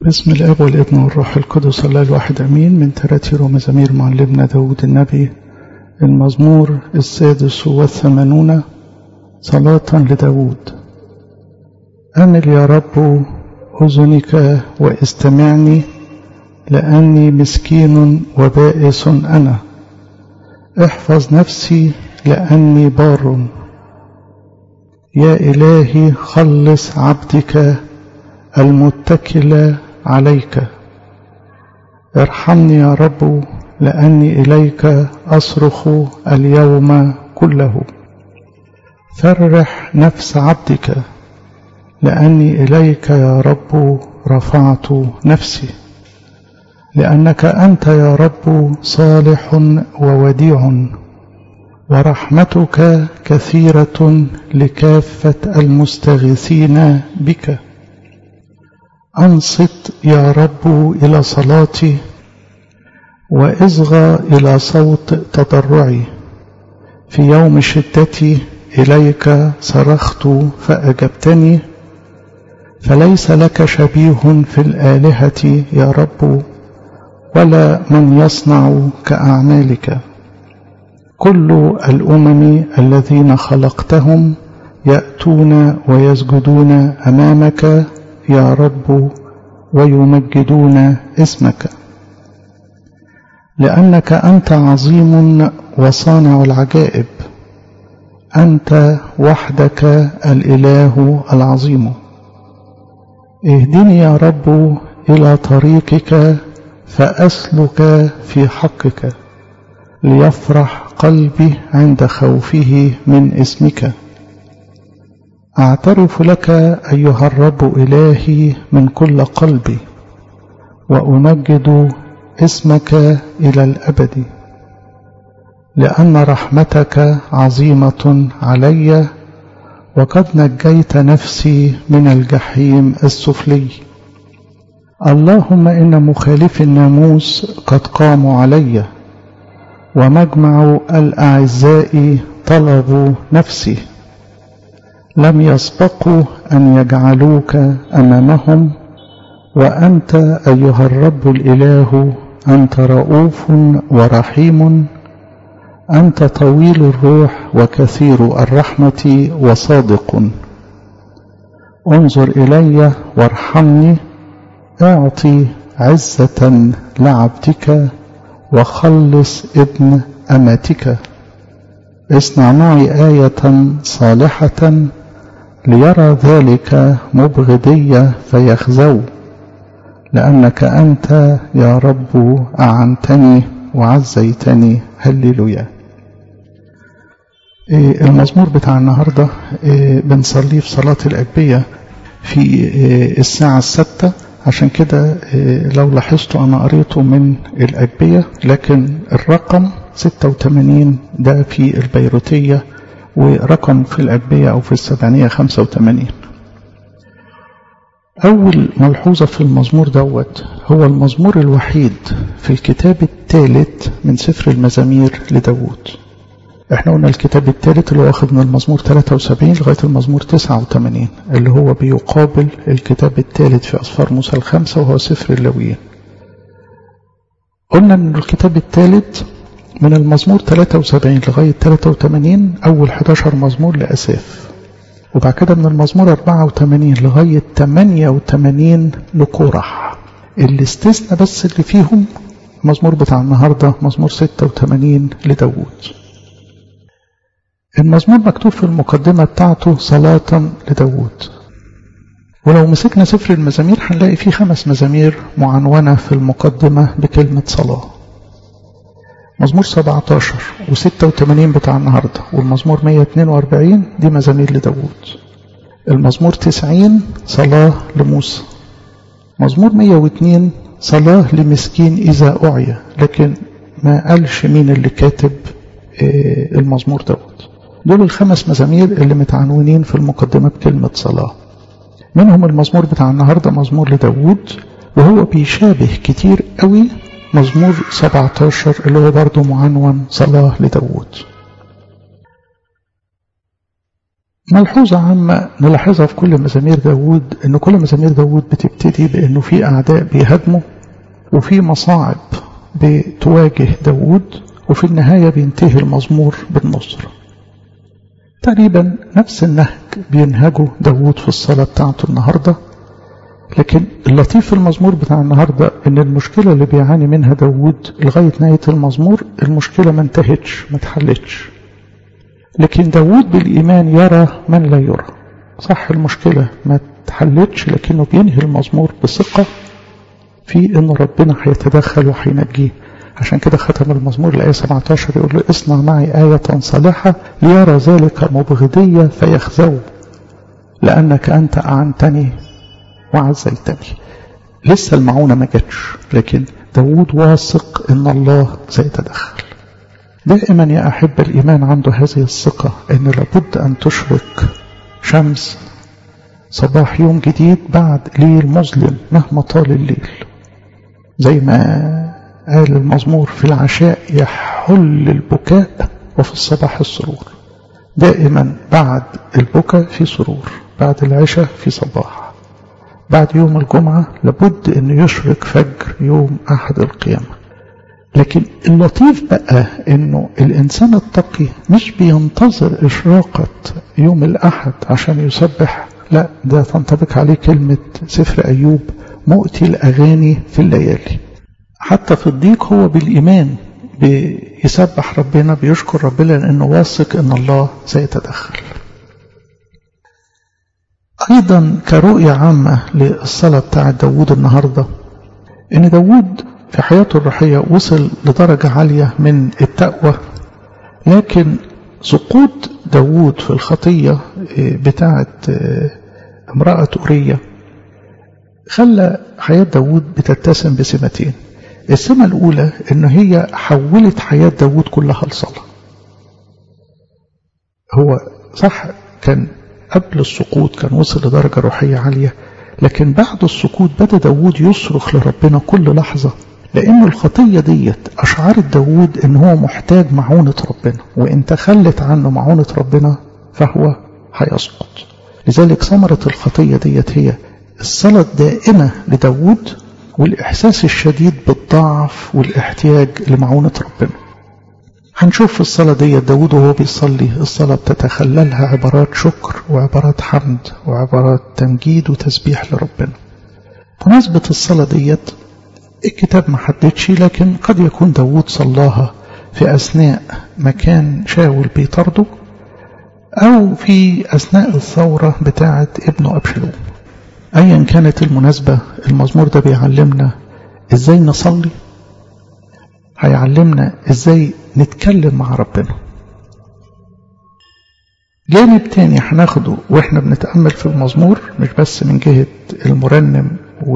بسم الاب والابن والروح القدس الله الواحد امين من تراتير ومزامير معلمنا داود النبي المزمور السادس والثمانون صلاة لداود أمل يا رب أذنك واستمعني لأني مسكين وبائس أنا احفظ نفسي لأني بار يا إلهي خلص عبدك المتكل عليك ارحمني يا رب لأني إليك أصرخ اليوم كله فرح نفس عبدك لأني إليك يا رب رفعت نفسي لأنك أنت يا رب صالح ووديع ورحمتك كثيرة لكافة المستغيثين بك أنصت يا رب إلى صلاتي وإصغى إلى صوت تضرعي في يوم شدتي إليك صرخت فأجبتني فليس لك شبيه في الآلهة يا رب ولا من يصنع كأعمالك كل الأمم الذين خلقتهم يأتون ويسجدون أمامك يا رب ويمجدون اسمك لأنك أنت عظيم وصانع العجائب أنت وحدك الإله العظيم اهدني يا رب إلى طريقك فأسلك في حقك ليفرح قلبي عند خوفه من اسمك أعترف لك أيها الرب إلهي من كل قلبي وأمجد اسمك إلى الأبد لأن رحمتك عظيمة علي وقد نجيت نفسي من الجحيم السفلي اللهم إن مخالف الناموس قد قاموا علي ومجمع الأعزاء طلبوا نفسي لم يسبقوا أن يجعلوك أمامهم وأنت أيها الرب الإله أنت رؤوف ورحيم أنت طويل الروح وكثير الرحمة وصادق انظر إلي وارحمني اعطي عزة لعبدك وخلص ابن أمتك اصنع معي آية صالحة ليرى ذلك مبغضي فيخزو لأنك أنت يا رب أعنتني وعزيتني هللويا المزمور بتاع النهاردة بنصليه في صلاة الأجبية في الساعة الستة عشان كده لو لاحظتوا أنا قريته من الأجبية لكن الرقم 86 ده في البيروتية ورقم في الأجبية أو في السبعينية 85 أول ملحوظة في المزمور دوت هو المزمور الوحيد في الكتاب الثالث من سفر المزامير لداود احنا قلنا الكتاب الثالث اللي واخد من المزمور 73 لغاية المزمور 89 اللي هو بيقابل الكتاب الثالث في أسفار موسى الخمسة وهو سفر اللاويين قلنا ان الكتاب الثالث من المزمور 73 لغاية 83 أول 11 مزمور لأساف وبعد كده من المزمور 84 لغاية 88 لكورح اللي استثنى بس اللي فيهم المزمور بتاع النهاردة مزمور 86 لداود المزمور مكتوب في المقدمة بتاعته صلاة لداود ولو مسكنا سفر المزامير هنلاقي فيه خمس مزامير معنونة في المقدمة بكلمة صلاة مزمور 17 و86 بتاع النهاردة والمزمور 142 دي مزامير لداود المزمور 90 صلاة لموسى مزمور 102 صلاة لمسكين إذا أعيا لكن ما قالش مين اللي كاتب المزمور دوت دول الخمس مزامير اللي متعنونين في المقدمة بكلمة صلاة منهم المزمور بتاع النهاردة مزمور لداود وهو بيشابه كتير قوي مزمور 17 اللي هو برضه معنون صلاة لداود ملحوظة عامة نلاحظها في كل مزامير داود ان كل مزامير داود بتبتدي بانه في اعداء بيهاجموا وفي مصاعب بتواجه داود وفي النهاية بينتهي المزمور بالنصر تقريبا نفس النهج بينهجه داود في الصلاة بتاعته النهاردة لكن اللطيف في المزمور بتاع النهاردة ان المشكلة اللي بيعاني منها داود لغاية نهاية المزمور المشكلة ما انتهتش ما اتحلتش لكن داود بالإيمان يرى من لا يرى صح المشكلة ما اتحلتش لكنه بينهي المزمور بثقة في ان ربنا هيتدخل وهينجيه عشان كده ختم المزمور الآية 17 يقول له اصنع معي آية صالحة ليرى ذلك مبغضية فيخزو لأنك أنت أعنتني وعزيتني لسه المعونة ما جاتش لكن داود واثق ان الله سيتدخل دائما يا أحب الإيمان عنده هذه الثقة أن لابد أن تشرق شمس صباح يوم جديد بعد ليل مظلم مهما طال الليل زي ما قال المزمور في العشاء يحل البكاء وفي الصباح السرور دائما بعد البكاء في سرور بعد العشاء في صباح بعد يوم الجمعة لابد أن يشرق فجر يوم أحد القيامة لكن اللطيف بقى أنه الإنسان التقي مش بينتظر إشراقة يوم الأحد عشان يسبح لا ده تنطبق عليه كلمة سفر أيوب مؤتي الأغاني في الليالي حتى في الضيق هو بالإيمان بيسبح ربنا بيشكر ربنا لأنه واثق أن الله سيتدخل أيضا كرؤية عامة للصلاة بتاعة داود النهاردة إن داود في حياته الروحية وصل لدرجة عالية من التقوى لكن سقوط داود في الخطية بتاعة امرأة أورية خلى حياة داود بتتسم بسمتين السمة الأولى إن هي حولت حياة داود كلها لصلاة هو صح كان قبل السقوط كان وصل لدرجة روحية عالية لكن بعد السقوط بدأ داود يصرخ لربنا كل لحظة لأن الخطية ديت أشعرت داود إن هو محتاج معونة ربنا وإن تخلت عنه معونة ربنا فهو هيسقط لذلك ثمرة الخطية ديت هي الصلاة الدائمة لداود والإحساس الشديد بالضعف والاحتياج لمعونة ربنا هنشوف في الصلاة دي داود وهو بيصلي الصلاة بتتخللها عبارات شكر وعبارات حمد وعبارات تمجيد وتسبيح لربنا مناسبة الصلاة ديت الكتاب ما حددش لكن قد يكون داود صلاها في أثناء ما كان شاول بيطرده أو في أثناء الثورة بتاعة ابنه أبشلوم أيا كانت المناسبة المزمور ده بيعلمنا إزاي نصلي هيعلمنا إزاي نتكلم مع ربنا جانب تاني هناخده واحنا بنتأمل في المزمور مش بس من جهة المرنم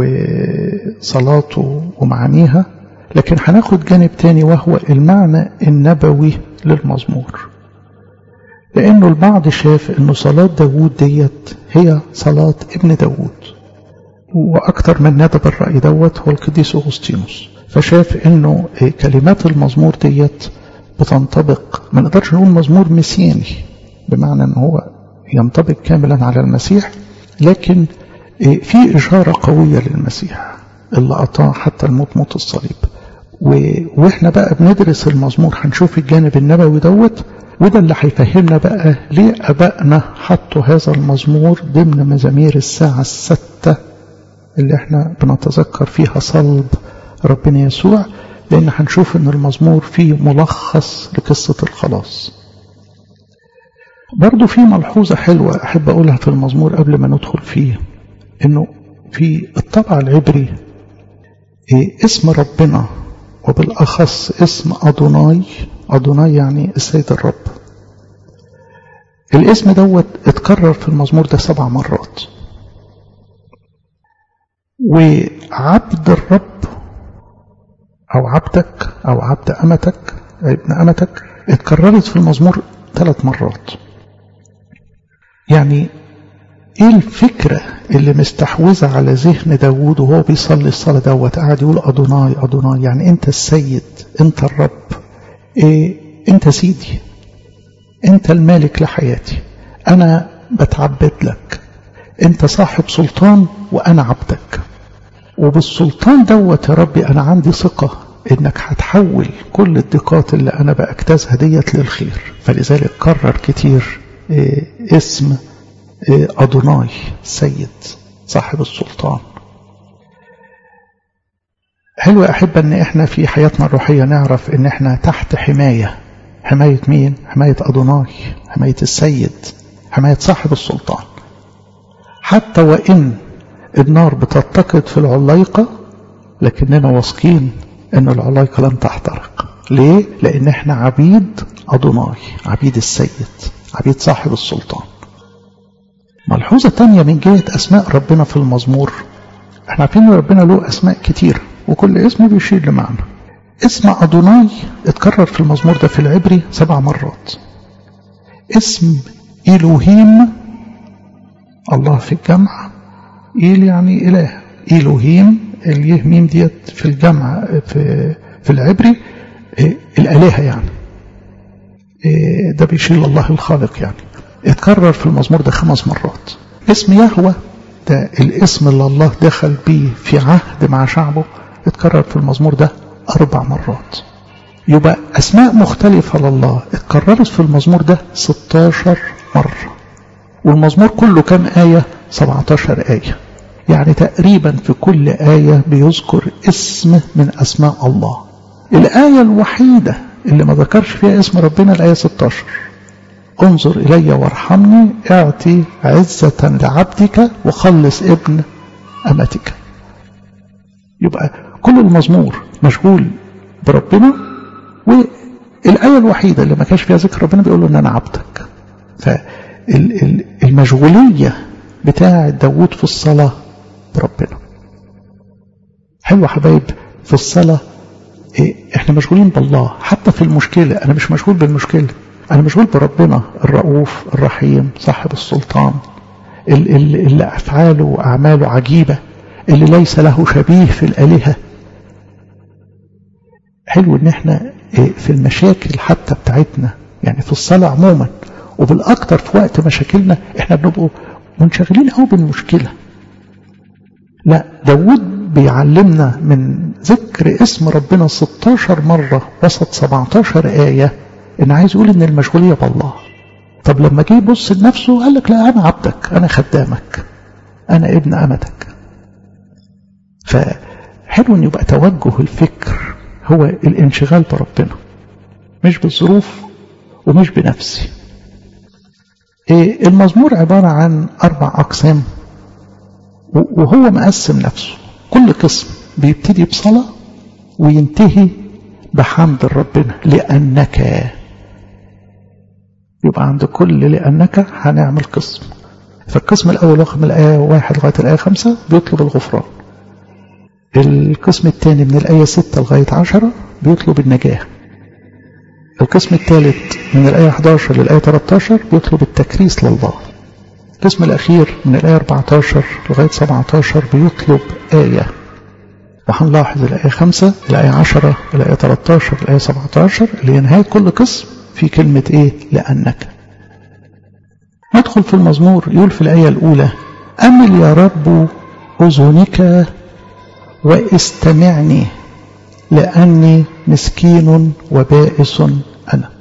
وصلاته ومعانيها لكن هناخد جانب تاني وهو المعنى النبوي للمزمور لأنه البعض شاف أنه صلاة داود ديت هي صلاة ابن داود وأكثر من ندب الرأي دوت هو القديس أغسطينوس فشاف أنه كلمات المزمور ديت بتنطبق ما نقدرش نقول مزمور مسياني بمعنى أنه هو ينطبق كاملا على المسيح لكن في إشارة قوية للمسيح اللي أطاع حتى الموت موت الصليب وإحنا بقى بندرس المزمور هنشوف الجانب النبوي دوت وده اللي هيفهمنا بقى ليه أبائنا حطوا هذا المزمور ضمن مزامير الساعة الستة اللي احنا بنتذكر فيها صلب ربنا يسوع لأن هنشوف أن المزمور فيه ملخص لقصة الخلاص برضو في ملحوظة حلوة أحب أقولها في المزمور قبل ما ندخل فيه أنه في الطبع العبري إيه اسم ربنا وبالأخص اسم أدوناي أدوناي يعني السيد الرب الاسم دوت اتكرر في المزمور ده سبع مرات وعبد الرب أو عبدك أو عبد أمتك ابن أمتك اتكررت في المزمور ثلاث مرات يعني ايه الفكرة اللي مستحوذة على ذهن داوود وهو بيصلي الصلاة دوت قاعد يقول أدوناي أدوناي يعني أنت السيد أنت الرب إيه أنت سيدي أنت المالك لحياتي أنا بتعبد لك انت صاحب سلطان وانا عبدك وبالسلطان دوت يا ربي انا عندي ثقة انك هتحول كل الضيقات اللي انا باجتازها ديت للخير فلذلك كرر كتير إيه اسم إيه ادوناي سيد صاحب السلطان حلو يا أحبة أن إحنا في حياتنا الروحية نعرف أن إحنا تحت حماية حماية مين؟ حماية أدوناي حماية السيد حماية صاحب السلطان حتى وإن النار بتتقد في العلايقة لكننا واثقين أن العلايقة لن تحترق ليه؟ لأن إحنا عبيد أدوناي عبيد السيد عبيد صاحب السلطان ملحوظة تانية من جهة أسماء ربنا في المزمور احنا عارفين ان ربنا له أسماء كتير وكل اسم بيشير لمعنى اسم أدوناي اتكرر في المزمور ده في العبري سبع مرات اسم إلوهيم الله في الجمع إيل يعني إله إلوهيم اليهميم ديت في الجمع في, في العبري إيه الآلهة يعني إيه ده بيشير الله الخالق يعني اتكرر في المزمور ده خمس مرات اسم يهوى ده الاسم اللي الله دخل بيه في عهد مع شعبه اتكرر في المزمور ده أربع مرات يبقى أسماء مختلفة لله اتكررت في المزمور ده 16 مرة والمزمور كله كام آية 17 آية يعني تقريبا في كل آية بيذكر اسم من أسماء الله الآية الوحيدة اللي ما ذكرش فيها اسم ربنا الآية 16 انظر إلي وارحمني اعطي عزة لعبدك وخلص ابن أمتك يبقى كل المزمور مشغول بربنا والآية الوحيدة اللي ما كانش فيها ذكر ربنا بيقول له إن أنا عبدك فالمشغولية بتاع داوود في الصلاة بربنا حلو حبايب في الصلاة إيه احنا مشغولين بالله حتى في المشكلة أنا مش مشغول بالمشكلة أنا مشغول بربنا الرؤوف الرحيم صاحب السلطان اللي, اللي أفعاله وأعماله عجيبة اللي ليس له شبيه في الآلهة حلو ان احنا في المشاكل حتى بتاعتنا يعني في الصلاة عموما وبالأكثر في وقت مشاكلنا احنا بنبقوا منشغلين قوي بالمشكلة لا داود بيعلمنا من ذكر اسم ربنا 16 مرة وسط 17 آية ان عايز يقول ان المشغولية بالله طب لما جه يبص لنفسه قال لك لا انا عبدك انا خدامك انا ابن امتك فحلو ان يبقى توجه الفكر هو الانشغال بربنا مش بالظروف ومش بنفسي إيه المزمور عبارة عن أربع أقسام وهو مقسم نفسه كل قسم بيبتدي بصلاة وينتهي بحمد ربنا لأنك يبقى عند كل لأنك هنعمل قسم فالقسم الأول واخد من الآية واحد لغاية الآية خمسة بيطلب الغفران القسم الثاني من الآية ستة لغاية عشرة بيطلب النجاة القسم الثالث من الآية 11 للآية 13 بيطلب التكريس لله القسم الأخير من الآية 14 لغاية 17 بيطلب آية وهنلاحظ الآية 5 الآية 10 الآية 13 الآية 17 اللي هي نهاية كل قسم في كلمة إيه لأنك ندخل في المزمور يقول في الآية الأولى أمل يا رب أذنك واستمعني لأني مسكين وبائس أنا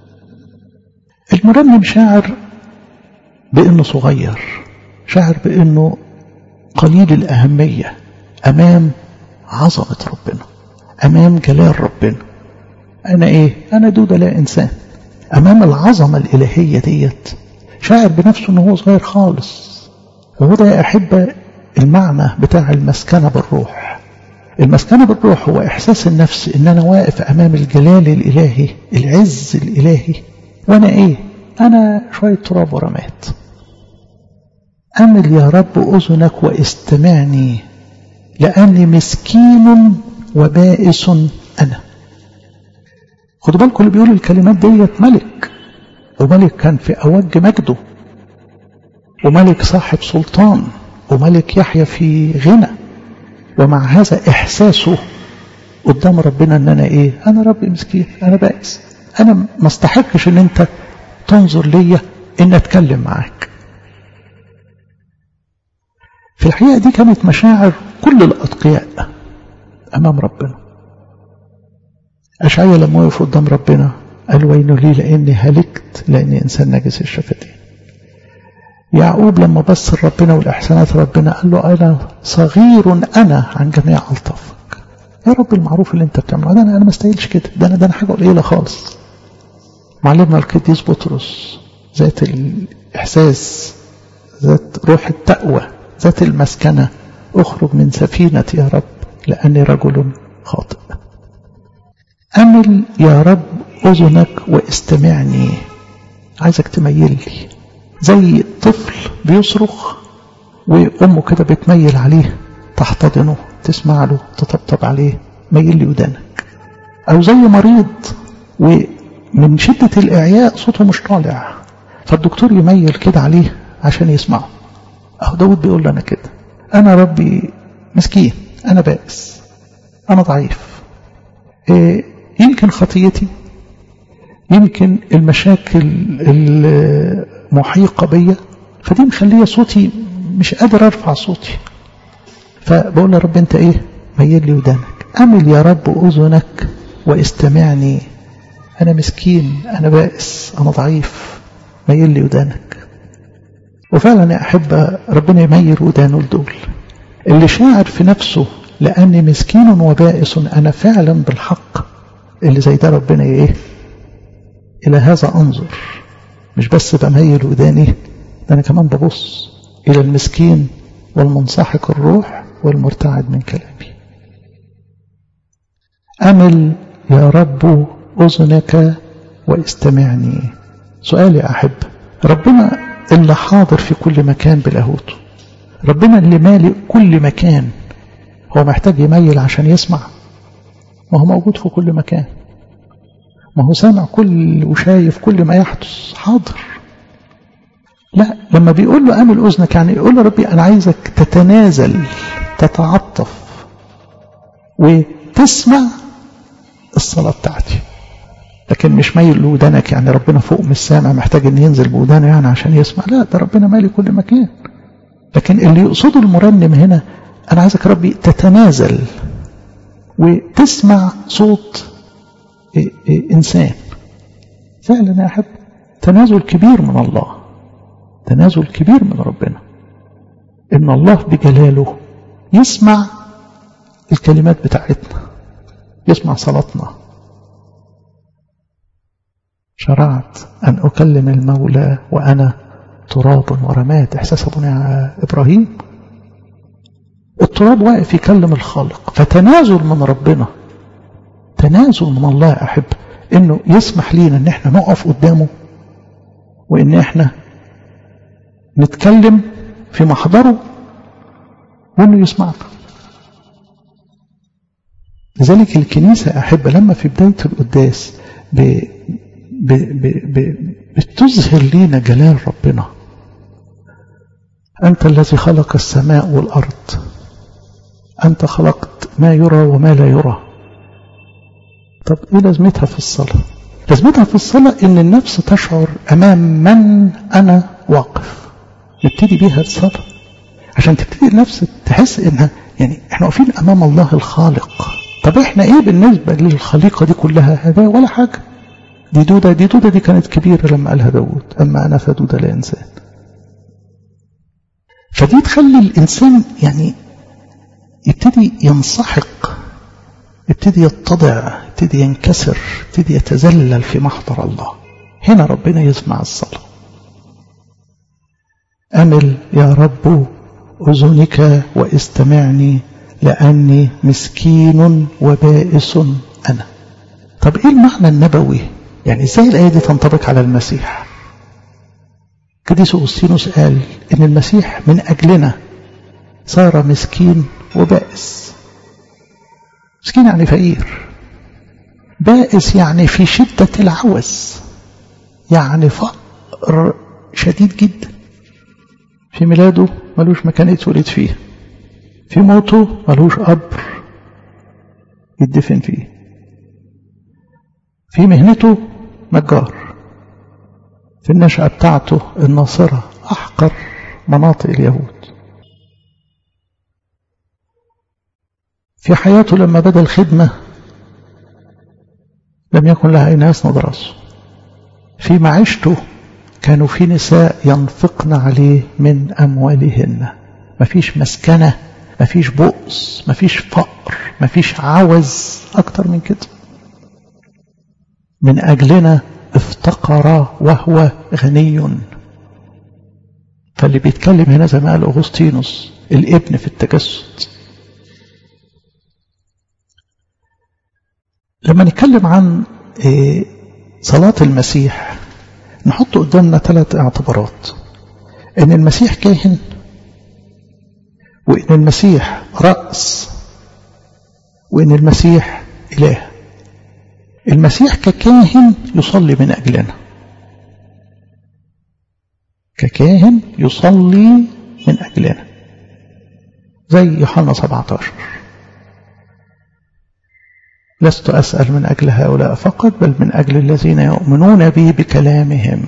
المرنم شاعر بأنه صغير شاعر بأنه قليل الأهمية أمام عظمة ربنا أمام جلال ربنا أنا إيه؟ أنا دودة لا إنسان أمام العظمة الإلهية ديت شاعر بنفسه أنه هو صغير خالص وهو ده يا أحبة المعنى بتاع المسكنة بالروح المسكنة بالروح هو إحساس النفس إن أنا واقف أمام الجلال الإلهي العز الإلهي وأنا إيه أنا شوية تراب ورمات أمل يا رب أذنك واستمعني لأني مسكين وبائس أنا خدوا بالكم اللي بيقول الكلمات ديت ملك وملك كان في أوج مجده وملك صاحب سلطان وملك يحيى في غنى ومع هذا إحساسه قدام ربنا أن أنا إيه أنا ربي مسكين أنا بائس أنا ما استحقش أن أنت تنظر ليا أن أتكلم معاك في الحقيقة دي كانت مشاعر كل الأتقياء أمام ربنا أشعيا لما وقف قدام ربنا قال وين لي لأني هلكت لأني إنسان نجس الشفتين يعقوب لما بص ربنا والإحسانات ربنا قال له أنا صغير أنا عن جميع ألطافك يا رب المعروف اللي أنت بتعمله ده أنا أنا ما استاهلش كده ده أنا ده أنا حاجة قليلة خالص معلمنا القديس بطرس ذات الإحساس ذات روح التقوى ذات المسكنة اخرج من سفينتي يا رب لأني رجل خاطئ أمل يا رب أذنك واستمعني عايزك تميل لي زي طفل بيصرخ وأمه كده بتميل عليه تحتضنه تسمع له تطبطب عليه ميل لي ودانك أو زي مريض ومن شدة الإعياء صوته مش طالع فالدكتور يميل كده عليه عشان يسمعه أهو داود بيقول لنا كده أنا ربي مسكين أنا بائس أنا ضعيف إيه يمكن خطيتي يمكن المشاكل المحيقة بيا فدي مخلية صوتي مش قادر أرفع صوتي فبقول يا رب أنت إيه ميل لي ودانك أمل يا رب أذنك واستمعني أنا مسكين أنا بائس أنا ضعيف ميل لي ودانك وفعلا يا أحب ربنا يميل ودانه لدول اللي شاعر في نفسه لأني مسكين وبائس أنا فعلا بالحق اللي زي ده ربنا إيه إلى هذا أنظر مش بس بميل وداني ده أنا كمان ببص إلى المسكين والمنسحق الروح والمرتعد من كلامي أمل يا رب أذنك واستمعني سؤالي أحب ربنا اللي حاضر في كل مكان بلاهوته ربنا اللي مالئ كل مكان هو محتاج يميل عشان يسمع ما هو موجود في كل مكان ما هو سامع كل وشايف كل ما يحدث حاضر لا لما بيقول له امل اذنك يعني يقول له ربي انا عايزك تتنازل تتعطف وتسمع الصلاه بتاعتي لكن مش مايل لودانك يعني ربنا فوق مش سامع محتاج ان ينزل بودانه يعني عشان يسمع لا ده ربنا مالي كل مكان لكن اللي يقصده المرنم هنا انا عايزك ربي تتنازل وتسمع صوت إيه إيه انسان فعلا يا احب تنازل كبير من الله تنازل كبير من ربنا ان الله بجلاله يسمع الكلمات بتاعتنا يسمع صلاتنا شرعت أن أكلم المولى وأنا تراب ورماد إحساس أبونا إبراهيم التراب واقف يكلم الخالق فتنازل من ربنا تنازل من الله يا أحب إنه يسمح لينا إن إحنا نقف قدامه وإن إحنا نتكلم في محضره وإنه يسمعنا لذلك الكنيسة أحب لما في بداية القداس ب ب ب ب بتظهر لينا جلال ربنا أنت الذي خلق السماء والأرض أنت خلقت ما يرى وما لا يرى طب إيه لازمتها في الصلاة لازمتها في الصلاة إن النفس تشعر أمام من أنا واقف نبتدي بيها الصلاة عشان تبتدي النفس تحس إنها يعني إحنا واقفين أمام الله الخالق طب إحنا إيه بالنسبة للخليقة دي كلها هذا ولا حاجة دي دودة دي دودة دي كانت كبيرة لما قالها داود أما أنا فدودة لا إنسان فدي تخلي الإنسان يعني يبتدي ينسحق يبتدي يتضع يبتدي ينكسر يبتدي يتذلل في محضر الله هنا ربنا يسمع الصلاة أمل يا رب أذنك واستمعني لأني مسكين وبائس أنا طب إيه المعنى النبوي يعني ازاي الآية دي تنطبق على المسيح قديس أغسطينوس قال إن المسيح من أجلنا صار مسكين وبائس مسكين يعني فقير بائس يعني في شدة العوز يعني فقر شديد جدا في ميلاده ملوش مكان يتولد فيه في موته ملوش قبر يدفن فيه في مهنته نجار في النشأة بتاعته الناصرة أحقر مناطق اليهود في حياته لما بدأ الخدمة لم يكن لها إناس ندرسه في معيشته كانوا في نساء ينفقن عليه من أموالهن مفيش مسكنة مفيش بؤس مفيش فقر مفيش عوز أكتر من كده من أجلنا افتقر وهو غني فاللي بيتكلم هنا زي ما قال أغسطينوس الابن في التجسد لما نتكلم عن صلاة المسيح نحط قدامنا ثلاث اعتبارات ان المسيح كاهن وان المسيح رأس وان المسيح إله المسيح ككاهن يصلي من أجلنا ككاهن يصلي من أجلنا زي يوحنا 17 لست أسأل من أجل هؤلاء فقط بل من أجل الذين يؤمنون بي بكلامهم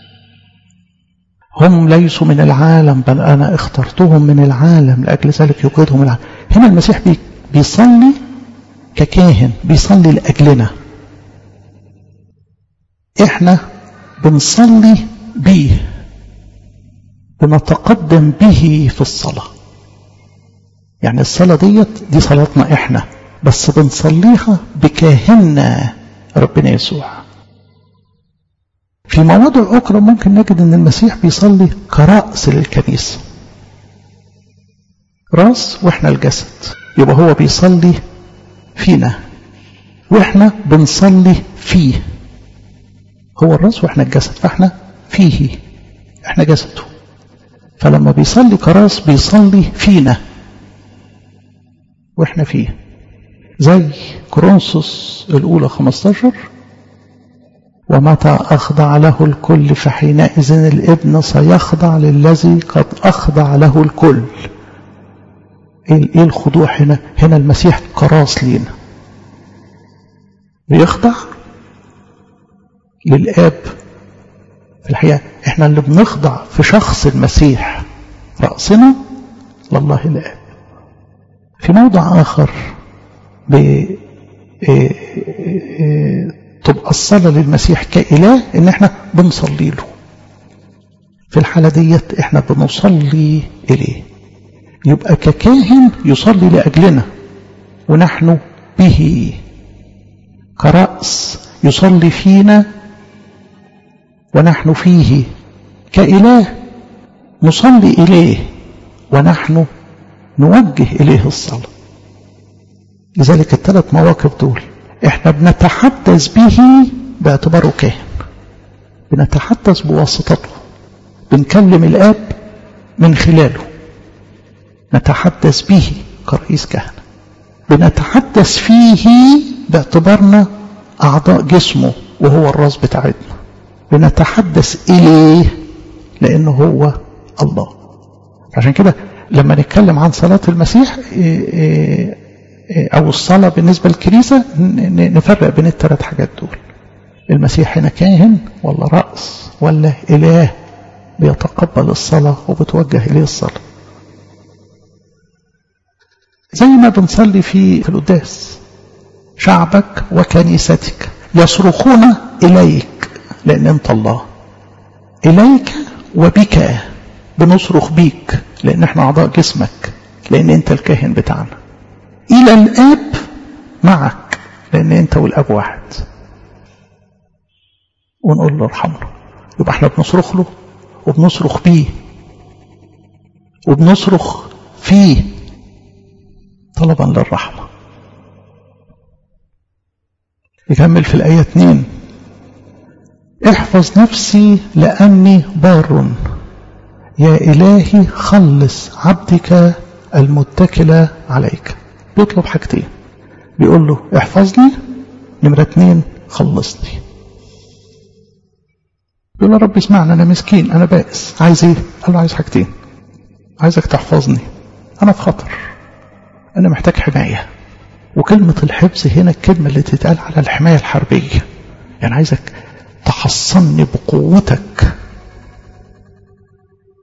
هم ليسوا من العالم بل أنا اخترتهم من العالم لأجل ذلك يوجدهم العالم هنا المسيح بيصلي ككاهن بيصلي لأجلنا احنا بنصلي بيه بنتقدم به في الصلاة يعني الصلاة ديت دي صلاتنا احنا بس بنصليها بكاهننا ربنا يسوع في مواضع أخرى ممكن نجد أن المسيح بيصلي كرأس للكنيسة راس وإحنا الجسد يبقى هو بيصلي فينا وإحنا بنصلي فيه هو الراس وإحنا الجسد فإحنا فيه إحنا جسده فلما بيصلي كراس بيصلي فينا وإحنا فيه زي كورنثوس الأولى 15 ومتى أخضع له الكل فحينئذ الابن سيخضع للذي قد أخضع له الكل إيه الخضوع هنا هنا المسيح كراس لينا بيخضع للآب في الحقيقة احنا اللي بنخضع في شخص المسيح رأسنا لله الآب في موضع آخر ب تبقى الصلاة للمسيح كإله إن إحنا بنصلي له في الحالة ديت إحنا بنصلي إليه يبقى ككاهن يصلي لأجلنا ونحن به كرأس يصلي فينا ونحن فيه كإله نصلي إليه ونحن نوجه إليه الصلاة لذلك الثلاث مواقف دول احنا بنتحدث به باعتباره كاهن بنتحدث بواسطته بنكلم الاب من خلاله نتحدث به كرئيس كهنه بنتحدث فيه باعتبارنا اعضاء جسمه وهو الراس بتاعتنا بنتحدث اليه لانه هو الله عشان كده لما نتكلم عن صلاه المسيح إيه إيه أو الصلاة بالنسبة للكنيسة نفرق بين الثلاث حاجات دول المسيح هنا كاهن ولا رأس ولا إله بيتقبل الصلاة وبتوجه إليه الصلاة زي ما بنصلي في في القداس شعبك وكنيستك يصرخون إليك لأن أنت الله إليك وبك بنصرخ بيك لأن احنا أعضاء جسمك لأن أنت الكاهن بتاعنا إلى الآب معك لأن أنت والآب واحد ونقول له ارحمنا يبقى احنا بنصرخ له وبنصرخ بيه وبنصرخ فيه طلبا للرحمة يكمل في الآية 2 احفظ نفسي لأني بار يا إلهي خلص عبدك المتكل عليك بيطلب حاجتين بيقول له احفظني نمرة اتنين خلصني بيقول له رب اسمعني انا مسكين انا بائس عايز ايه قال له عايز حاجتين عايزك تحفظني انا في خطر انا محتاج حماية وكلمة الحفظ هنا الكلمة اللي تتقال على الحماية الحربية يعني عايزك تحصني بقوتك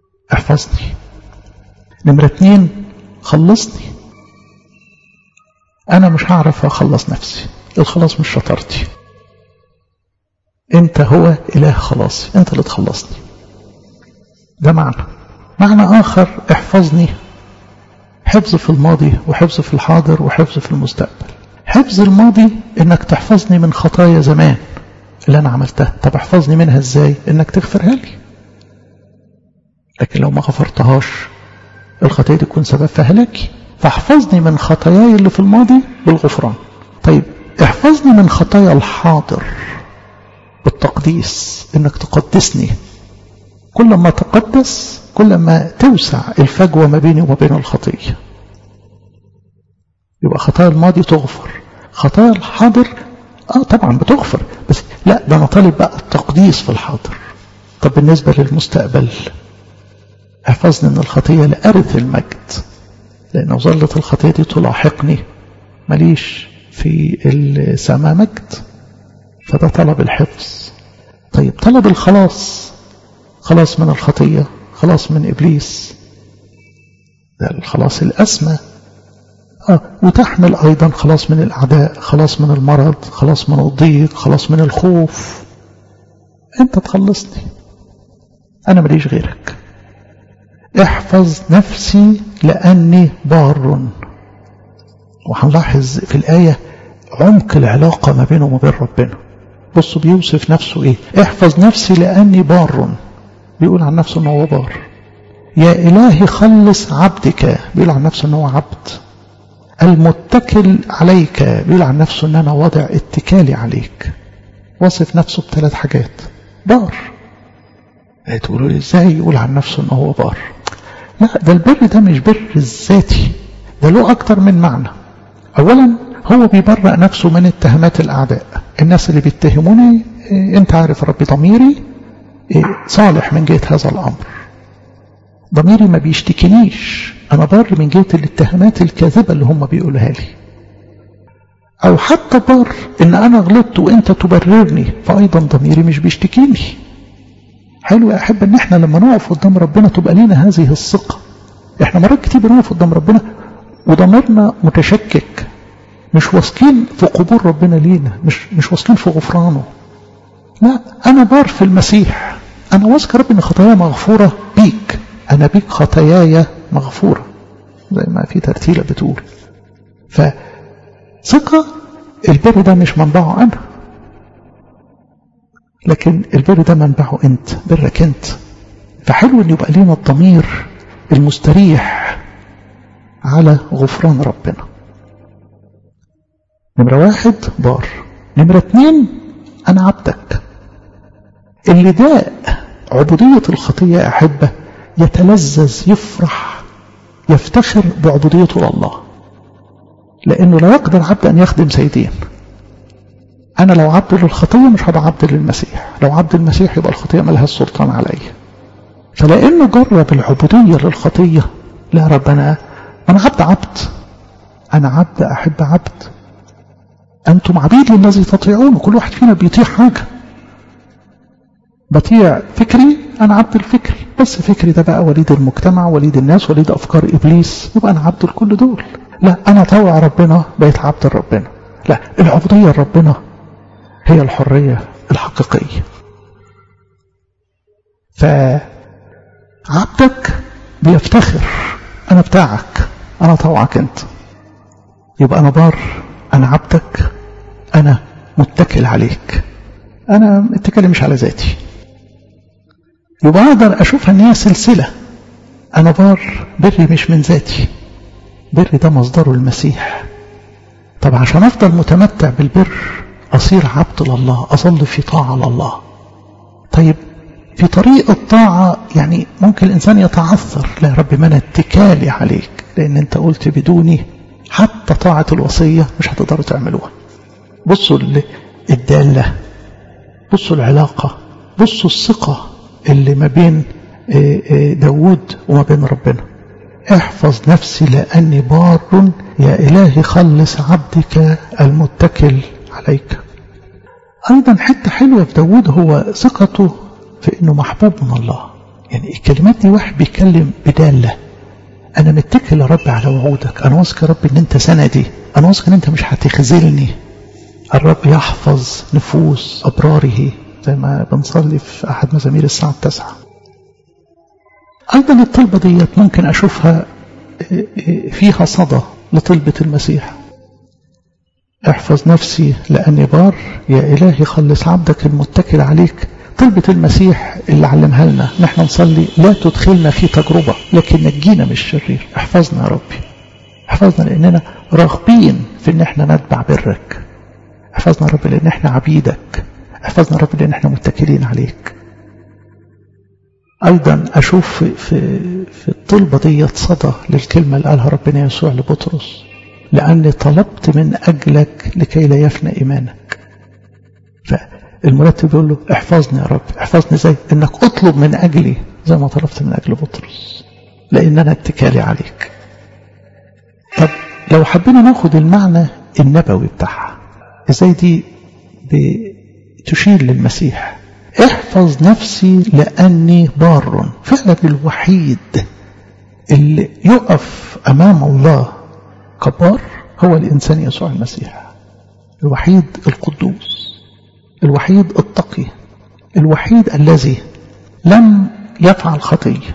احفظني نمرة اتنين خلصني أنا مش هعرف أخلص نفسي الخلاص مش شطارتي أنت هو إله خلاصي أنت اللي تخلصني ده معنى معنى آخر احفظني حفظ في الماضي وحفظ في الحاضر وحفظ في المستقبل حفظ الماضي انك تحفظني من خطايا زمان اللي انا عملتها طب احفظني منها ازاي انك تغفرها لي لكن لو ما غفرتهاش الخطايا دي تكون سبب في هلاكي فاحفظني من خطاياي اللي في الماضي بالغفران طيب احفظني من خطايا الحاضر بالتقديس انك تقدسني كل ما تقدس كل ما توسع الفجوة ما بيني وما بين الخطية يبقى خطايا الماضي تغفر خطايا الحاضر اه طبعا بتغفر بس لا ده انا طالب بقى التقديس في الحاضر طب بالنسبة للمستقبل احفظني من الخطية لأرث المجد لأن ظلت الخطية دي تلاحقني ماليش في السماء مجد فده طلب الحفظ طيب طلب الخلاص خلاص من الخطية خلاص من إبليس ده الخلاص الأسمى آه وتحمل أيضا خلاص من الأعداء خلاص من المرض خلاص من الضيق خلاص من الخوف أنت تخلصني أنا ماليش غيرك احفظ نفسي لأني بار وهنلاحظ في الآية عمق العلاقة ما بينه وما بين ربنا بصوا بيوصف نفسه ايه احفظ نفسي لأني بار بيقول عن نفسه انه هو بار يا إلهي خلص عبدك بيقول عن نفسه انه هو عبد المتكل عليك بيقول عن نفسه ان انا وضع اتكالي عليك وصف نفسه بثلاث حاجات بار تقولوا لي ازاي يقول عن نفسه ان هو بار لا ده البر ده مش بر الذاتي ده له اكتر من معنى اولا هو بيبرأ نفسه من اتهامات الاعداء الناس اللي بيتهموني إيه انت عارف ربي ضميري إيه صالح من جهة هذا الامر ضميري ما بيشتكينيش انا بار من جهة الاتهامات الكاذبة اللي هم بيقولها لي او حتى بار ان انا غلطت وانت تبررني فايضا ضميري مش بيشتكيني حلو يا احب ان احنا لما نقف قدام ربنا تبقى لينا هذه الثقة احنا مرات كتير بنقف قدام ربنا وضميرنا متشكك مش واثقين في قبول ربنا لينا مش مش واثقين في غفرانه لا انا بار في المسيح انا واثق رب ان خطاياي مغفوره بيك انا بيك خطاياي مغفوره زي ما في ترتيله بتقول فثقه البر ده مش منبعه انا لكن البر ده منبعه انت برك انت فحلو ان يبقى لينا الضمير المستريح على غفران ربنا نمرة واحد بار نمرة اتنين أنا عبدك اللي ده عبودية الخطية يا أحبة يتلذذ يفرح يفتخر بعبوديته لله لأنه لا يقدر عبد أن يخدم سيدين أنا لو عبد للخطية مش هبقى عبد للمسيح لو عبد المسيح يبقى الخطية ملها السلطان علي فلأنه جرب العبودية للخطية لا رب أنا أنا عبد عبد أنا عبد أحب عبد أنتم عبيد للذي تطيعون كل واحد فينا بيطيع حاجة بطيع فكري أنا عبد الفكر بس فكري ده بقى وليد المجتمع وليد الناس وليد أفكار إبليس يبقى أنا عبد لكل دول لا أنا طوع ربنا بقيت عبد لربنا لا العبودية لربنا هي الحرية الحقيقية فعبدك بيفتخر أنا بتاعك أنا طوعك أنت يبقى أنا بار أنا عبدك أنا متكل عليك أنا اتكالي مش على ذاتي يبقى أقدر أشوفها إن هي سلسلة أنا بار بري مش من ذاتي بري ده مصدره المسيح طب عشان أفضل متمتع بالبر أصير عبد لله أظل في طاعة لله طيب في طريق الطاعة يعني ممكن الإنسان يتعثر لا يا رب ما أنا اتكالي عليك لأن أنت قلت بدوني حتى طاعة الوصية مش هتقدروا تعملوها بصوا الدالة بصوا العلاقة بصوا الثقة اللي ما بين داود وما بين ربنا احفظ نفسي لأني بار يا إلهي خلص عبدك المتكل عليك أيضا حتة حلوة في داود هو ثقته في أنه محبوب من الله يعني الكلمات دي واحد بيتكلم بدالة أنا متكل يا رب على وعودك أنا واثق يا رب أن أنت سندي أنا واثق إن أنت مش هتخذلني الرب يحفظ نفوس أبراره زي ما بنصلي في أحد مزامير الساعة التاسعة أيضا الطلبة ديت ممكن أشوفها فيها صدى لطلبة المسيح احفظ نفسي لأني بار يا إلهي خلص عبدك المتكل عليك طلبة المسيح اللي علمها لنا نحن نصلي لا تدخلنا في تجربة لكن نجينا من الشرير احفظنا يا ربي احفظنا لأننا راغبين في ان احنا نتبع برك احفظنا يا رب لأن احنا عبيدك احفظنا يا رب لأن احنا متكلين عليك أيضا أشوف في, في, في الطلبة دي صدى للكلمة اللي قالها ربنا يسوع لبطرس لأني طلبت من أجلك لكي لا يفنى إيمانك فالمرتب بيقول له احفظني يا رب احفظني زي انك اطلب من أجلي زي ما طلبت من أجل بطرس لأن أنا اتكالي عليك طب لو حبينا ناخد المعنى النبوي بتاعها ازاي دي بتشير للمسيح احفظ نفسي لأني بار فعلا الوحيد اللي يقف أمام الله كبار هو الإنسان يسوع المسيح الوحيد القدوس الوحيد التقي الوحيد الذي لم يفعل خطية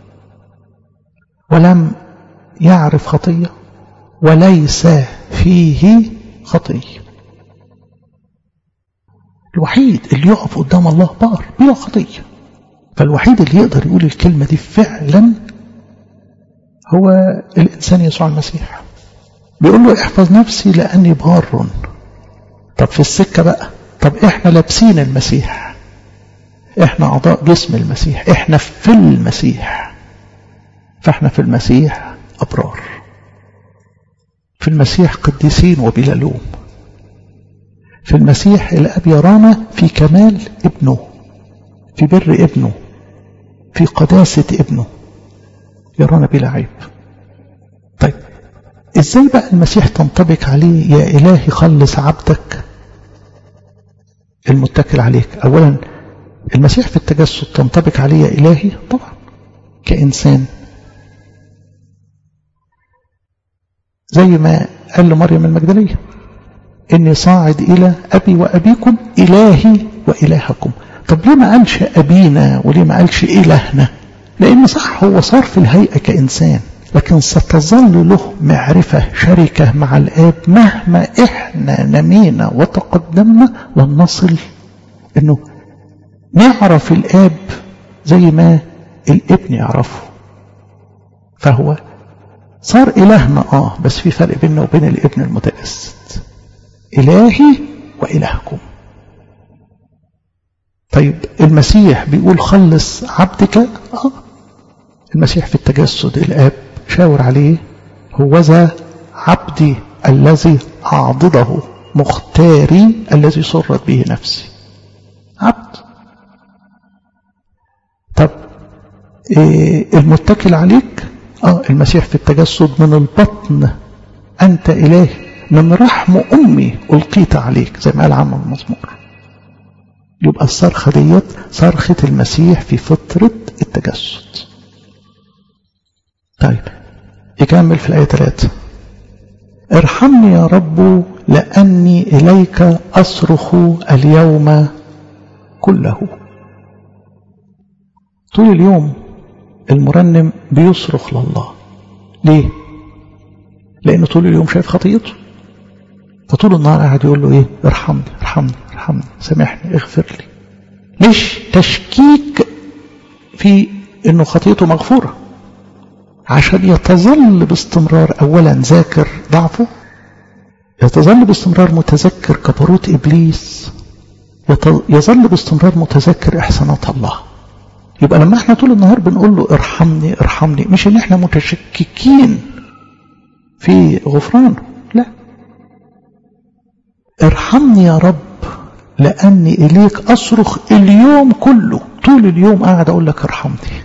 ولم يعرف خطية وليس فيه خطية الوحيد اللي يقف قدام الله بار بلا خطية فالوحيد اللي يقدر يقول الكلمة دي فعلا هو الإنسان يسوع المسيح بيقول له احفظ نفسي لأني بار طب في السكة بقى طب احنا لابسين المسيح احنا أعضاء جسم المسيح احنا في المسيح فاحنا في المسيح أبرار في المسيح قديسين وبلا لوم في المسيح الأب يرانا في كمال ابنه في بر ابنه في قداسة ابنه يرانا بلا عيب طيب ازاي بقى المسيح تنطبق عليه يا إلهي خلص عبدك المتكل عليك أولا المسيح في التجسد تنطبق عليه يا إلهي طبعا كإنسان زي ما قال لمريم المجدلية إني صاعد إلى أبي وأبيكم إلهي وإلهكم طب ليه ما قالش أبينا وليه ما قالش إلهنا لأن صح هو صار في الهيئة كإنسان لكن ستظل له معرفة شركة مع الآب مهما إحنا نمينا وتقدمنا لن نصل إنه نعرف الآب زي ما الابن يعرفه فهو صار إلهنا آه بس في فرق بيننا وبين الابن المتجسد إلهي وإلهكم طيب المسيح بيقول خلص عبدك آه المسيح في التجسد الآب شاور عليه هو ذا عبدي الذي أعضده مختاري الذي سرت به نفسي عبد طب إيه المتكل عليك آه المسيح في التجسد من البطن أنت إله من رحم أمي ألقيت عليك زي ما قال عنه المزمور يبقى الصرخة ديت صرخة المسيح في فترة التجسد طيب يكمل في الآية 3 ارحمني يا رب لأني إليك أصرخ اليوم كله طول اليوم المرنم بيصرخ لله ليه لأنه طول اليوم شايف خطيته فطول النهار قاعد يقول له ايه ارحمني ارحمني ارحمني سامحني اغفر لي مش تشكيك في انه خطيته مغفوره عشان يتظل باستمرار اولا ذاكر ضعفه يتظل باستمرار متذكر كبروت ابليس يظل باستمرار متذكر احسانات الله يبقى لما احنا طول النهار بنقول له ارحمني ارحمني مش ان احنا متشككين في غفرانه لا ارحمني يا رب لأني إليك أصرخ اليوم كله طول اليوم قاعد أقول لك ارحمني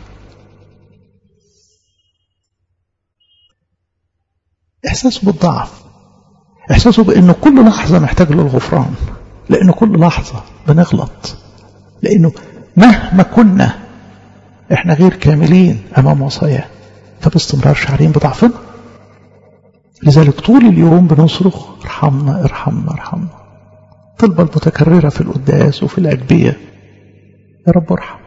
إحساسه بالضعف إحساسه بأنه كل لحظة محتاج للغفران لأنه كل لحظة بنغلط لأنه مهما كنا إحنا غير كاملين أمام وصاياه فباستمرار شعرين بضعفنا لذلك طول اليوم بنصرخ ارحمنا ارحمنا ارحمنا طلبة المتكررة في القداس وفي الأجبية يا رب ارحم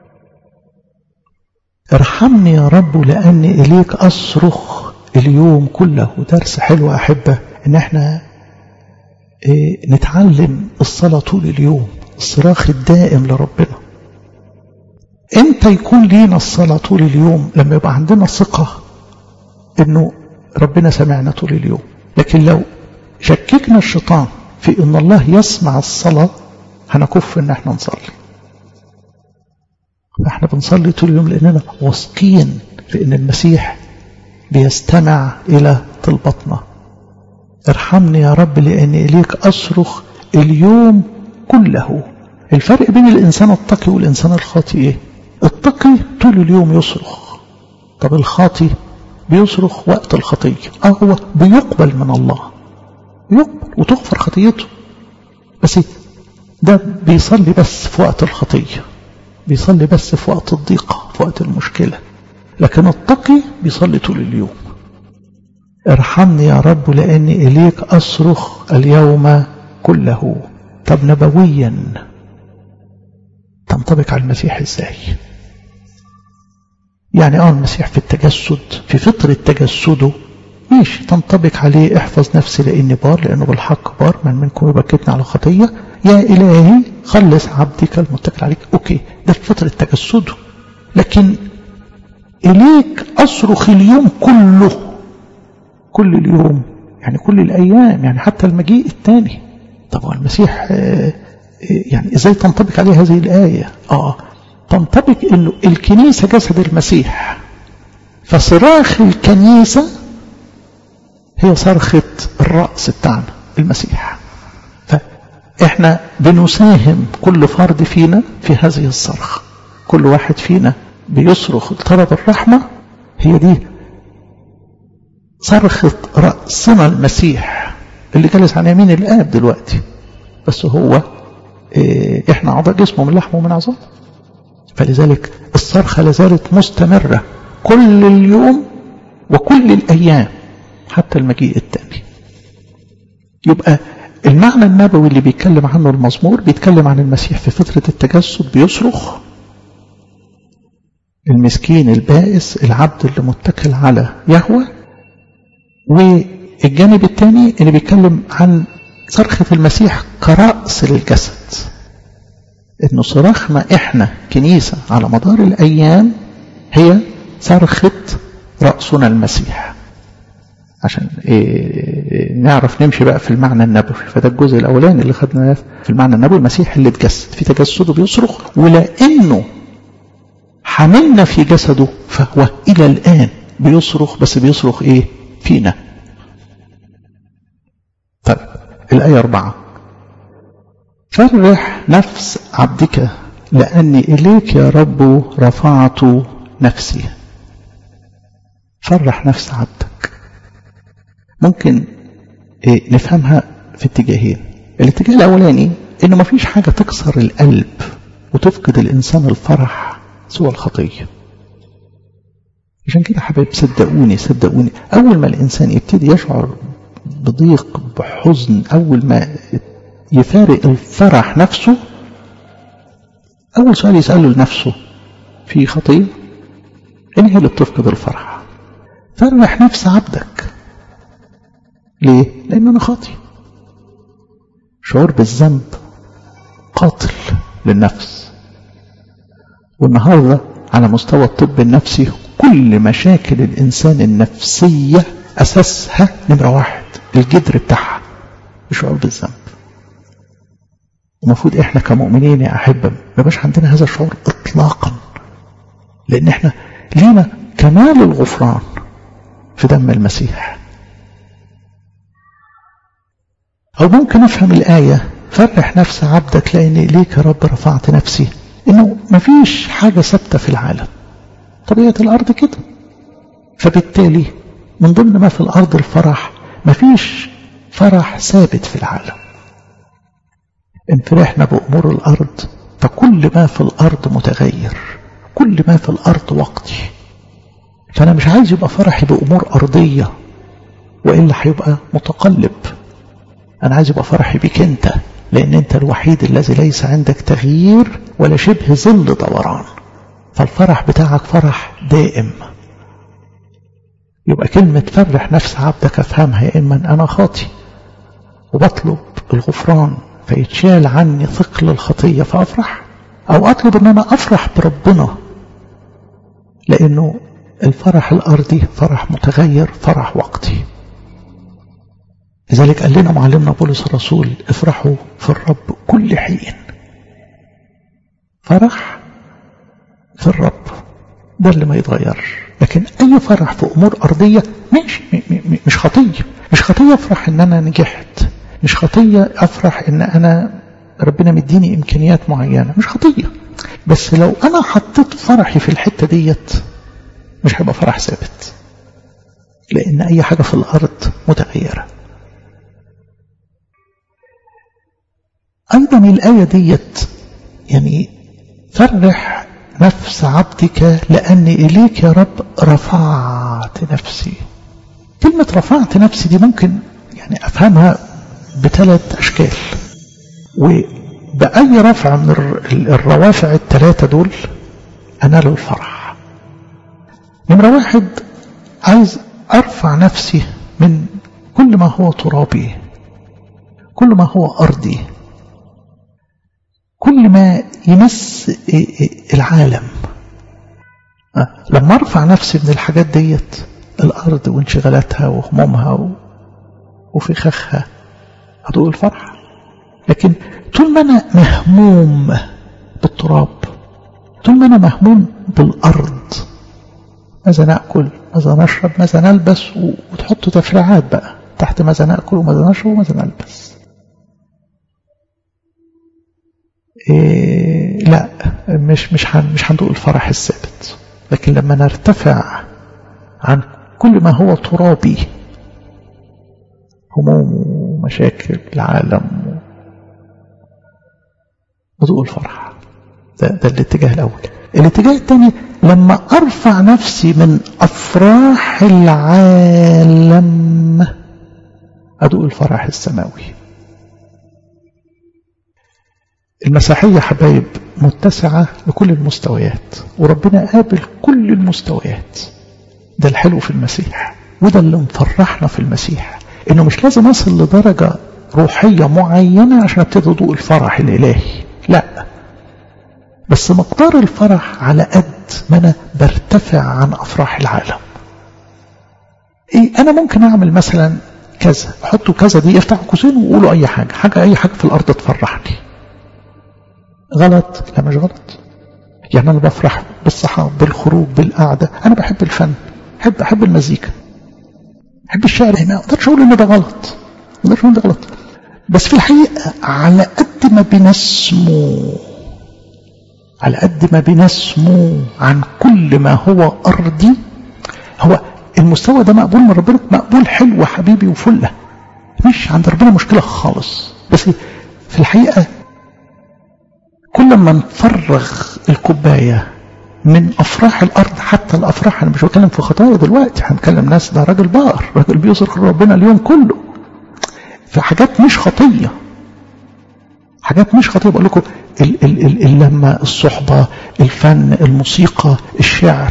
ارحمني يا رب لأني إليك أصرخ اليوم كله درس حلو أحبة إن احنا إيه نتعلم الصلاة طول اليوم الصراخ الدائم لربنا امتى يكون لينا الصلاة طول اليوم لما يبقى عندنا ثقة انه ربنا سمعنا طول اليوم لكن لو شككنا الشيطان في ان الله يسمع الصلاة هنكف ان احنا نصلي فاحنا بنصلي طول اليوم لاننا واثقين في ان المسيح بيستمع الى طلبتنا ارحمني يا رب لاني اليك اصرخ اليوم كله الفرق بين الانسان التقي والانسان الخاطئ ايه التقي طول اليوم يصرخ طب الخاطئ بيصرخ وقت الخطية اه هو بيقبل من الله يقبل وتغفر خطيته بس ده بيصلي بس في وقت الخطية بيصلي بس في وقت الضيقة في وقت المشكلة لكن التقي بيصلي طول اليوم ارحمني يا رب لأني إليك أصرخ اليوم كله طب نبويا تنطبق على المسيح ازاي يعني اه المسيح في التجسد في فطرة تجسده ماشي تنطبق عليه احفظ نفسي لاني بار لانه بالحق بار من منكم يبكتني على خطيه يا الهي خلص عبدك المتكل عليك اوكي ده في فطرة تجسده لكن اليك اصرخ اليوم كله كل اليوم يعني كل الايام يعني حتى المجيء الثاني طب هو المسيح يعني ازاي تنطبق عليه هذه الايه اه تنطبق انه الكنيسه جسد المسيح فصراخ الكنيسه هي صرخه الراس بتاعنا المسيح فاحنا بنساهم كل فرد فينا في هذه الصرخه كل واحد فينا بيصرخ طلب الرحمه هي دي صرخه راسنا المسيح اللي جالس على يمين الاب دلوقتي بس هو إيه احنا اعضاء جسمه من لحمه ومن عظامه فلذلك الصرخة لازالت مستمرة كل اليوم وكل الأيام حتى المجيء الثاني يبقى المعنى النبوي اللي بيتكلم عنه المزمور بيتكلم عن المسيح في فترة التجسد بيصرخ المسكين البائس العبد اللي متكل على يهوى والجانب الثاني اللي بيتكلم عن صرخة المسيح كرأس للجسد انه صراخنا احنا كنيسة على مدار الايام هي صرخة رأسنا المسيح عشان إيه نعرف نمشي بقى في المعنى النبوي فده الجزء الاولاني اللي خدنا في المعنى النبوي المسيح اللي اتجسد في تجسده بيصرخ ولانه حملنا في جسده فهو الى الان بيصرخ بس بيصرخ ايه فينا طيب الآية أربعة فرح نفس عبدك لأني إليك يا رب رفعت نفسي فرح نفس عبدك ممكن إيه نفهمها في اتجاهين الاتجاه الأولاني إنه ما فيش حاجة تكسر القلب وتفقد الإنسان الفرح سوى الخطية عشان كده حبايب صدقوني صدقوني أول ما الإنسان يبتدي يشعر بضيق بحزن أول ما يفارق الفرح نفسه أول سؤال يسأله لنفسه في خطية إيه هي اللي بتفقد الفرح فرح نفس عبدك ليه لأن أنا خاطي شعور بالذنب قاتل للنفس والنهاردة على مستوى الطب النفسي كل مشاكل الإنسان النفسية أساسها نمرة واحد الجدر بتاعها الشعور بالذنب المفروض احنا كمؤمنين يا أحبة ما يبقاش عندنا هذا الشعور إطلاقا لأن احنا لينا كمال الغفران في دم المسيح أو ممكن أفهم الآية فرح نفس عبدك لأن إليك يا رب رفعت نفسي إنه مفيش حاجة ثابتة في العالم طبيعة الأرض كده فبالتالي من ضمن ما في الأرض الفرح مفيش فرح ثابت في العالم إن فرحنا بأمور الأرض فكل ما في الأرض متغير كل ما في الأرض وقتي فأنا مش عايز يبقى فرحي بأمور أرضية وإلا هيبقى متقلب أنا عايز يبقى فرحي بك أنت لأن أنت الوحيد الذي ليس عندك تغيير ولا شبه ظل دوران فالفرح بتاعك فرح دائم يبقى كلمة فرح نفس عبدك أفهمها يا إما أنا خاطي وبطلب الغفران فيتشال عني ثقل الخطية فأفرح أو أطلب أن أنا أفرح بربنا لأنه الفرح الأرضي فرح متغير فرح وقتي لذلك قال لنا معلمنا بولس الرسول افرحوا في الرب كل حين فرح في الرب ده اللي ما يتغيرش لكن اي فرح في امور ارضيه ماشي مش خطيه مش خطيه افرح ان انا نجحت مش خطيه افرح ان انا ربنا مديني امكانيات معينه مش خطيه بس لو انا حطيت فرحي في الحته ديت مش هيبقى فرح ثابت لان اي حاجه في الارض متغيره ايضا الايه ديت يعني فرح نفس عبدك لأني إليك يا رب رفعت نفسي كلمة رفعت نفسي دي ممكن يعني أفهمها بثلاث أشكال وبأي رفع من الروافع الثلاثة دول أنال الفرح نمرة واحد عايز أرفع نفسي من كل ما هو ترابي كل ما هو أرضي كل ما يمس العالم لما ارفع نفسي من الحاجات ديت الارض وانشغالاتها وهمومها وفخاخها هتقول الفرح لكن طول ما انا مهموم بالتراب طول ما انا مهموم بالارض ماذا ناكل ماذا نشرب ماذا نلبس وتحط تفريعات بقى تحت ماذا ناكل وماذا نشرب وماذا نلبس إيه لا مش مش هن مش هندوق الفرح الثابت لكن لما نرتفع عن كل ما هو ترابي هموم ومشاكل العالم ندوق الفرح ده, ده الاتجاه الأول الاتجاه الثاني لما أرفع نفسي من أفراح العالم أدوق الفرح السماوي المسيحية حبايب متسعة لكل المستويات وربنا قابل كل المستويات ده الحلو في المسيح وده اللي مفرحنا في المسيح انه مش لازم اصل لدرجة روحية معينة عشان ابتدي اضوء الفرح الالهي لا بس مقدار الفرح على قد ما انا برتفع عن افراح العالم ايه انا ممكن اعمل مثلا كذا احطوا كذا دي افتحوا قوسين وقولوا اي حاجة حاجة اي حاجة في الارض تفرحني غلط لا مش غلط يعني انا بفرح بالصحاب بالخروج بالقعده انا بحب الفن بحب احب المزيكا بحب الشعر ما اقدرش اقول ان ده غلط ما اقدرش اقول ده غلط بس في الحقيقه على قد ما بنسمو على قد ما بنسمو عن كل ما هو ارضي هو المستوى ده مقبول من ربنا مقبول حلو حبيبي وفله مش عند ربنا مشكله خالص بس في الحقيقه كل ما نفرغ الكوباية من أفراح الأرض حتى الأفراح أنا مش بتكلم في خطايا دلوقتي هنتكلم ناس ده راجل بار راجل بيصرخ ربنا اليوم كله في حاجات مش خطية حاجات مش خطية بقول لكم اللمة الصحبة الفن الموسيقى الشعر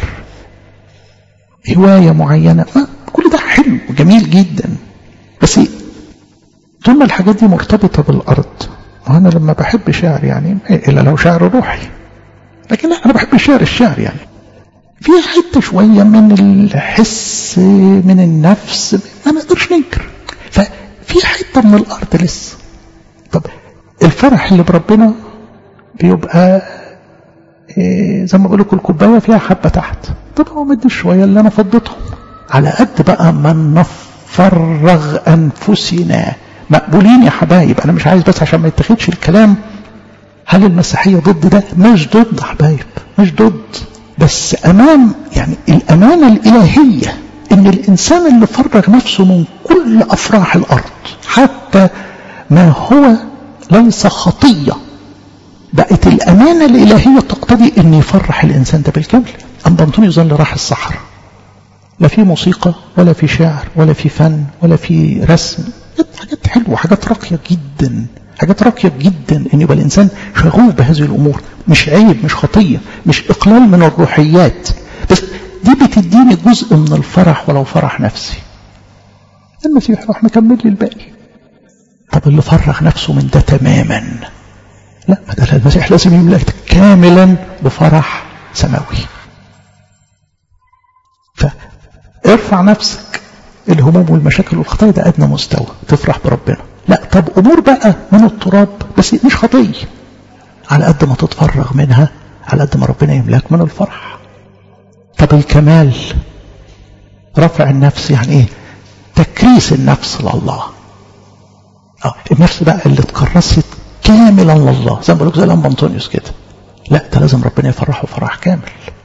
هواية معينة كل ده حلو وجميل جدا بس طول ما الحاجات دي مرتبطة بالأرض وأنا لما بحب شعر يعني إلا لو شعر روحي لكن لا أنا بحب الشعر الشعر يعني في حتة شوية من الحس من النفس ما نقدرش ننكر ففي حتة من الأرض لسه طب الفرح اللي بربنا بيبقى إيه زي ما بقول لكم الكوباية فيها حبة تحت طب هو مدي شوية اللي أنا فضيتهم على قد بقى ما نفرغ أنفسنا مقبولين يا حبايب أنا مش عايز بس عشان ما يتخدش الكلام هل المسيحية ضد ده؟ مش ضد حبايب مش ضد بس أمام يعني الأمانة الإلهية إن الإنسان اللي فرغ نفسه من كل أفراح الأرض حتى ما هو ليس خطية بقت الأمانة الإلهية تقتضي أن يفرح الإنسان ده بالكامل أم بنطوني يظل راح الصحراء لا في موسيقى ولا في شعر ولا في فن ولا في رسم حاجات حلوة حاجات راقية جدا حاجات راقية جدا ان يبقى الانسان شغوف بهذه الامور مش عيب مش خطية مش اقلال من الروحيات بس دي بتديني جزء من الفرح ولو فرح نفسي المسيح راح مكمل لي الباقي طب اللي فرغ نفسه من ده تماما لا ما ده المسيح لازم يملك كاملا بفرح سماوي فارفع نفسك الهموم والمشاكل والخطايا ده ادنى مستوى تفرح بربنا لا طب امور بقى من التراب بس مش خطيه على قد ما تتفرغ منها على قد ما ربنا يملاك من الفرح طب الكمال رفع النفس يعني ايه تكريس النفس لله اه النفس بقى اللي اتكرست كاملا لله زي ما بقول زي الانبا انطونيوس كده لا ده لازم ربنا يفرحه فرح كامل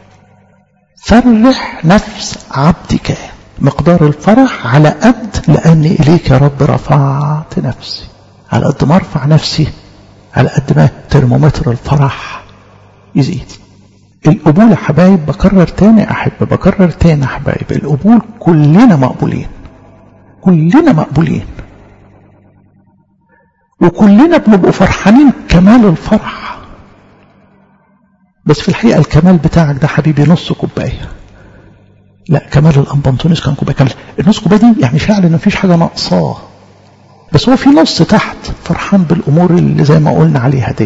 فرح نفس عبدك مقدار الفرح على قد لأني إليك يا رب رفعت نفسي على قد ما ارفع نفسي على قد ما ترمومتر الفرح يزيد القبول يا حبايب بكرر تاني أحب بكرر تاني يا حبايب القبول كلنا مقبولين كلنا مقبولين وكلنا بنبقوا فرحانين كمال الفرح بس في الحقيقة الكمال بتاعك ده حبيبي نص كوباية لا كمال الأنبنطونيس كان كوباية كاملة النص كوباية دي يعني فعلا ما فيش حاجة ناقصاه بس هو في نص تحت فرحان بالأمور اللي زي ما قلنا عليها ديت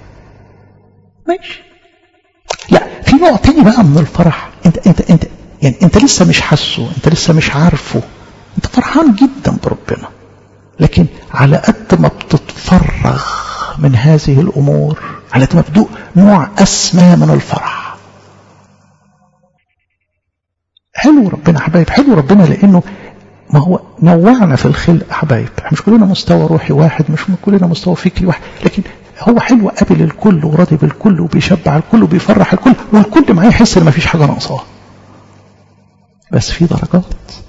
ماشي لا في نوع تاني بقى من الفرح انت انت انت يعني انت لسه مش حاسه انت لسه مش عارفه انت فرحان جدا بربنا لكن على قد ما بتتفرغ من هذه الامور على قد ما بتدوق نوع اسمى من الفرح حلو ربنا حبايب حلو ربنا لانه ما هو نوعنا في الخلق حبايب مش كلنا مستوى روحي واحد مش كلنا مستوى فكري واحد لكن هو حلو قابل الكل وراضي بالكل وبيشبع الكل وبيفرح الكل والكل معاه يحس ان مفيش حاجه ناقصاه بس في درجات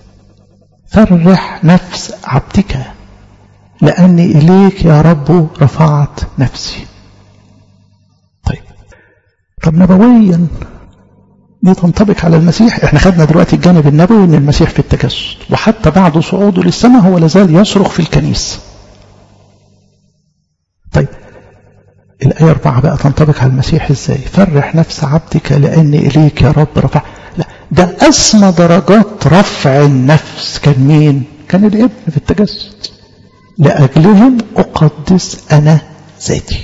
فرح نفس عبدك لاني اليك يا رب رفعت نفسي طيب طب نبويا دي تنطبق على المسيح احنا خدنا دلوقتي الجانب النبوي ان المسيح في التجسد وحتى بعد صعوده للسماء هو لازال يصرخ في الكنيسه طيب الآية أربعة بقى تنطبق على المسيح إزاي فرح نفس عبدك لأني إليك يا رب رفع لا ده أسمى درجات رفع النفس كان مين كان الابن في التجسد لأجلهم أقدس أنا ذاتي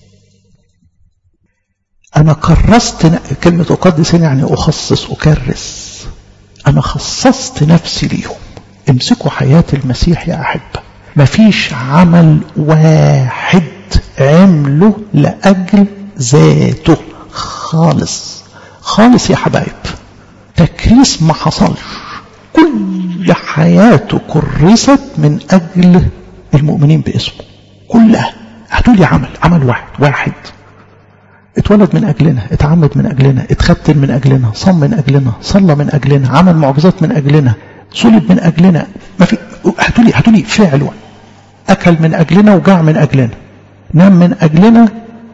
أنا كرست كلمة أقدس هنا يعني أخصص أكرس أنا خصصت نفسي ليهم امسكوا حياة المسيح يا أحبة مفيش عمل واحد عمله لأجل ذاته خالص خالص يا حبايب تكريس ما حصلش كل حياته كرست من أجل المؤمنين باسمه كلها هتقولي عمل عمل واحد واحد اتولد من أجلنا اتعمد من أجلنا اتختن من أجلنا صم من أجلنا صلى من أجلنا عمل معجزات من أجلنا صلب من أجلنا ما في هتقولي هتقولي فعل أكل من أجلنا وجاع من أجلنا نام من أجلنا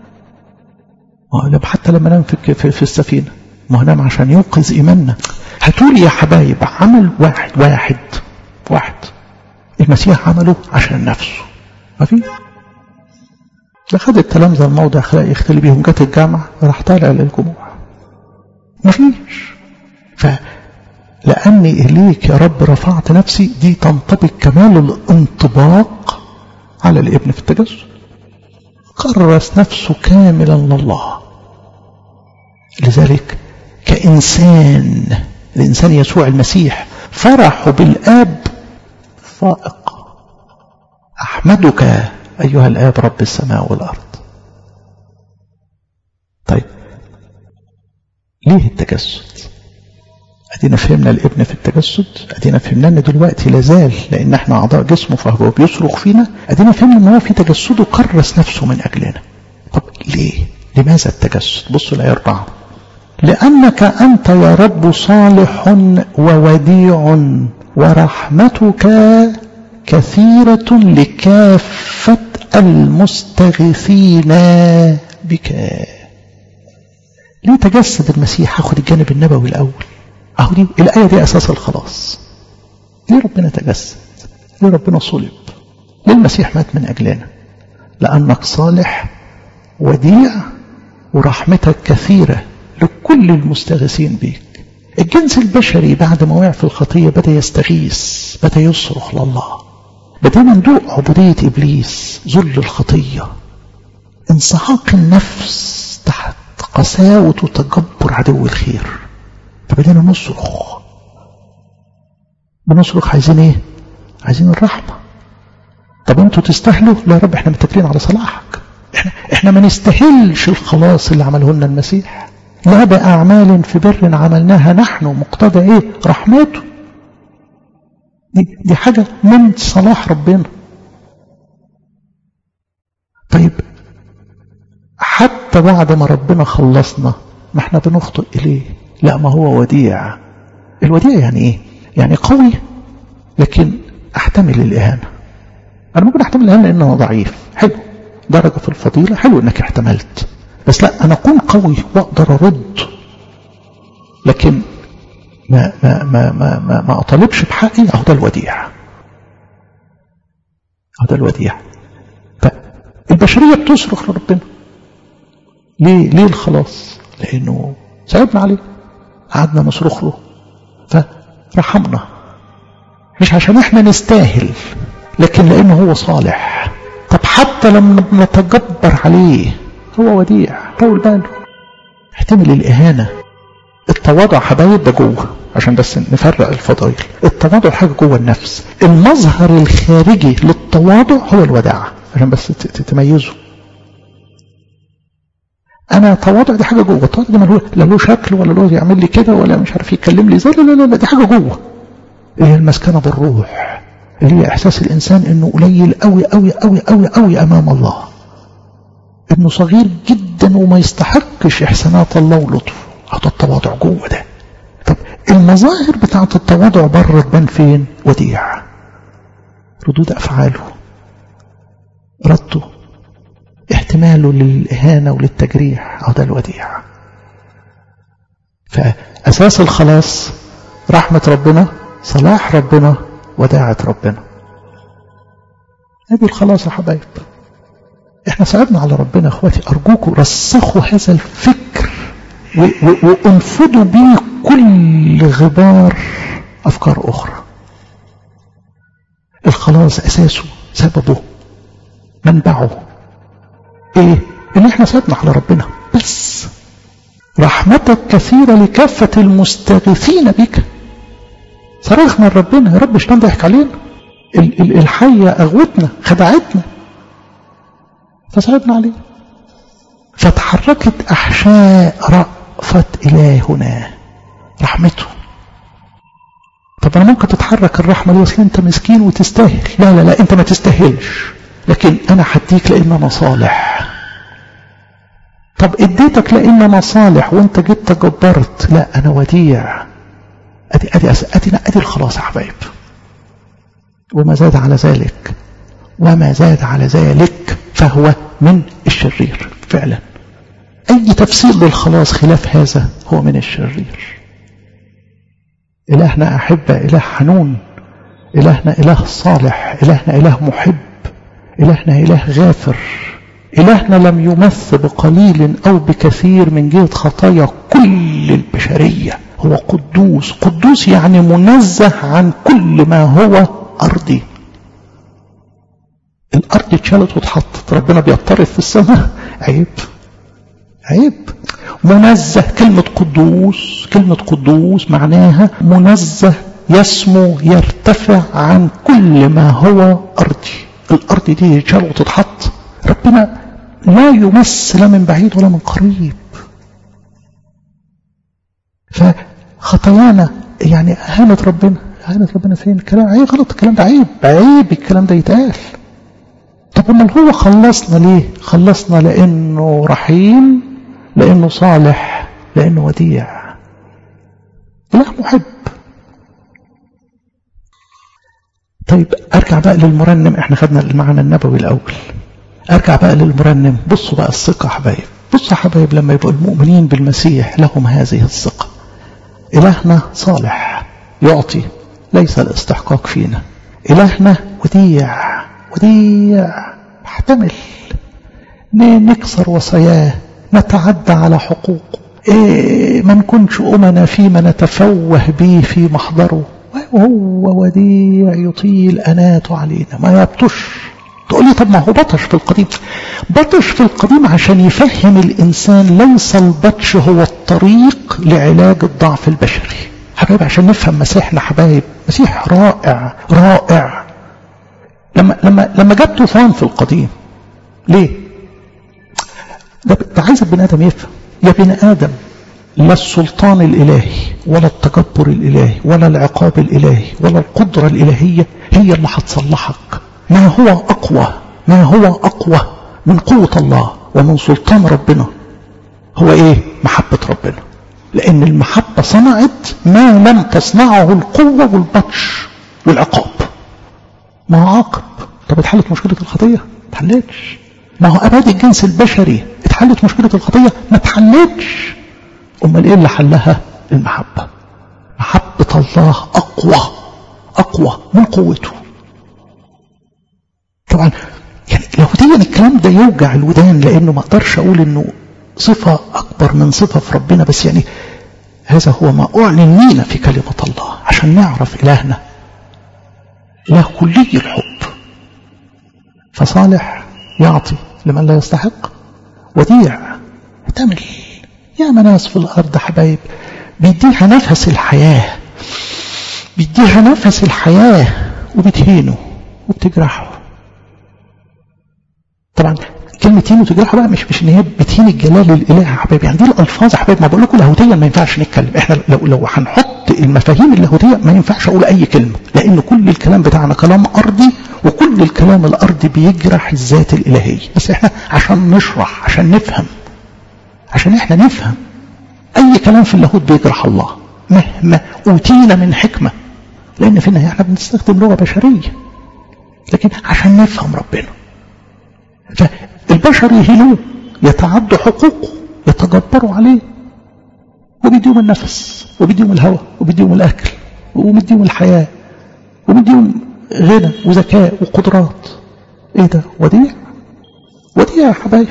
حتى لما نام في, في, في السفينة ما هو نام عشان يوقظ إيماننا هتقولي يا حبايب عمل واحد واحد واحد المسيح عمله عشان نفسه ما في ده خد التلامذة الموضع خلق يختلي بيهم جت الجامعة راح طالع للجموع ما فيش ف لأني إليك يا رب رفعت نفسي دي تنطبق كمال الانطباق على الابن في التجسد كرس نفسه كاملا لله لذلك كإنسان الإنسان يسوع المسيح فرح بالآب فائق أحمدك أيها الآب رب السماء والأرض طيب ليه التجسد ادينا فهمنا الابن في التجسد ادينا فهمنا ان دلوقتي لازال لان احنا اعضاء جسمه فهو بيصرخ فينا ادينا فهمنا ان هو في تجسده كرس نفسه من اجلنا طب ليه لماذا التجسد بصوا الايه 4 لانك انت يا رب صالح ووديع ورحمتك كثيرة لكافة المستغيثين بك ليه تجسد المسيح هاخد الجانب النبوي الأول اهو دي الآية دي أساس الخلاص ليه ربنا تجسد ليه ربنا صلب ليه المسيح مات من أجلنا لأنك صالح وديع ورحمتك كثيرة لكل المستغيثين بيك الجنس البشري بعد ما وقع في الخطية بدأ يستغيث بدأ يصرخ لله بدأنا ندوق عبودية إبليس ذل الخطية انسحاق النفس تحت قساوة وتجبر عدو الخير فبدأنا نصرخ بنصرخ عايزين ايه عايزين الرحمة طب انتوا تستاهلوا لا يا رب احنا متكلين على صلاحك احنا, احنا ما نستاهلش الخلاص اللي عمله لنا المسيح لا بأعمال في بر عملناها نحن مقتضى ايه رحمته دي, دي حاجة من صلاح ربنا طيب حتى بعد ما ربنا خلصنا ما احنا بنخطئ إليه لا ما هو وديع الوديع يعني ايه يعني قوي لكن احتمل الإهانة أنا ممكن أحتمل الإهانة لأن أنا ضعيف حلو درجة في الفضيلة حلو أنك احتملت بس لا أنا أكون قوي وأقدر أرد لكن ما ما ما ما ما, ما أطالبش بحقي أهو ده الوديع أهو ده الوديع فالبشرية بتصرخ لربنا ليه ليه الخلاص لأنه صعبنا عليه قعدنا نصرخ له فرحمنا مش عشان احنا نستاهل لكن لأنه هو صالح طب حتى لما نتجبر عليه هو وديع طول باله احتمل الإهانة التواضع حبايب ده جوه عشان بس نفرق الفضائل التواضع حاجة جوه النفس المظهر الخارجي للتواضع هو الوداعة عشان بس تميزه انا تواضع دي حاجه جوه التواضع دي لا له شكل ولا له يعمل لي كده ولا مش عارف يتكلم لي زي لا لا لا دي حاجه جوه اللي هي المسكنه بالروح اللي هي احساس الانسان انه قليل قوي قوي قوي قوي قوي امام الله انه صغير جدا وما يستحقش احسانات الله ولطفه هذا التواضع جوه ده طب المظاهر بتاعه التواضع بره تبان فين وديع ردود افعاله رده احتماله للإهانة وللتجريح أو ده الوديع فأساس الخلاص رحمة ربنا صلاح ربنا وداعة ربنا هذه الخلاص يا حبايب احنا صعبنا على ربنا اخواتي ارجوكم رسخوا هذا الفكر وانفضوا به كل غبار افكار اخرى الخلاص اساسه سببه منبعه ايه ان احنا صعبنا على ربنا بس رحمتك كثيرة لكافة المستغيثين بك صرخنا لربنا يا رب شلون ضحك علينا ال ال الحية اغوتنا خدعتنا فصعبنا عليه فتحركت احشاء رأفة الهنا رحمته طب انا ممكن تتحرك الرحمة دي اصل انت مسكين وتستاهل لا لا لا انت ما تستاهلش لكن انا حديك لان انا صالح طب اديتك لان انا صالح وانت جيت تجبرت لا انا وديع ادي ادي ادي ادي الخلاص يا حبايب وما زاد على ذلك وما زاد على ذلك فهو من الشرير فعلا اي تفسير للخلاص خلاف هذا هو من الشرير الهنا احبه اله حنون الهنا اله صالح الهنا اله محب إلهنا إله غافر إلهنا لم يمث بقليل أو بكثير من جهة خطايا كل البشرية هو قدوس قدوس يعني منزه عن كل ما هو أرضي الأرض اتشالت واتحطت ربنا بيضطرب في السماء عيب عيب منزه كلمة قدوس كلمة قدوس معناها منزه يسمو يرتفع عن كل ما هو أرضي الأرض دي تشال وتتحط ربنا لا يمس لا من بعيد ولا من قريب فخطايانا يعني أهانة ربنا أهانة ربنا فين الكلام عيب غلط الكلام ده عيب عيب الكلام ده يتقال طب امال هو خلصنا ليه خلصنا لأنه رحيم لأنه صالح لأنه وديع إله محب طيب ارجع بقى للمرنم احنا خدنا المعنى النبوي الاول ارجع بقى للمرنم بصوا بقى الثقه حبايب بصوا حبايب لما يبقوا المؤمنين بالمسيح لهم هذه الثقه إلهنا صالح يعطي ليس الاستحقاق فينا إلهنا وديع وديع محتمل نكسر وصاياه نتعدى على حقوقه إيه ما نكونش أمنا فيما نتفوه به في محضره وهو وديع يطيل أناته علينا ما يبطش تقول لي طب ما هو بطش في القديم بطش في القديم عشان يفهم الإنسان ليس البطش هو الطريق لعلاج الضعف البشري حبايب عشان نفهم مسيحنا حبايب مسيح رائع رائع لما لما لما جاب طوفان في القديم ليه؟ ده, ده عايز البني ادم يفهم يا بني ادم لا السلطان الالهي ولا التكبر الالهي ولا العقاب الالهي ولا القدره الالهيه هي اللي هتصلحك ما هو اقوى ما هو اقوى من قوه الله ومن سلطان ربنا هو ايه محبه ربنا لان المحبه صنعت ما لم تصنعه القوه والبطش والعقاب ما هو عاقب طب اتحلت مشكله الخطيه ما اتحلتش ما هو اباد الجنس البشري اتحلت مشكله الخطيه ما اتحلتش امال ايه اللي حلها المحبه محبه الله اقوى اقوى من قوته طبعا يعني لاهوتيا الكلام ده يوجع الودان لانه ما اقدرش اقول انه صفه اكبر من صفه في ربنا بس يعني هذا هو ما اعلن لينا في كلمه الله عشان نعرف الهنا له كلي الحب فصالح يعطي لمن لا يستحق وديع احتمل يا ناس في الارض حبايب بيديها نفس الحياه بيديها نفس الحياه وبتهينه وبتجرحه طبعا كلمة تهين وتجرحه بقى مش مش ان هي بتهين الجلال الاله يا حبايبي يعني دي الالفاظ يا حبايبي ما بقول لكم لاهوتيا ما ينفعش نتكلم احنا لو لو هنحط المفاهيم اللاهوتيه ما ينفعش اقول اي كلمه لان كل الكلام بتاعنا كلام ارضي وكل الكلام الارضي بيجرح الذات الالهيه بس احنا عشان نشرح عشان نفهم عشان احنا نفهم اي كلام في اللاهوت بيجرح الله مهما اوتينا من حكمه لان في النهايه احنا بنستخدم لغه بشريه لكن عشان نفهم ربنا فالبشر يهينوه يتعدوا حقوقه يتجبروا عليه وبيديهم النفس وبيديهم الهواء وبيديهم الاكل وبيديهم الحياه وبيديهم غنى وذكاء وقدرات ايه ده وديع وديع يا حبايب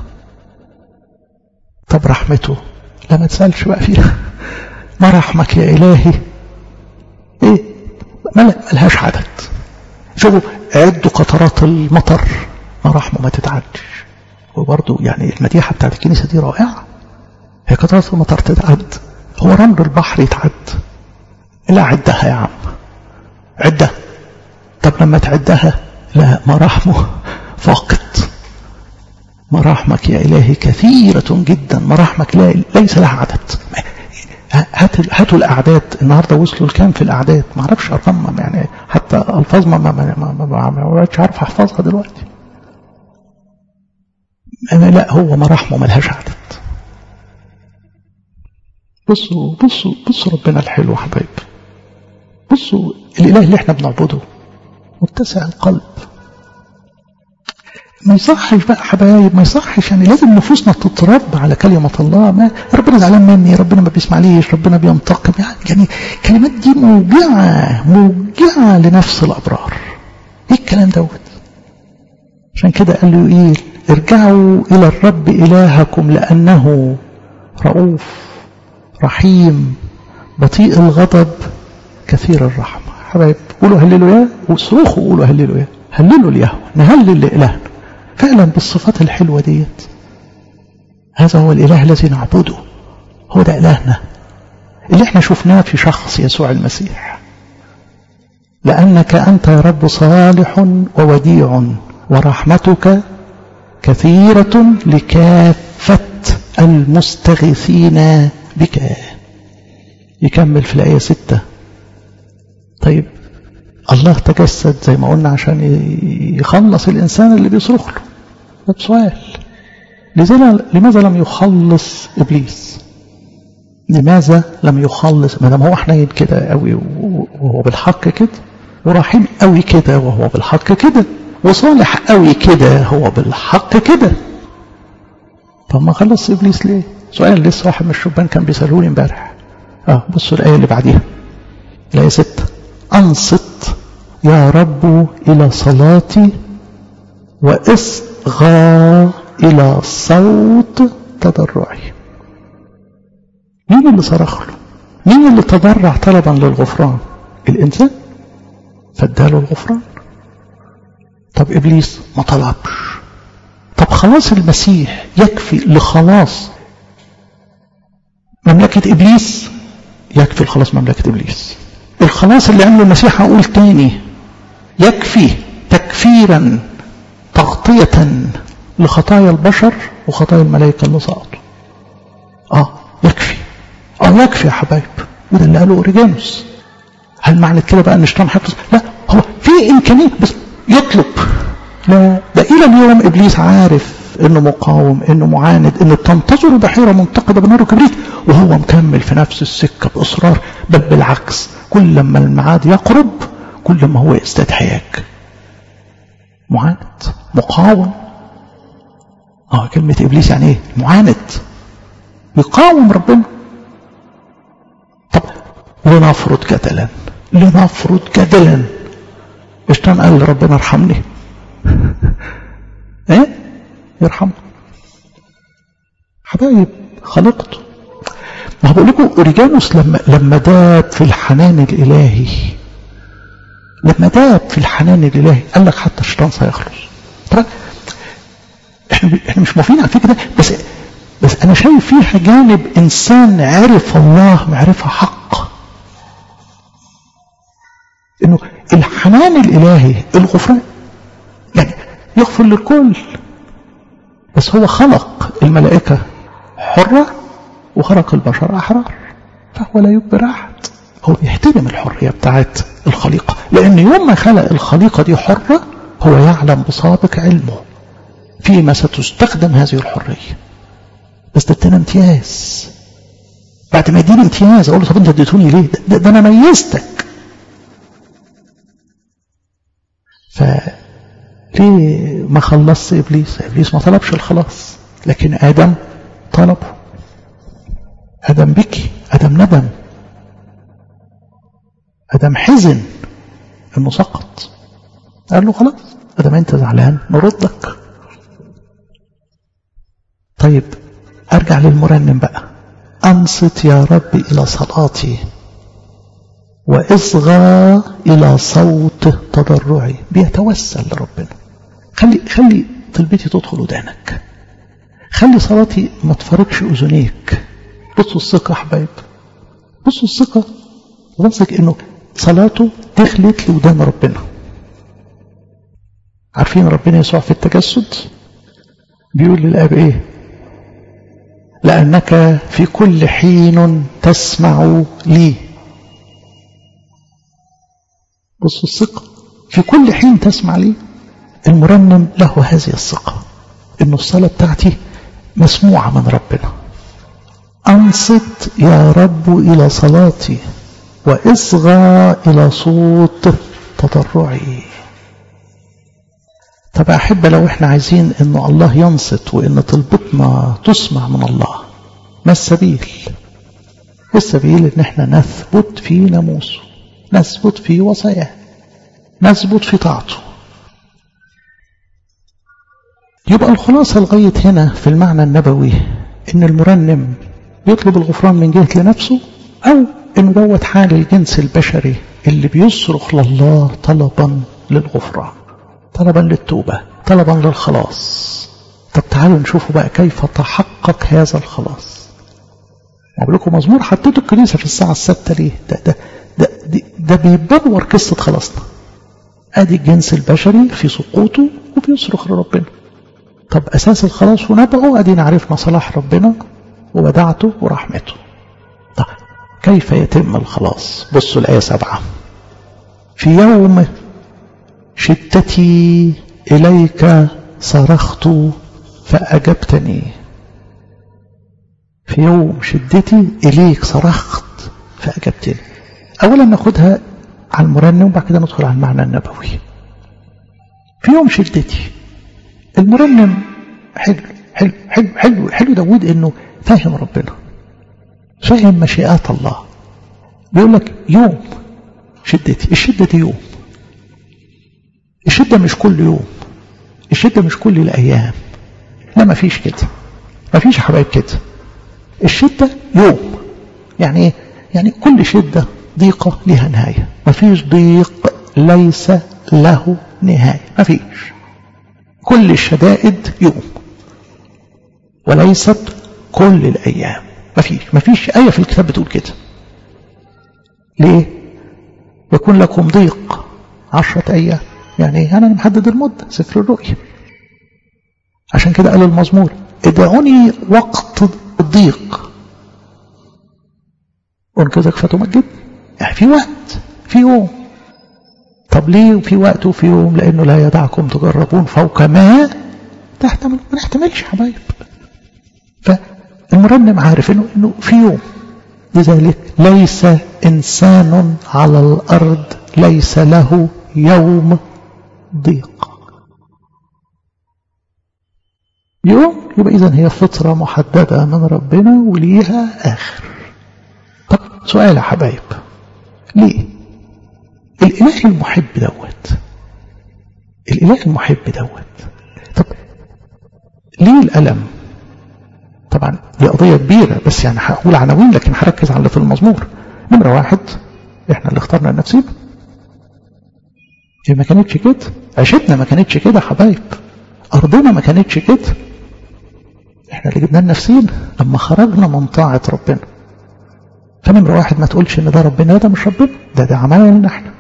طب رحمته لا ما تسالش بقى فيها ما رحمك يا الهي ايه ملهاش عدد شوفوا عدوا قطرات المطر ما رحمه ما تتعدش وبرضه يعني المديحه بتاعت الكنيسه دي رائعه هي قطرات المطر تتعد هو رمل البحر يتعد لا عدها يا عم عدها طب لما تعدها لا مراحمه فقط مراحمك يا إلهي كثيرة جدا مراحمك لا ليس لها عدد هات هاتوا الأعداد النهاردة وصلوا لكام في الأعداد ما أعرفش أرقام يعني حتى ألفاظ ما ما ما ما, ما, ما بقتش عارف أحفظها دلوقتي أنا لا هو مراحمه ملهاش عدد بصوا بصوا بصوا ربنا الحلو حبايب بصوا الإله اللي احنا بنعبده متسع القلب ما يصحش بقى حبايب ما يصحش يعني لازم نفوسنا تتربى على كلمة الله ما ربنا زعلان مني ربنا ما بيسمعليش ربنا بينتقم يعني الكلمات دي موجعة موجعة لنفس الأبرار ايه الكلام دوت عشان كده قال له ايه ارجعوا إلى الرب إلهكم لأنه رؤوف رحيم بطيء الغضب كثير الرحمة حبايب قولوا هللوا يا وصرخوا قولوا هللوا يا هللوا اليهوى نهلل لإلهنا فعلا بالصفات الحلوة ديت هذا هو الإله الذي نعبده هو ده إلهنا اللي احنا شفناه في شخص يسوع المسيح لأنك أنت يا رب صالح ووديع ورحمتك كثيرة لكافة المستغيثين بك يكمل في الآية ستة طيب الله تجسد زي ما قلنا عشان يخلص الإنسان اللي بيصرخ له ده سؤال لماذا لم يخلص إبليس لماذا لم يخلص ما دام هو حنين كده قوي وهو بالحق كده ورحيم قوي كده وهو بالحق كده وصالح قوي كده هو بالحق كده طب ما خلص ابليس ليه سؤال لسه واحد من الشبان كان بيسالوني امبارح اه بصوا الآية اللي بعديها الآية ستة أنصت يا رب إلى صلاتي وإصغى إلى صوت تضرعي مين اللي صرخ له مين اللي تضرع طلبا للغفران الإنسان فاداله الغفران طب إبليس ما طلبش طب خلاص المسيح يكفي لخلاص مملكة إبليس يكفي لخلاص مملكة إبليس الخلاص اللي عمله المسيح هقول تاني يكفي تكفيرا تغطية لخطايا البشر وخطايا الملائكة اللي سقطوا اه يكفي اه يكفي يا حبايب وده اللي قاله اوريجانوس هل معنى كده بقى ان الشيطان حفظ لا هو في امكانيه بس يطلب لا ده الى اليوم ابليس عارف انه مقاوم انه معاند انه بتنتظره بحيره منتقده بنار وكبريت وهو مكمل في نفس السكه باصرار بل بالعكس كل ما الميعاد يقرب كل ما هو يزداد حياج معاند مقاوم اه كلمه ابليس يعني ايه معاند يقاوم ربنا طب لنفرض جدلا لنفرض جدلا الشيطان قال لربنا ارحمني ايه يرحمه حبايب خلقته ما بقول لكم اوريجانوس لما لما داب في الحنان الالهي لما داب في الحنان الالهي قال لك حتى الشيطان سيخلص طبعا احنا احنا مش موافقين على الفكره ده بس بس انا شايف فيها جانب انسان عرف الله معرفه حق انه الحنان الالهي الغفران يعني يغفر للكل بس هو خلق الملائكة حرة وخلق البشر أحرار فهو لا يجبر أحد هو بيحترم الحرية بتاعت الخليقة لأن يوم ما خلق الخليقة دي حرة هو يعلم بسابق علمه فيما ستستخدم هذه الحرية بس ده ادينا امتياز بعد ما يديني امتياز اقول له طب انت اديتوني ليه ده, ده انا ميزتك ف ليه ما خلصت ابليس ابليس ما طلبش الخلاص لكن ادم طلبه ادم بكي ادم ندم ادم حزن انه سقط قال له خلاص ادم انت زعلان نردك طيب ارجع للمرنم بقى انصت يا رب الى صلاتي واصغى الى صوت تضرعي بيتوسل لربنا خلي خلي طلبتي تدخل ودانك خلي صلاتي ما تفارقش اذنيك بصوا الثقه يا حبايب بصوا الثقه واثق انه صلاته دخلت لودان ربنا عارفين ربنا يسوع في التجسد بيقول للاب ايه لانك في كل حين تسمع لي بصوا الثقه في كل حين تسمع لي المرنم له هذه الثقة إن الصلاة بتاعتي مسموعة من ربنا أنصت يا رب إلى صلاتي وإصغى إلى صوت تضرعي طب أحب لو إحنا عايزين إن الله ينصت وإن طلبتنا تسمع من الله ما السبيل السبيل إن إحنا نثبت في ناموسه نثبت في وصاياه نثبت في طاعته يبقى الخلاصة لغاية هنا في المعنى النبوي إن المرنم يطلب الغفران من جهة لنفسه أو إنه دوت حال الجنس البشري اللي بيصرخ لله طلبا للغفران طلبا للتوبة طلبا للخلاص طب تعالوا نشوفوا بقى كيف تحقق هذا الخلاص أقول لكم مزمور حطيته الكنيسة في الساعة الستة ليه ده ده ده, ده, ده بيبرور قصة خلاصنا ادي الجنس البشري في سقوطه وبيصرخ لربنا طب أساس الخلاص ونبعه أدينا عرفنا صلاح ربنا وودعته ورحمته طب كيف يتم الخلاص بصوا الآية سبعة في يوم شدتي إليك صرخت فأجبتني في يوم شدتي إليك صرخت فأجبتني أولا ناخدها على المرنم وبعد كده ندخل على المعنى النبوي في يوم شدتي المرنم حلو حلو حلو حلو حلو داود انه فاهم ربنا فاهم مشيئات الله بيقول لك يوم شدتي الشدة دي يوم الشدة مش كل يوم الشدة مش كل الأيام لا ما فيش كده ما فيش يا حبايب كده الشدة يوم يعني ايه يعني كل شدة ضيقة لها نهاية ما فيش ضيق ليس له نهاية ما فيش كل الشدائد يوم وليست كل الأيام ما فيش ما فيش آية في الكتاب بتقول كده ليه يكون لكم ضيق عشرة أيام يعني أنا محدد المدة سفر الرؤيا عشان كده قال المزمور ادعوني وقت الضيق أنقذك فتمجد يعني في وقت في يوم طب ليه في وقت وفي يوم لأنه لا يدعكم تجربون فوق ما تحتمل ما نحتملش يا حبايب فالمرنم عارف انه انه في يوم لذلك ليس انسان على الارض ليس له يوم ضيق يوم يبقى اذا هي فطره محدده من ربنا وليها اخر طب سؤال يا حبايب ليه الاله المحب دوت الاله المحب دوت طب ليه الالم طبعا دي قضية كبيرة بس يعني هقول عناوين لكن هركز على اللي في المزمور نمرة واحد احنا اللي اخترنا لنفسنا هي ما كانتش كده عيشتنا ما كانتش كده حبايب أرضنا ما كانتش كده احنا اللي جبنا لنفسينا لما خرجنا من طاعة ربنا فنمرة واحد ما تقولش ان ده ربنا ده مش ربنا ده ده عملنا احنا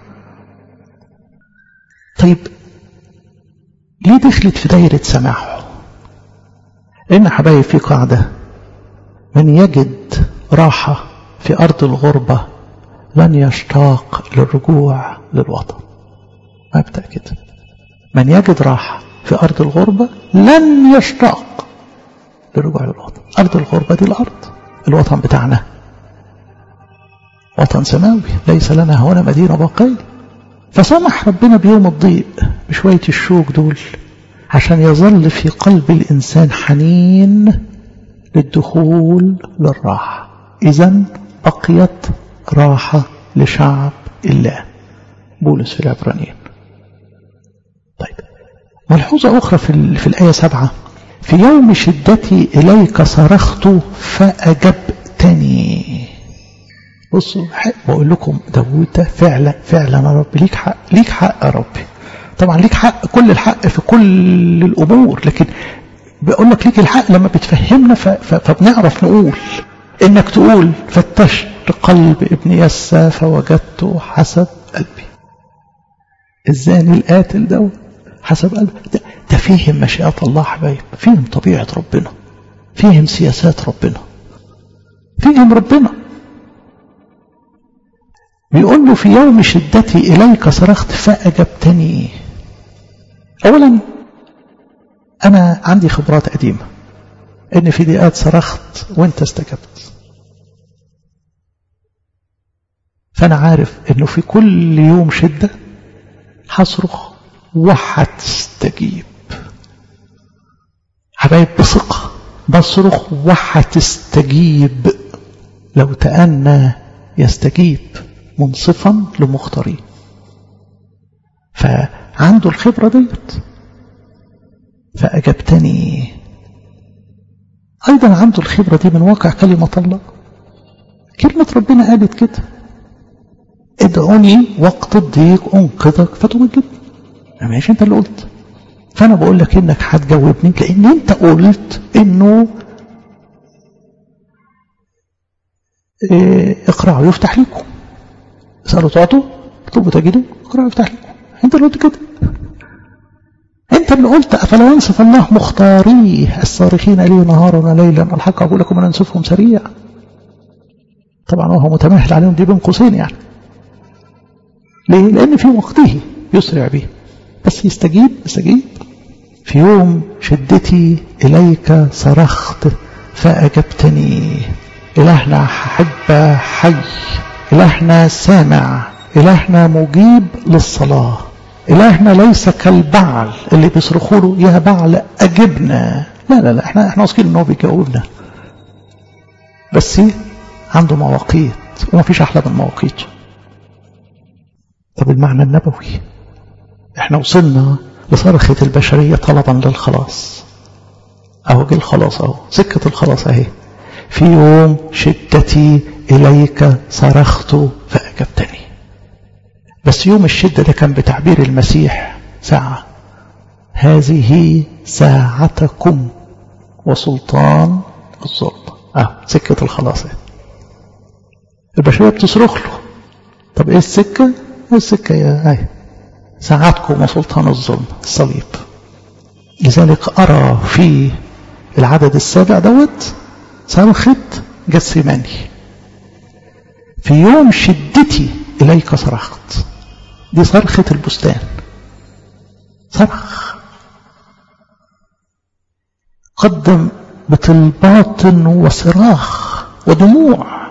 طيب ليه دخلت في دايرة سماحه إن حبايب في قاعدة من يجد راحة في أرض الغربة لن يشتاق للرجوع للوطن مبدأ كده من يجد راحة في أرض الغربة لن يشتاق للرجوع للوطن أرض الغربة دي الأرض الوطن بتاعنا وطن سماوي ليس لنا هنا مدينة باقية فسمح ربنا بيوم الضيق بشوية الشوك دول عشان يظل في قلب الإنسان حنين للدخول للراحة إذا بقيت راحة لشعب الله بولس في العبرانيين طيب ملحوظة أخرى في, في الآية سبعة في يوم شدتي إليك صرخت فأجبتني بصوا بقول لكم داوود ده فعلا فعلا يا رب ليك حق ليك حق يا ربي طبعا ليك حق كل الحق في كل الأمور لكن بيقول لك ليك الحق لما بتفهمنا فبنعرف نقول انك تقول فتشت قلب ابن يسى فوجدته حسب قلبي الزاني القاتل ده حسب قلبي ده, ده فيهم مشيئة الله حبايب فيهم طبيعة ربنا فيهم سياسات ربنا فيهم ربنا بيقول له في يوم شدتي إليك صرخت فأجبتني أولا أنا عندي خبرات قديمة إن في دقات صرخت وأنت استجبت فأنا عارف إنه في كل يوم شدة هصرخ وهتستجيب حبايب بثقة بصرخ وهتستجيب لو تأنى يستجيب منصفا لمختارين فعنده الخبرة ديت فأجبتني أيضا عنده الخبرة دي من واقع كلمة الله كلمة ربنا قالت كده ادعوني وقت الضيق أنقذك فتمجدني ماشي أنت اللي قلت فأنا بقول لك إنك هتجاوبني لأن أنت قلت إنه إيه اقرأوا يفتح لكم اسألوا تعطوا اطلبوا تجدوا اقرأوا يفتح لكم انت اللي قلت كده انت اللي قلت افلا ينصف الله مختاريه الصارخين لي نهارا وليلا الحق اقول لكم ان انصفهم سريع طبعا هو متمهل عليهم دي بين قوسين يعني ليه لان في وقته يسرع به بس يستجيب يستجيب في يوم شدتي اليك صرخت فاجبتني الهنا حب حي إلهنا سامع إلهنا مجيب للصلاة إلهنا ليس كالبعل اللي بيصرخوا له يا بعل أجبنا لا لا لا احنا احنا واثقين ان هو بيجاوبنا بس عنده مواقيت ومفيش أحلى من مواقيته طب المعنى النبوي احنا وصلنا لصرخة البشرية طلبا للخلاص اهو جه الخلاص اهو سكة الخلاص اهي في يوم شدتي إليك صرخت فأجبتني بس يوم الشدة ده كان بتعبير المسيح ساعة هذه ساعتكم وسلطان الظلم اه سكة الخلاص البشرية بتصرخ له طب ايه السكة السكة يا ايه ساعتكم وسلطان الظلم الصليب لذلك أرى في العدد السابع دوت صرخة جسماني في يوم شدتي إليك صرخت دي صرخة البستان صرخ قدم بطلبات وصراخ ودموع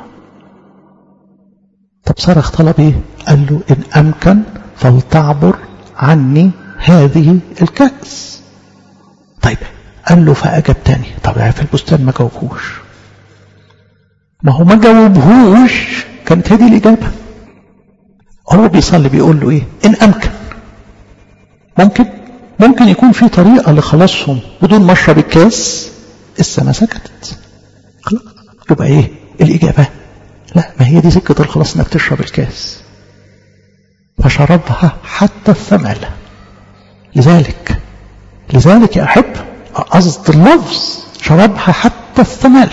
طب صرخ طلب ايه قال له ان امكن فلتعبر عني هذه الكأس طيب قال له فأجبتني طب في البستان ما جاوبهوش ما هو ما جاوبهوش كانت هذه الإجابة هو بيصلي بيقول له إيه إن أمكن ممكن ممكن يكون في طريقة لخلاصهم بدون مشرب الكاس السماء سكتت خلاص يبقى إيه الإجابة لا ما هي دي سكة الخلاص إنك تشرب الكاس فشربها حتى الثمل لذلك لذلك يا أحب قصد اللفظ شربها حتى الثمل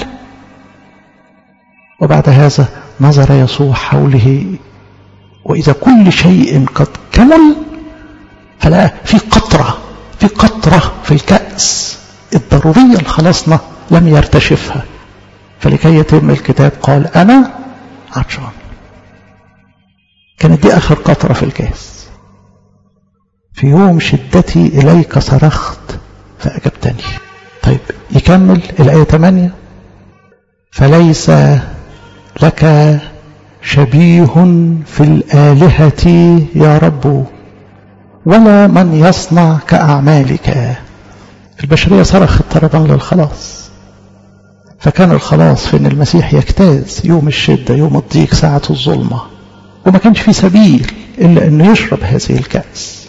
وبعد هذا نظر يسوع حوله وإذا كل شيء قد كمل فلا في قطرة في قطرة في الكأس الضرورية لخلاصنا لم يرتشفها فلكي يتم الكتاب قال أنا عطشان كانت دي آخر قطرة في الكاس في يوم شدتي إليك صرخت فأجبتني طيب يكمل الآية 8 فليس لك شبيه في الآلهة يا رب ولا من يصنع كأعمالك البشرية صرخت طلبا للخلاص فكان الخلاص في أن المسيح يجتاز يوم الشدة يوم الضيق ساعة الظلمة وما كانش في سبيل إلا أنه يشرب هذه الكأس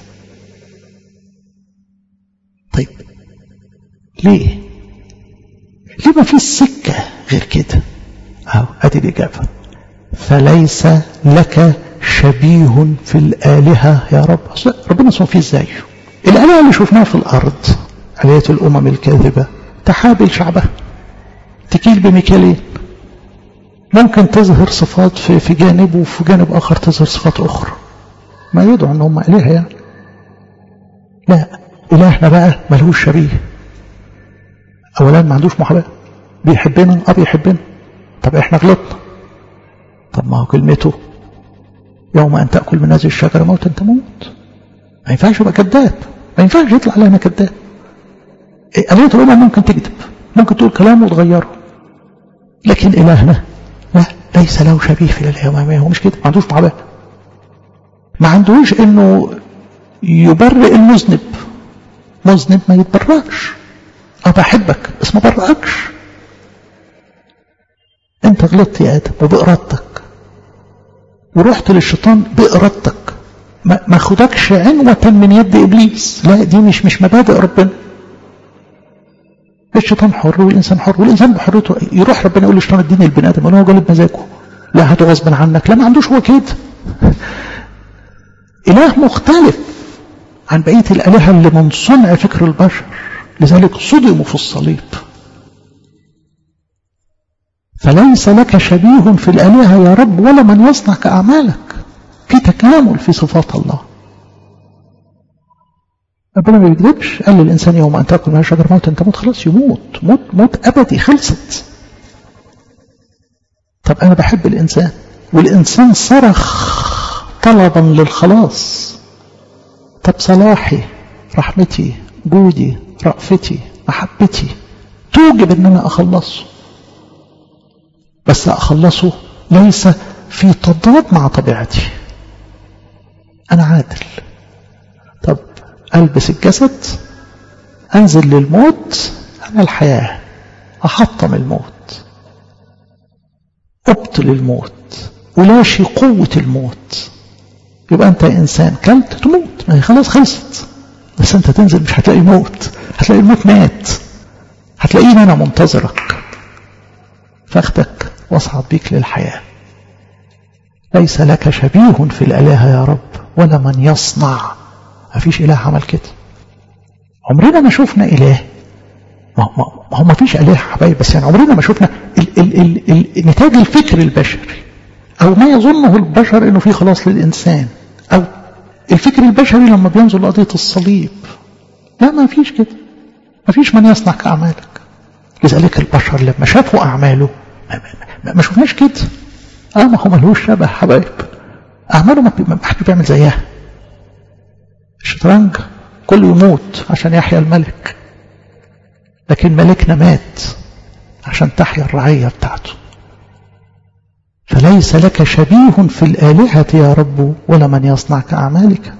طيب ليه ليه ما في سكة غير كده أهو أدي الإجابة فليس لك شبيه في الآلهة يا رب أصل ربنا اسمه فيه ازاي الآلهة اللي شفناها في الأرض آلهة الأمم الكاذبة تحابل شعبها تكيل بمكيالين ممكن تظهر صفات في, في جانب وفي جانب آخر تظهر صفات أخرى ما يدعو أن هم إله يعني لا إلهنا بقى ملهوش شبيه أولا ما عندوش محاباة بيحبنا أه بيحبنا طب إحنا غلطنا طب ما هو كلمته يوم أن تأكل من هذه الشجرة موتا تموت ما ينفعش يبقى كذاب ما ينفعش يطلع علينا كذاب آلية الأمم ممكن تكذب ممكن تقول كلام وتغيره لكن إلهنا لا ليس له شبيه في الإله هو مش كده ما عندوش محاباة ما عندوش إنه يبرئ المذنب مذنب ما يتبرأش أنا بحبك بس ما برأكش أنت غلطت يا آدم وبإرادتك ورحت للشيطان بإرادتك ما, ما خدكش عنوة من يد إبليس لا دي مش مش مبادئ ربنا الشيطان حر والإنسان حر والإنسان بحريته يروح ربنا يقول للشيطان اديني البني آدم أنا هو جالب مزاجه لا هاته غصبا عنك لا ما عندوش هو كده إله مختلف عن بقية الآلهة اللي من صنع فكر البشر لذلك صدموا في الصليب فليس لك شبيه في الآلهة يا رب ولا من يصنع كأعمالك في تكامل في صفات الله ربنا ما بيكذبش قال للإنسان يوم أن تأكل من الشجرة موت أنت موت خلاص يموت موت موت أبدي خلصت طب أنا بحب الإنسان والإنسان صرخ طلبا للخلاص طب صلاحي رحمتي جودي رأفتي محبتي توجب ان انا اخلصه بس اخلصه ليس في تضاد مع طبيعتي انا عادل طب البس الجسد انزل للموت انا الحياة احطم الموت ابطل الموت ولاشي قوة الموت يبقى أنت إنسان كلت تموت ما هي خلاص خلصت بس أنت تنزل مش هتلاقي موت هتلاقي الموت مات هتلاقيني أنا منتظرك فاخدك واصعد بيك للحياة ليس لك شبيه في الآلهة يا رب ولا من يصنع ما فيش إله عمل كده عمرنا ما شفنا إله ما هو ما فيش إله حبايب بس يعني عمرنا ما شفنا ال ال ال ال نتاج الفكر البشري أو ما يظنه البشر إنه في خلاص للإنسان أو الفكر البشري لما بينظر لقضية الصليب لا ما فيش كده ما فيش من يصنع كأعمالك لذلك البشر لما شافوا أعماله ما, ما, ما شفناش كده اه ما هو ملهوش شبه حبايب أعماله ما حد بيعمل زيها الشطرنج كله يموت عشان يحيا الملك لكن ملكنا مات عشان تحيا الرعية بتاعته فليس لك شبيه في الآلهة يا رب ولا من يصنع كأعمالك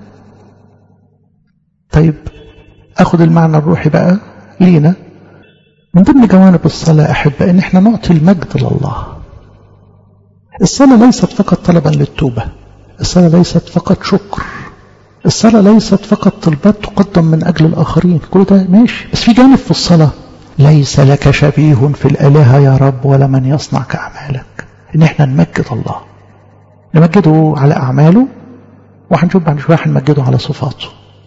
طيب أخذ المعنى الروحي بقى لينا من ضمن جوانب الصلاة أحب أن احنا نعطي المجد لله الصلاة ليست فقط طلبا للتوبة الصلاة ليست فقط شكر الصلاة ليست فقط طلبات تقدم من أجل الآخرين كل ده ماشي بس في جانب في الصلاة ليس لك شبيه في الآلهة يا رب ولا من يصنع كأعمالك إن إحنا نمجد الله نمجده على أعماله وهنشوف بعد شوية هنمجده على صفاته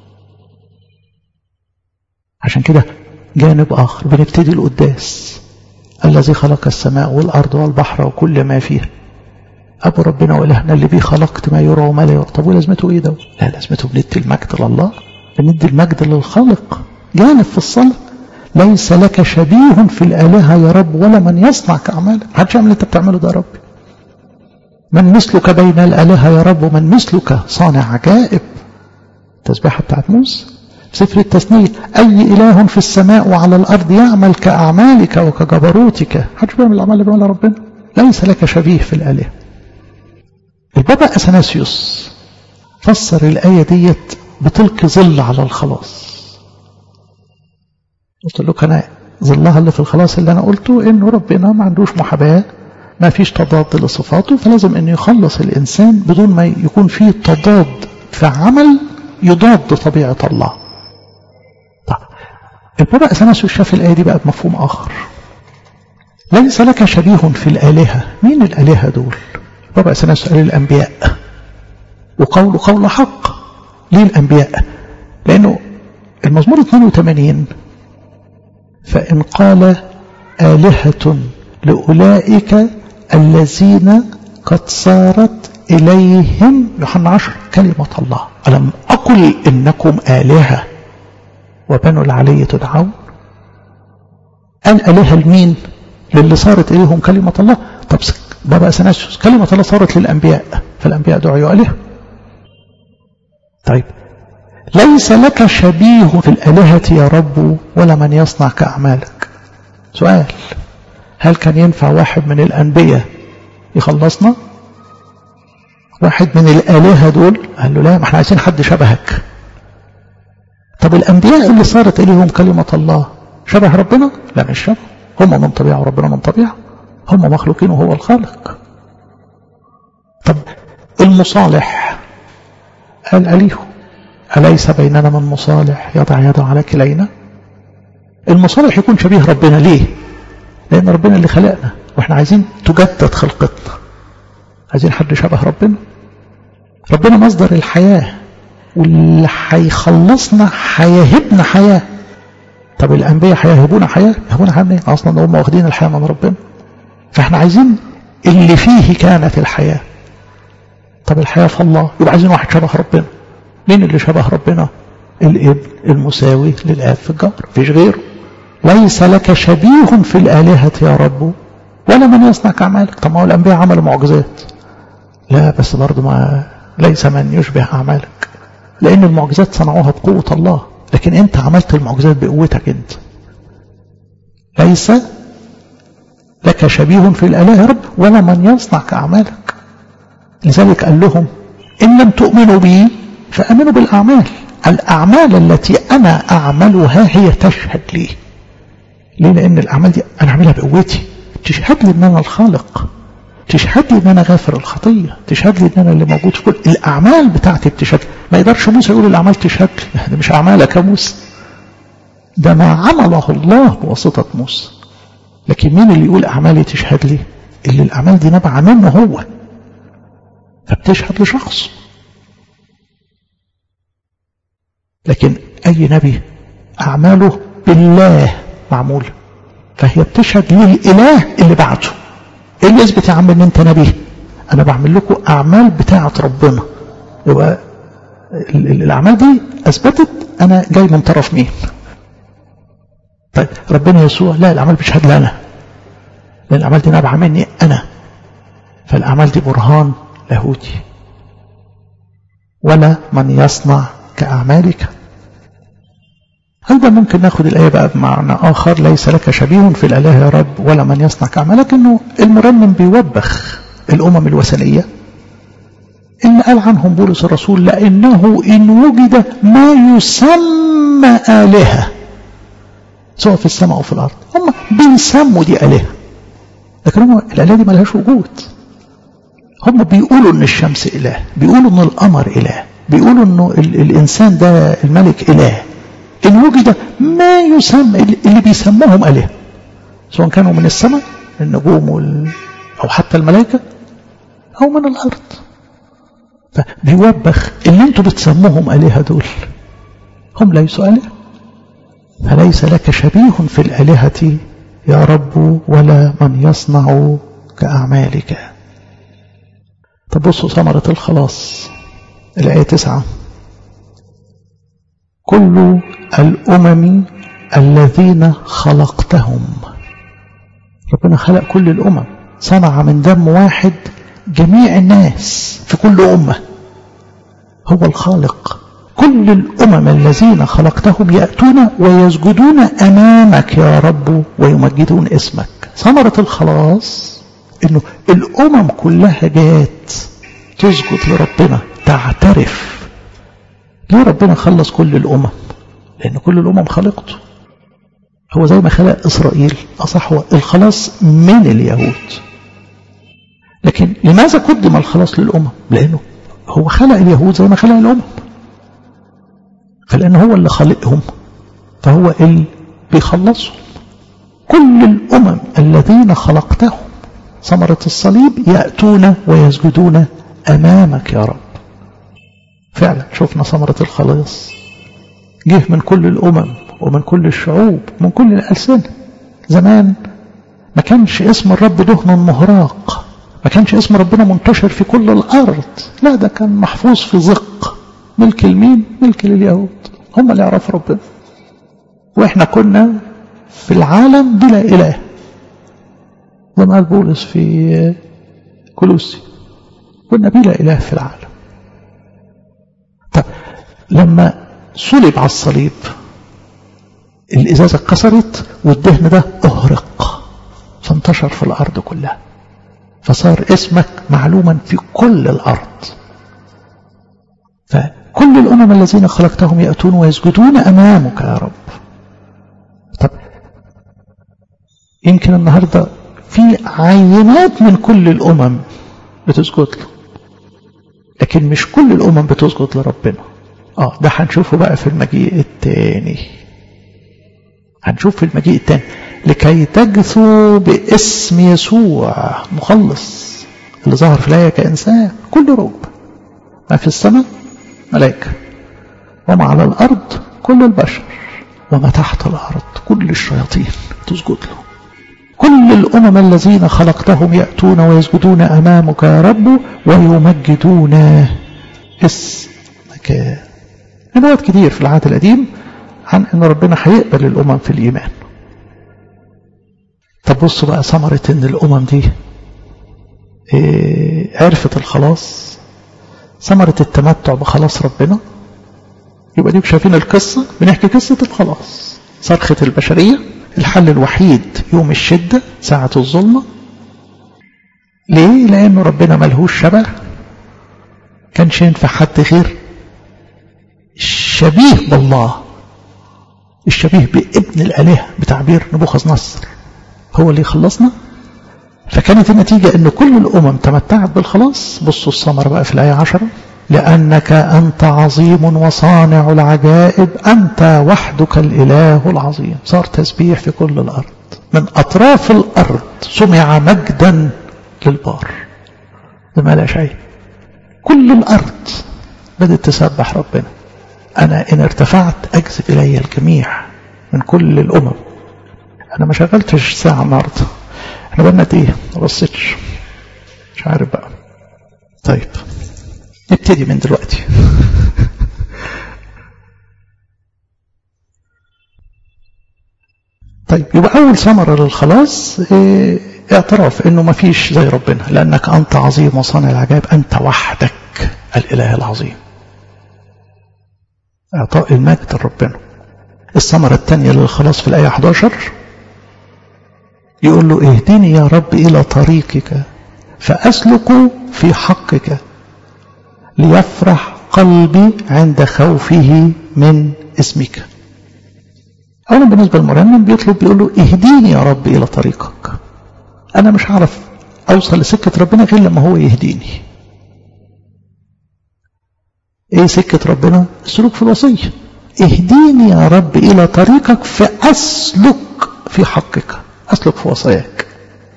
عشان كده جانب آخر بنبتدي القداس الذي خلق السماء والأرض والبحر وكل ما فيها أبو ربنا وإلهنا اللي بيه خلقت ما يرى وما لا يرى طب ولازمته إيه ده؟ لا لازمته بندي المجد لله بندي المجد للخالق جانب في الصلاة ليس لك شبيه في الآلهة يا رب ولا من يصنع كأعمالك ما حدش يعمل اللي أنت بتعمله ده يا رب من مثلك بين الآلهة يا رب ومن مثلك صانع عجائب التسبيحة بتاعت موسى سفر التثنية أي إله في السماء وعلى الأرض يعمل كأعمالك وكجبروتك حدش بيعمل الأعمال اللي بيعملها ربنا ليس لك شبيه في الآلهة البابا أثناسيوس فسر الآية ديت بتلقي ظل على الخلاص قلت لك أنا ظلها اللي في الخلاص اللي أنا قلته إنه ربنا ما عندوش محاباة ما فيش تضاد لصفاته فلازم إنه يخلص الإنسان بدون ما يكون فيه تضاد في عمل يضاد طبيعة الله طيب البابا أثناسيوس شاف الآية دي بقى بمفهوم آخر ليس لك شبيه في الآلهة مين الآلهة دول بابا أثناسيوس قال الأنبياء وقوله قول حق ليه الأنبياء لأنه المزمور 82 فإن قال آلهة لأولئك الذين قد صارت إليهم يوحنا عشر كلمة الله ألم أقل إنكم آلهة وبنوا العلي تدعون قال آلهة لمين للي صارت إليهم كلمة الله طب بابا أثناسيوس كلمة الله صارت للأنبياء فالأنبياء دعوا آلهة طيب ليس لك شبيه في الآلهة يا رب ولا من يصنع كأعمالك سؤال هل كان ينفع واحد من الأنبياء يخلصنا واحد من الآلهة دول قال له لا ما احنا عايزين حد شبهك طب الأنبياء اللي صارت إليهم كلمة الله شبه ربنا لا مش شبه هم من طبيعة وربنا من طبيعة هم مخلوقين وهو الخالق طب المصالح قال أليه أليس بيننا من مصالح يضع يده على كلينا المصالح يكون شبيه ربنا ليه لأن ربنا اللي خلقنا وإحنا عايزين تجدد خلقتنا عايزين حد شبه ربنا ربنا مصدر الحياة واللي هيخلصنا هيهبنا حياة طب الأنبياء هيهبونا حياة يهبونا حياة منين أصلا هم واخدين الحياة من ربنا فإحنا عايزين اللي فيه كانت الحياة طب الحياة في الله يبقى عايزين واحد شبه ربنا مين اللي شبه ربنا الابن المساوي للآب في الجار فيش غيره ليس لك شبيه في الآلهة يا رب ولا من يصنع كأعمالك طب ما هو الأنبياء عملوا معجزات لا بس برضه ما ليس من يشبه أعمالك لأن المعجزات صنعوها بقوة الله لكن أنت عملت المعجزات بقوتك أنت ليس لك شبيه في الآلهة يا رب ولا من يصنع كأعمالك لذلك قال لهم إن لم تؤمنوا بي فأمنوا بالأعمال الأعمال التي أنا أعملها هي تشهد لي ليه لأن الأعمال دي أنا أعملها بقوتي تشهد لي أن أنا الخالق تشهد لي ان انا غافر الخطيه تشهد لي ان انا اللي موجود في كل الاعمال بتاعتي بتشهد ما يقدرش موسى يقول الاعمال تشهد لي ده مش اعمالك يا موسى ده ما عمله الله بواسطه موسى لكن مين اللي يقول اعمالي تشهد لي اللي الاعمال دي نابعه منه هو فبتشهد لشخص لكن اي نبي اعماله بالله معموله فهي بتشهد للاله اللي بعته ايه اللي يثبت يا عم ان انت نبي انا بعمل لكم اعمال بتاعه ربنا يبقى الاعمال دي اثبتت انا جاي من طرف مين طيب ربنا يسوع لا الاعمال بتشهد لي انا لان الاعمال دي نابعه مني انا فالاعمال دي برهان لاهوتي ولا من يصنع كاعمالك أيضا ممكن ناخد الآية بقى بمعنى آخر ليس لك شبيه في الإله يا رب ولا من يصنع كعمل لكنه المرنم بيوبخ الأمم الوثنية اللي قال عنهم بولس الرسول لأنه إن وجد ما يسمى آلهة سواء في السماء أو في الأرض هم بيسموا دي آلهة لكن هم الآلهة دي ملهاش وجود هم بيقولوا إن الشمس إله بيقولوا إن القمر إله بيقولوا إنه الإنسان ده الملك إله إن وجد ما يسمى اللي بيسموهم آلهة سواء كانوا من السماء النجوم وال... أو حتى الملائكة أو من الأرض فبيوبخ اللي انتوا بتسموهم آلهة دول هم ليسوا آلهة فليس لك شبيه في الآلهة يا رب ولا من يصنع كأعمالك طب بصوا ثمرة الخلاص الآية تسعة كل الأمم الذين خلقتهم ربنا خلق كل الأمم صنع من دم واحد جميع الناس في كل أمة هو الخالق كل الأمم الذين خلقتهم يأتون ويسجدون أمامك يا رب ويمجدون اسمك ثمرة الخلاص إنه الأمم كلها جات تسجد لربنا تعترف ليه ربنا خلص كل الأمم لأن كل الأمم خلقته هو زي ما خلق إسرائيل أصح هو الخلاص من اليهود لكن لماذا قدم الخلاص للأمم لأنه هو خلق اليهود زي ما خلق الأمم فلأنه هو اللي خلقهم فهو اللي بيخلصهم كل الأمم الذين خلقتهم ثمرة الصليب يأتون ويسجدون أمامك يا رب فعلا شفنا ثمرة الخلاص جه من كل الأمم ومن كل الشعوب ومن كل الألسنة زمان ما كانش اسم الرب دهن مهراق ما كانش اسم ربنا منتشر في كل الأرض لا ده كان محفوظ في زق ملك المين ملك لليهود هم اللي يعرفوا ربنا واحنا كنا في العالم بلا إله زي ما قال بولس في كلوسي كنا بلا إله في العالم طب لما صلب على الصليب الإزازة اتكسرت والدهن ده أهرق فانتشر في الأرض كلها فصار اسمك معلوما في كل الأرض فكل الأمم الذين خلقتهم يأتون ويسجدون أمامك يا رب طب يمكن النهاردة في عينات من كل الأمم بتسجد له لكن مش كل الأمم بتسجد لربنا اه ده هنشوفه بقى في المجيء التاني هنشوف في المجيء التاني لكي تجثوا باسم يسوع مخلص اللي ظهر في الآية كإنسان كل رب ما في السماء ملائكة وما على الأرض كل البشر وما تحت الأرض كل الشياطين تسجد له كل الأمم الذين خلقتهم يأتون ويسجدون أمامك يا رب ويمجدون اسمك نبوات كتير في العهد القديم عن أن ربنا هيقبل الأمم في الإيمان طب بصوا بقى ثمرة أن الأمم دي إيه عرفت الخلاص ثمرة التمتع بخلاص ربنا يبقى دي شايفين القصة بنحكي قصة الخلاص صرخة البشرية الحل الوحيد يوم الشدة ساعة الظلمة ليه؟ لأنه ربنا ملهوش شبه كانش ينفع حد غير الشبيه بالله الشبيه بابن الآلهة بتعبير نبوخذ نصر هو اللي يخلصنا فكانت النتيجة أن كل الأمم تمتعت بالخلاص بصوا الثمرة بقى في الآية عشرة لأنك أنت عظيم وصانع العجائب أنت وحدك الإله العظيم صار تسبيح في كل الأرض من أطراف الأرض سمع مجدا للبار لما لا شيء كل الأرض بدأت تسبح ربنا أنا إن ارتفعت أجذب إلي الجميع من كل الأمم أنا ما شغلتش ساعة النهاردة احنا بقالنا ايه ما بصيتش مش عارف بقى طيب نبتدي من دلوقتي طيب يبقى أول ثمرة للخلاص إيه اعتراف انه ما فيش زي ربنا لانك انت عظيم وصانع العجائب انت وحدك الاله العظيم اعطاء المجد لربنا الثمرة الثانية للخلاص في الآية 11 يقول له اهدني يا رب إلى طريقك فأسلك في حقك ليفرح قلبي عند خوفه من اسمك أولا بالنسبة للمرنم بيطلب بيقول له اهديني يا رب إلى طريقك أنا مش هعرف أوصل لسكة ربنا غير لما هو يهديني إيه سكة ربنا السلوك في الوصية اهديني يا رب إلى طريقك فأسلك في حقك أسلك في وصاياك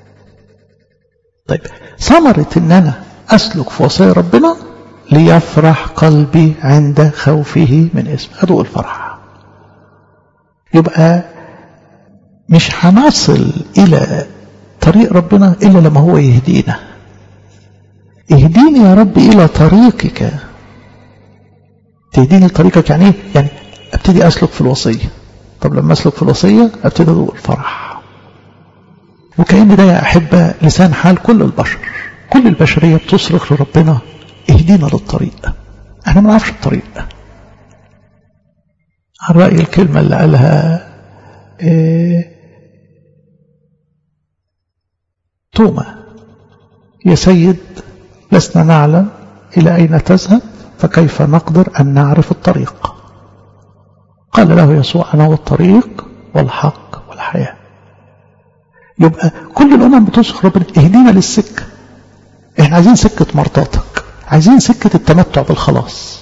طيب ثمرة إن أنا أسلك في وصايا ربنا ليفرح قلبي عند خوفه من اسمه أدوق الفرح يبقى مش هنصل إلى طريق ربنا إلا لما هو يهدينا اهديني يا رب إلى طريقك تهديني طريقك يعني ايه؟ يعني ابتدي اسلك في الوصيه طب لما اسلك في الوصيه ابتدي ادوق الفرح وكأن ده يا احبه لسان حال كل البشر كل البشريه بتصرخ لربنا اهدينا للطريق احنا ما نعرفش الطريق عن رأي الكلمة اللي قالها إيه توما يا سيد لسنا نعلم إلى أين تذهب فكيف نقدر أن نعرف الطريق قال له يسوع أنا هو الطريق والحق والحياة يبقى كل الأمم بتصرخ ربنا اهدينا للسكة احنا عايزين سكة مرضاتك عايزين سكة التمتع بالخلاص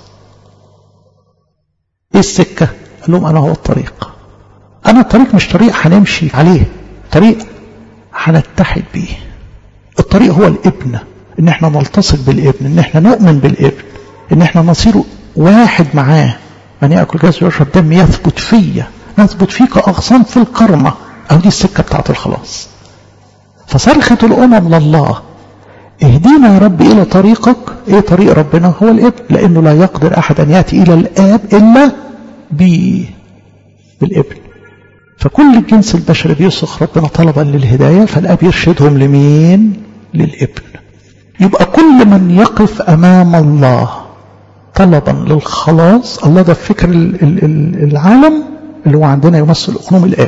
ايه السكة قال لهم أنا هو الطريق أنا الطريق مش طريق هنمشي عليه طريق هنتحد بيه الطريق هو الابن ان احنا نلتصق بالابن ان احنا نؤمن بالابن ان احنا نصير واحد معاه من ياكل جسد ويشرب دم يثبت فيا نثبت فيك اغصان في الكرمه او دي السكه بتاعت الخلاص فصرخه الامم لله اهدينا يا رب الى طريقك ايه طريق ربنا هو الابن لانه لا يقدر احد ان ياتي الى الاب الا بي بالابن فكل الجنس البشري بيصرخ ربنا طلبا للهدايه فالاب يرشدهم لمين للابن يبقى كل من يقف امام الله طلبا للخلاص الله ده فكر العالم اللي هو عندنا يمثل اقنوم الاب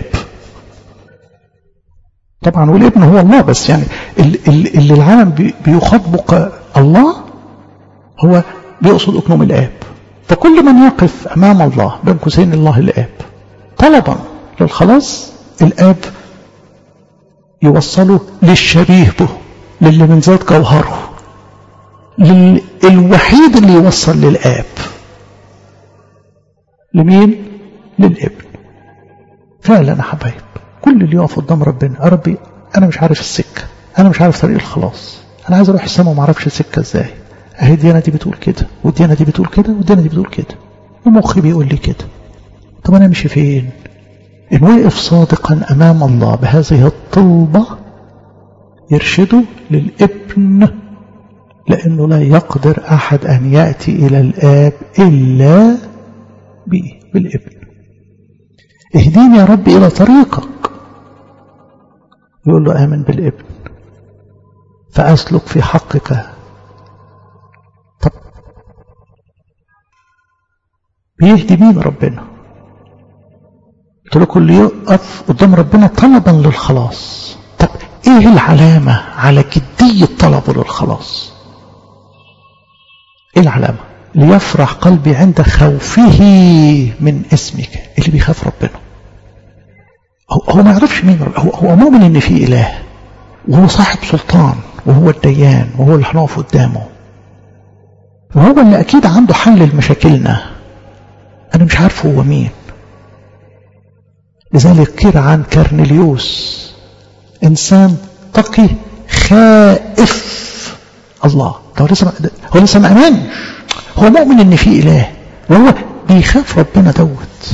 طبعا والابن هو الله بس يعني اللي العالم بيخاطبه الله هو بيقصد اقنوم الاب فكل من يقف امام الله بين قوسين الله الاب طلبا للخلاص الاب يوصله للشبيه به للي من ذات جوهره الوحيد اللي يوصل للآب لمين؟ للابن فعلا يا حبايب كل اللي يقف قدام ربنا يا ربي أنا مش عارف السكة أنا مش عارف طريق الخلاص أنا عايز أروح السماء وما أعرفش السكة إزاي أهي الديانة دي بتقول كده والديانة دي بتقول كده والديانة دي بتقول كده ومخي بيقول لي كده طب أنا أمشي فين؟ إن وقف صادقا أمام الله بهذه الطلبة يرشده للابن لأنه لا يقدر أحد أن يأتي إلى الآب إلا به بالابن اهديني يا رب إلى طريقك يقول له آمن بالابن فأسلك في حقك طب بيهدي مين ربنا قلت لكم اللي يقف قدام ربنا طلبا للخلاص طب ايه العلامة على جدية طلبه للخلاص ايه العلامة ليفرح قلبي عند خوفه من اسمك اللي بيخاف ربنا هو, هو ما يعرفش مين رب. هو, هو مؤمن ان في اله وهو صاحب سلطان وهو الديان وهو اللي هنقف قدامه وهو اللي أكيد عنده حل لمشاكلنا أنا مش عارف هو مين لذلك قيل عن كرنليوس إنسان تقي خائف الله هو لسه هو لسه ما امنش هو مؤمن ان في اله وهو بيخاف ربنا دوت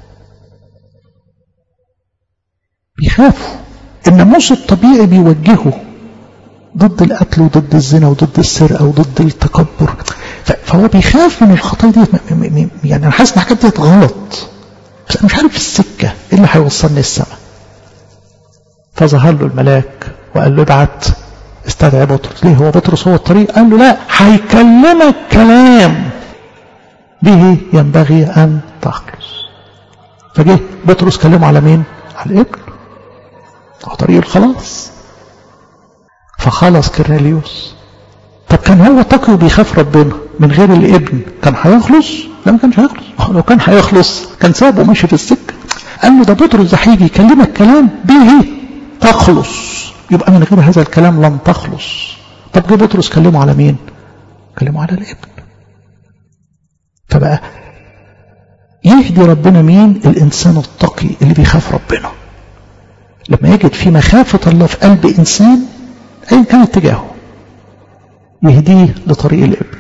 بيخافوا الناموس الطبيعي بيوجهه ضد القتل وضد الزنا وضد السرقه وضد التكبر فهو بيخاف من الخطايا دي يعني انا حاسس ان الحاجات ديت غلط بس انا مش عارف السكه ايه اللي هيوصلني السماء فظهر له الملاك وقال له ابعت استدعي بطرس ليه هو بطرس هو الطريق قال له لا هيكلمك كلام به ينبغي أن تخلص فجه بطرس كلمه على مين على الابن هو طريق الخلاص فخلص كرنيليوس طب كان هو تقي وبيخاف ربنا من غير الابن كان هيخلص لا ما كانش هيخلص لو كان هيخلص كان سابه ماشي في السكه قال له ده بطرس ده هيجي يكلمك كلام به تخلص يبقى من غير هذا الكلام لن تخلص طب جه بطرس كلمه على مين كلمه على الابن فبقى يهدي ربنا مين الإنسان التقي اللي بيخاف ربنا لما يجد في مخافة الله في قلب إنسان أيا كان اتجاهه يهديه لطريق الابن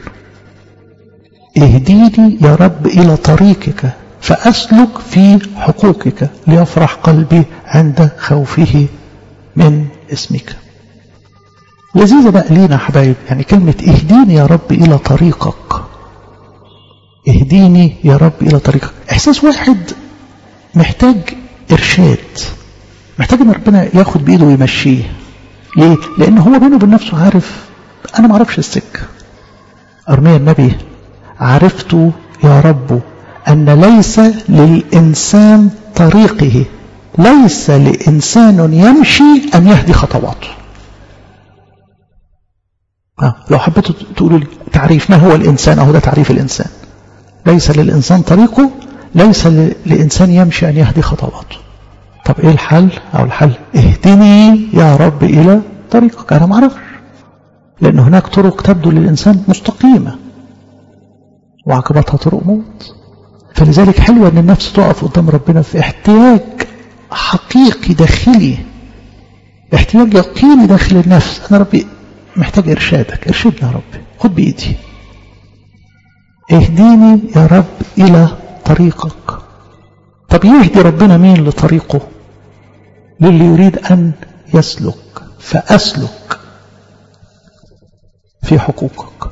اهديني يا رب إلى طريقك فأسلك في حقوقك ليفرح قلبي عند خوفه من اسمك لذيذة بقى لينا حبايب يعني كلمة اهديني يا رب إلى طريقك اهديني يا رب إلى طريقك إحساس واحد محتاج إرشاد محتاج أن ربنا ياخد بإيده ويمشيه ليه؟ لأن هو بينه وبين نفسه عارف أنا ما أعرفش السكة أرميا النبي عرفت يا رب أن ليس للإنسان طريقه ليس لإنسان يمشي أن يهدي خطواته آه. لو حبيتوا تقولوا لي تعريف ما هو الإنسان أهو ده تعريف الإنسان ليس للإنسان طريقه ليس لإنسان يمشي أن يهدي خطواته طب إيه الحل أو الحل اهدني يا رب إلى طريقك أنا ما أعرفش لأن هناك طرق تبدو للإنسان مستقيمة وعقبتها طرق موت فلذلك حلوة أن النفس تقف قدام ربنا في احتياج حقيقي داخلي احتياج يقيني داخل النفس أنا ربي محتاج إرشادك ارشدني يا ربي خد بإيدي اهديني يا رب إلى طريقك طب يهدي ربنا مين لطريقه للي يريد أن يسلك فأسلك في حقوقك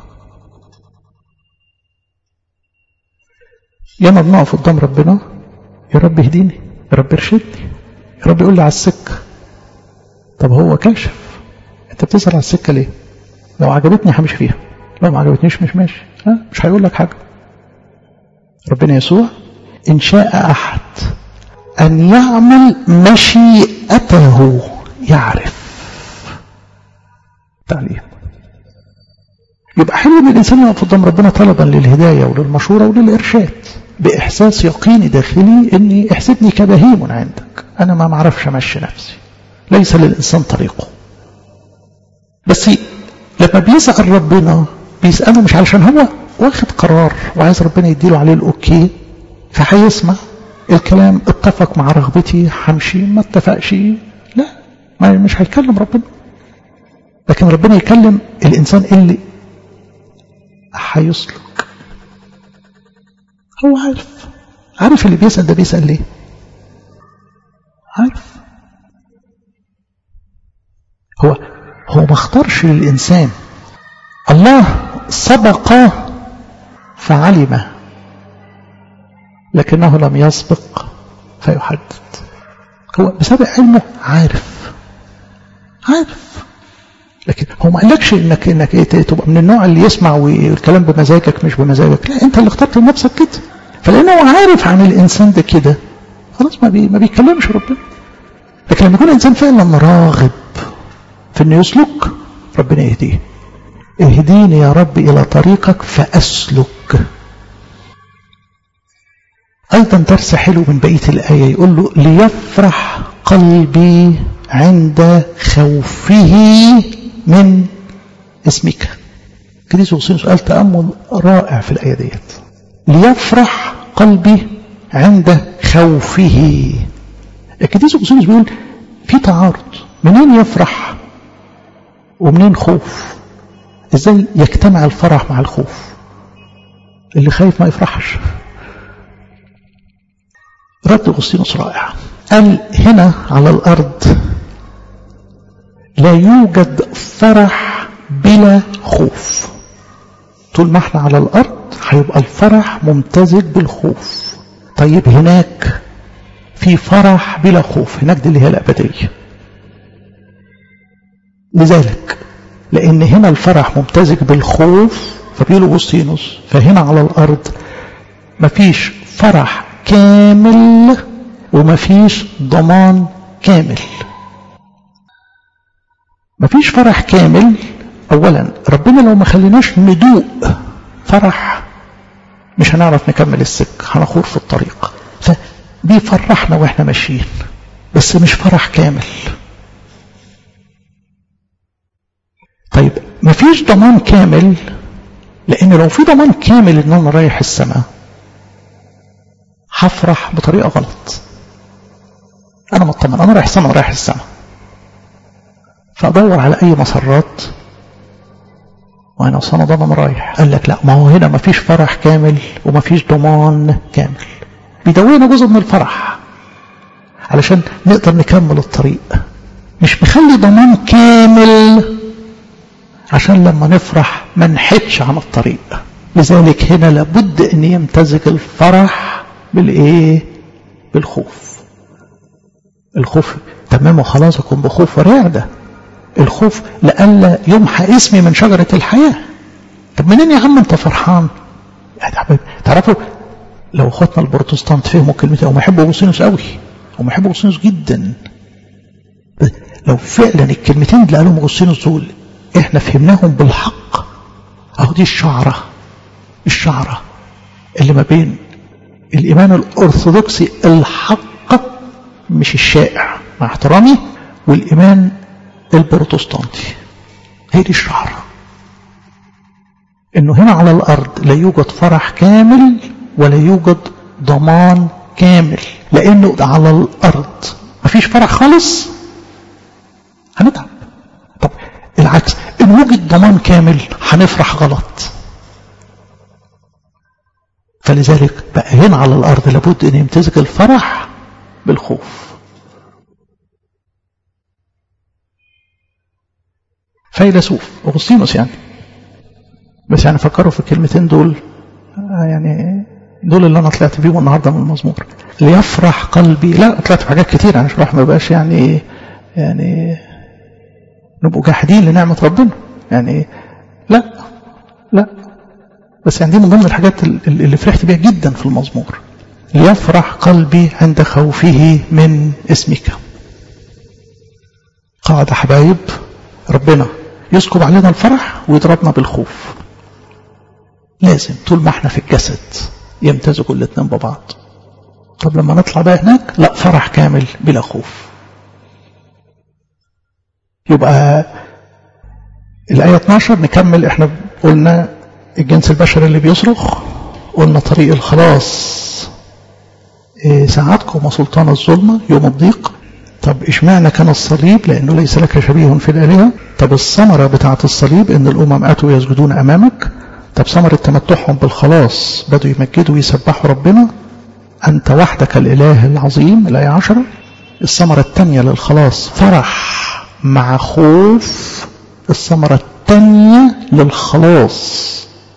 ياما بنقف قدام ربنا يا رب اهديني يا رب ارشدني يا رب يقول لي على السكة طب هو كاشف انت بتسأل على السكة ليه لو عجبتني همشي فيها لو ما عجبتنيش مش ماشي ها مش هيقول لك حاجة ربنا يسوع إن شاء أحد أن يعمل مشيئته يعرف تعليم يبقى حلو ان الانسان يقف قدام ربنا طلبا للهدايه وللمشوره وللارشاد باحساس يقيني داخلي اني احسبني كبهيم عندك انا ما معرفش امشي نفسي ليس للانسان طريقه بس لما بيسال ربنا بيساله مش علشان هو واخد قرار وعايز ربنا يديله عليه الاوكي فهيسمع الكلام اتفق مع رغبتي همشي ما اتفقش لا ما مش هيكلم ربنا لكن ربنا يكلم الانسان اللي هيسلك هو عارف عارف اللي بيسأل ده بيسأل ليه عارف هو هو ما اختارش للإنسان الله سبق فعلم لكنه لم يسبق فيحدد هو بسبب علمه عارف عارف لكن هو ما قالكش انك انك ايه تبقى من النوع اللي يسمع والكلام بمزاجك مش بمزاجك لا انت اللي اخترت لنفسك كده فلانه هو عارف عن الانسان ده كده خلاص ما بي ما بيتكلمش ربنا لكن لما يكون الانسان فعلا راغب في انه يسلك ربنا يهديه اهديني يا رب الى طريقك فاسلك ايضا درس حلو من بقيه الايه يقول له ليفرح قلبي عند خوفه من اسمك كريس أغسطينوس قال تأمل رائع في الآية ديت ليفرح قلبي عند خوفه الكريس أغسطينوس بيقول في تعارض منين يفرح ومنين خوف ازاي يجتمع الفرح مع الخوف اللي خايف ما يفرحش رد أغسطينوس رائع قال هنا على الأرض لا يوجد فرح بلا خوف طول ما احنا على الأرض هيبقى الفرح ممتزج بالخوف طيب هناك في فرح بلا خوف هناك دي اللي هي الأبدية لذلك لأن هنا الفرح ممتزج بالخوف فبيقول أغسطينوس فهنا على الأرض مفيش فرح كامل ومفيش ضمان كامل مفيش فرح كامل أولا ربنا لو ما خليناش ندوق فرح مش هنعرف نكمل السكة هنخور في الطريق فبيفرحنا واحنا ماشيين بس مش فرح كامل طيب مفيش ضمان كامل لان لو في ضمان كامل ان انا رايح السماء هفرح بطريقه غلط انا مطمن انا رايح السماء رايح السماء فادور على اي مسرات وانا اصلا ضمان رايح قال لك لا ما هو هنا مفيش فرح كامل ومفيش ضمان كامل بيدوينا جزء من الفرح علشان نقدر نكمل الطريق مش مخلي ضمان كامل عشان لما نفرح ما نحدش عن الطريق لذلك هنا لابد ان يمتزج الفرح بالايه بالخوف الخوف تمام وخلاص اكون بخوف ورعدة الخوف لألا يمحى اسمي من شجرة الحياة طب منين يا عم انت فرحان تعرفوا لو اخواتنا البروتستانت فهموا كلمتين هم يحبوا اغسطينوس قوي هم يحبوا اغسطينوس جدا لو فعلا الكلمتين اللي قالهم اغسطينوس دول احنا فهمناهم بالحق اهو دي الشعرة الشعرة اللي ما بين الايمان الارثوذكسي الحق مش الشائع مع احترامي والايمان البروتستانتي هي دي الشعرة انه هنا على الارض لا يوجد فرح كامل ولا يوجد ضمان كامل لانه على الارض مفيش فرح خالص هنتعب طب العكس ان وجد ضمان كامل هنفرح غلط فلذلك بقى هنا على الارض لابد ان يمتزج الفرح بالخوف فيلسوف اغسطينوس يعني بس يعني فكروا في الكلمتين دول يعني دول اللي انا طلعت بيهم النهارده من المزمور ليفرح قلبي لا طلعت في حاجات كتير يعني مش ما بقاش يعني يعني نبقوا جاحدين لنعمة ربنا يعني لا لا بس يعني دي من ضمن الحاجات اللي فرحت بيها جدا في المزمور ليفرح قلبي عند خوفه من اسمك قاعدة حبايب ربنا يسكب علينا الفرح ويضربنا بالخوف لازم طول ما احنا في الجسد يمتزجوا الاثنين ببعض طب لما نطلع بقى هناك لا فرح كامل بلا خوف يبقى الآية 12 نكمل احنا قلنا الجنس البشري اللي بيصرخ قلنا طريق الخلاص إيه ساعتكم وسلطان الظلمة يوم الضيق طب اشمعنى كان الصليب لأنه ليس لك شبيه في الآلهة طب الثمرة بتاعة الصليب إن الأمم أتوا يسجدون أمامك طب ثمرة تمتعهم بالخلاص بدوا يمجدوا ويسبحوا ربنا أنت وحدك الإله العظيم الآية عشرة الثمرة الثانية للخلاص فرح مع خوف الثمرة الثانية للخلاص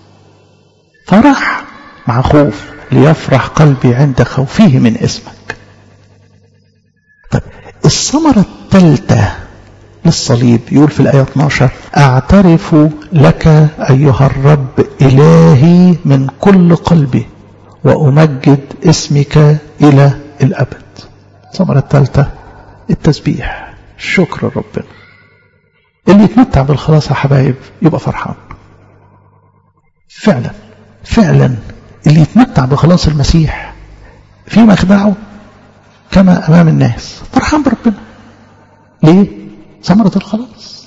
فرح مع خوف ليفرح قلبي عند خوفه من اسمك طيب الثمرة الثالثة للصليب يقول في الآية 12 أعترف لك أيها الرب إلهي من كل قلبي وأمجد اسمك إلى الأبد الثمرة الثالثة التسبيح شكر ربنا اللي يتمتع بالخلاص يا حبايب يبقى فرحان فعلا فعلا اللي يتمتع بخلاص المسيح في مخدعه كما أمام الناس فرحان بربنا ليه ثمرة الخلاص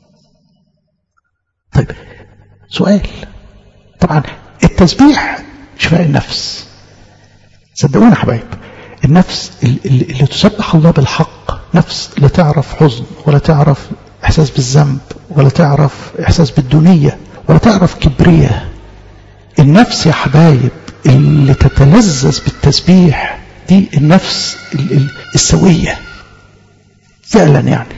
طيب سؤال طبعا التسبيح شفاء النفس صدقونا حبايب النفس اللي, اللي تسبح الله بالحق نفس لا تعرف حزن ولا تعرف احساس بالذنب ولا تعرف احساس بالدنية ولا تعرف كبرية النفس يا حبايب اللي تتلذذ بالتسبيح دي النفس السوية فعلا يعني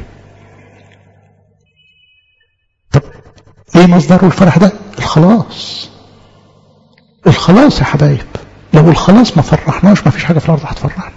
طب ايه مصدر الفرح ده الخلاص الخلاص يا حبايب لو الخلاص ما فرحناش ما فيش حاجة في الأرض هتفرحنا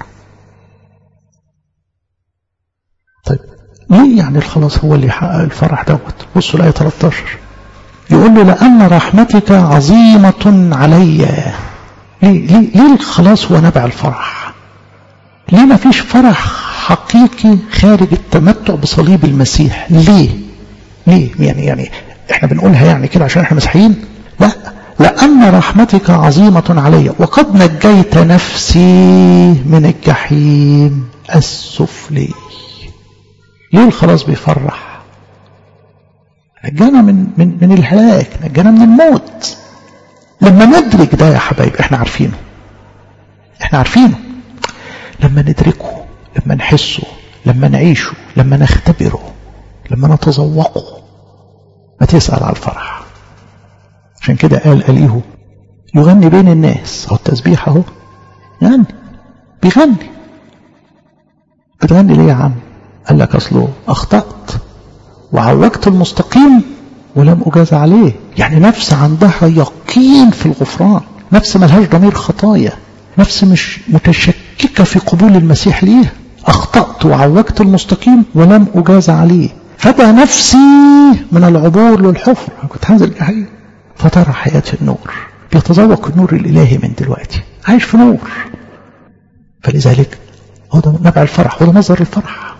طيب ليه يعني الخلاص هو اللي يحقق الفرح دوت بصوا الآية 13 يقول له لأن رحمتك عظيمة علي ليه, ليه, ليه الخلاص هو نبع الفرح ليه ما فيش فرح حقيقي خارج التمتع بصليب المسيح ليه ليه يعني يعني احنا بنقولها يعني كده عشان احنا مسيحيين لا لأن رحمتك عظيمة علي وقد نجيت نفسي من الجحيم السفلي ليه الخلاص بيفرح نجانا من من من الهلاك نجانا من الموت لما ندرك ده يا حبايب احنا عارفينه احنا عارفينه لما ندركه لما نحسه لما نعيشه لما نختبره لما نتذوقه ما تسأل على الفرح عشان كده قال أليه يغني بين الناس هو التسبيح اهو يعني بيغني بتغني ليه يا عم قال لك أصله أخطأت وعوجت المستقيم ولم أجاز عليه يعني نفس عندها يقين في الغفران نفس ملهاش ضمير خطايا نفس مش متشككة في قبول المسيح ليه أخطأت وعوجت المستقيم ولم أجاز عليه فدى نفسي من العبور للحفر كنت هنزل الجحيم فترى حياة النور بيتذوق النور الإلهي من دلوقتي عايش في نور فلذلك هو ده نبع الفرح هو ده مصدر الفرح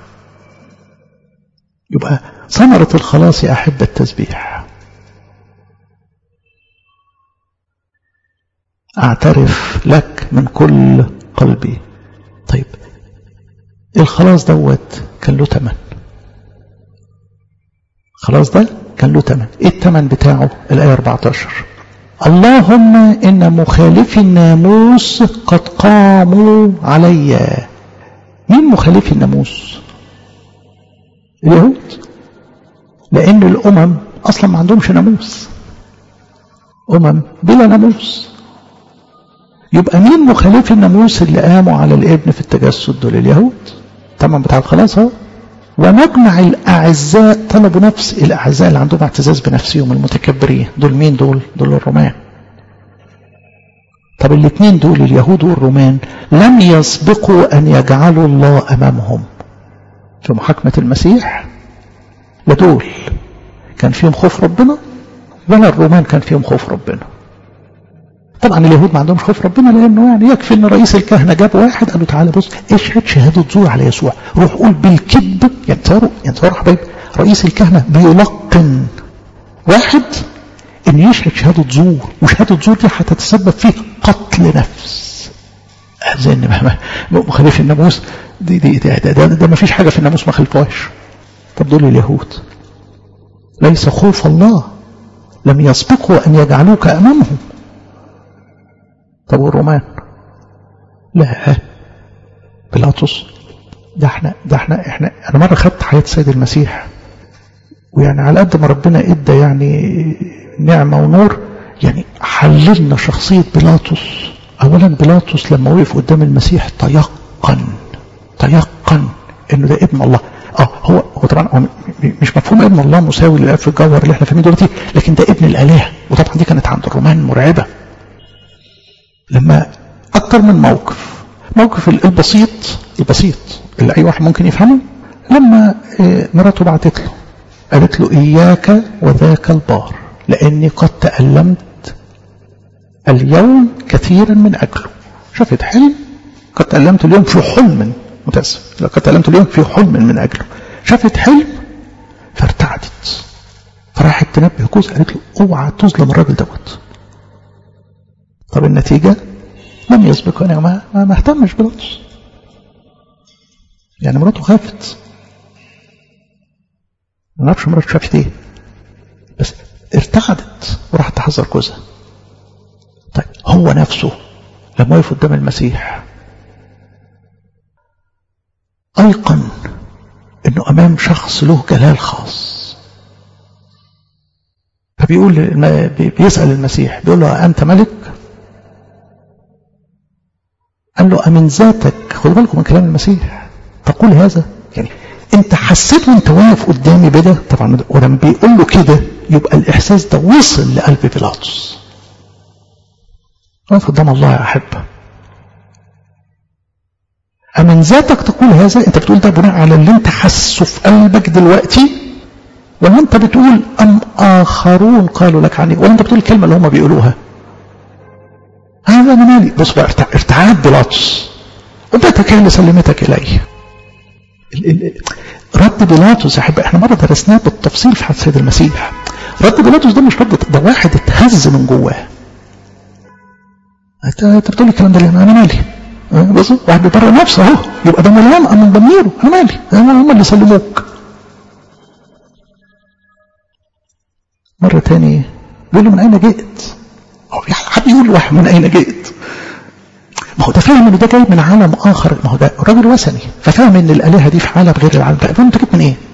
يبقى ثمرة الخلاص يا أحب التسبيح أعترف لك من كل قلبي طيب الخلاص دوت كان له تمن خلاص ده كان له تمن ايه التمن بتاعه الآية 14 اللهم إن مخالفي الناموس قد قاموا علي مين مخالفي الناموس اليهود لأن الأمم أصلا ما عندهمش ناموس أمم بلا ناموس يبقى مين مخالفي الناموس اللي قاموا على الابن في التجسد دول اليهود تمام بتاع الخلاص اهو ونجمع الأعزاء طلبوا نفس الأعزاء اللي عندهم اعتزاز بنفسهم المتكبرين دول مين دول دول الرومان طب الاثنين دول اليهود والرومان لم يسبقوا أن يجعلوا الله أمامهم في محاكمة المسيح لا دول كان فيهم خوف ربنا ولا الرومان كان فيهم خوف ربنا طبعا اليهود ما عندهمش خوف ربنا لانه يعني يكفي ان رئيس الكهنه جاب واحد قال له تعالى بص اشهد شهاده زور على يسوع روح قول بالكذب يعني تصوروا يعني تصوروا حبايب رئيس الكهنه بيلقن واحد ان يشهد شهاده زور وشهاده زور دي هتتسبب فيه قتل نفس زي ان مخالف الناموس دي دي ده, ده, ده, ده ما فيش حاجه في الناموس ما خلفوهاش طب دول اليهود ليس خوف الله لم يسبقوا ان يجعلوك امامهم طب والرومان لا بيلاطس ده احنا ده احنا احنا انا مره خدت حياه سيد المسيح ويعني على قد ما ربنا ادى يعني نعمه ونور يعني حللنا شخصيه بيلاطس اولا بيلاطس لما وقف قدام المسيح تيقن تيقن انه ده ابن الله اه هو هو طبعا هو مش مفهوم ابن الله مساوي للاب في الجوهر اللي احنا فاهمين دلوقتي لكن ده ابن الاله وطبعا دي كانت عند الرومان مرعبه لما أكثر من موقف موقف البسيط البسيط اللي أي واحد ممكن يفهمه لما مراته بعتت له قالت له إياك وذاك البار لأني قد تألمت اليوم كثيرا من أجله شافت حلم قد تألمت اليوم في حلم متأسف قد تألمت اليوم في حلم من أجله شافت حلم فارتعدت فراحت تنبه جوزها قالت له اوعى تظلم الراجل دوت طب النتيجة لم يسبق أنا ما, ما, ما اهتمش بلطس يعني مراته خافت ما نعرفش مراته شافت ايه بس ارتعدت وراحت تحذر جوزها طيب هو نفسه لما وقف قدام المسيح أيقن أنه أمام شخص له جلال خاص فبيقول بيسأل المسيح بيقول له أنت ملك قال له أمن ذاتك خدوا بالكم من كلام المسيح تقول هذا يعني انت حسيت وانت واقف قدامي بده طبعا ولما بيقول له كده يبقى الاحساس ده وصل لقلب بيلاطس واقف قدام الله يا احبه أمن ذاتك تقول هذا أنت بتقول ده بناء على اللي أنت حاسه في قلبك دلوقتي ولا أنت بتقول أم آخرون قالوا لك عني ولا أنت بتقول الكلمة اللي هم بيقولوها هذا أنا مالي بص بقى ارتعاد بيلاطس وبيتك اللي سلمتك إليه رد بيلاطس يا أحبة احنا مرة درسناه بالتفصيل في حديث سيد المسيح رد بيلاطس ده مش رد ده واحد اتهز من جواه انت بتقول الكلام ده ليه انا مالي بص واحد بيبرر نفسه اهو يبقى ده ملام من ضميره انا مالي هم اللي سلموك مرة تاني بيقول له من أين جئت؟ هو حد يقول واحد من أين جئت؟ ما هو ده فاهم إن ده جاي من عالم آخر ما هو ده راجل وثني ففاهم إن الآلهة دي في عالم غير العالم ده فاهم أنت جيت من إيه؟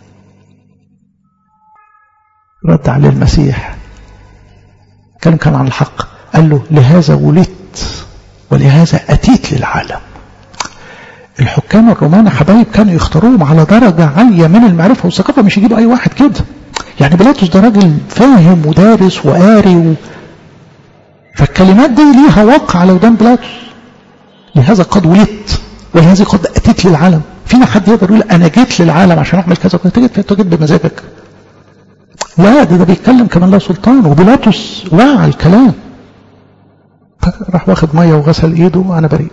رد عليه المسيح كلام كان عن الحق قال له لهذا ولدت ولهذا أتيت للعالم الحكام الرومان حبايب كانوا يختاروهم على درجة عالية من المعرفة والثقافة مش يجيبوا أي واحد كده يعني بيلاطس ده راجل فاهم ودارس وقاري و... فالكلمات دي ليها وقع على ودان بيلاطس لهذا قد ولدت ولهذا قد أتيت للعالم فينا حد يقدر يقول أنا جيت للعالم عشان أعمل كذا كنت جيت أنت جيت بمزاجك لا ده, ده بيتكلم كمان لا سلطان وبيلاطس وعى الكلام راح واخد ميه وغسل ايده انا بريء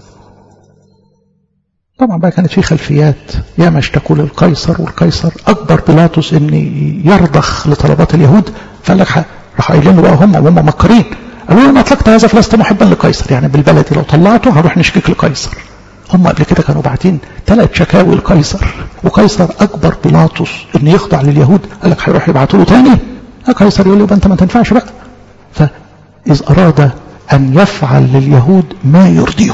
طبعا بقى كانت في خلفيات ياما اشتكوا للقيصر والقيصر اكبر بيلاطس ان يرضخ لطلبات اليهود فقال لك راح قايلين له بقى هم وهم مكرين قالوا له انا اطلقت هذا فلست محبا لقيصر يعني بالبلدي لو طلعته هروح نشكيك لقيصر هم قبل كده كانوا باعتين ثلاث شكاوي لقيصر وقيصر اكبر بيلاطس ان يخضع لليهود قال لك هيروح يبعتوا له تاني قيصر يقول له يبقى انت ما تنفعش بقى فاذ اراد أن يفعل لليهود ما يرضيهم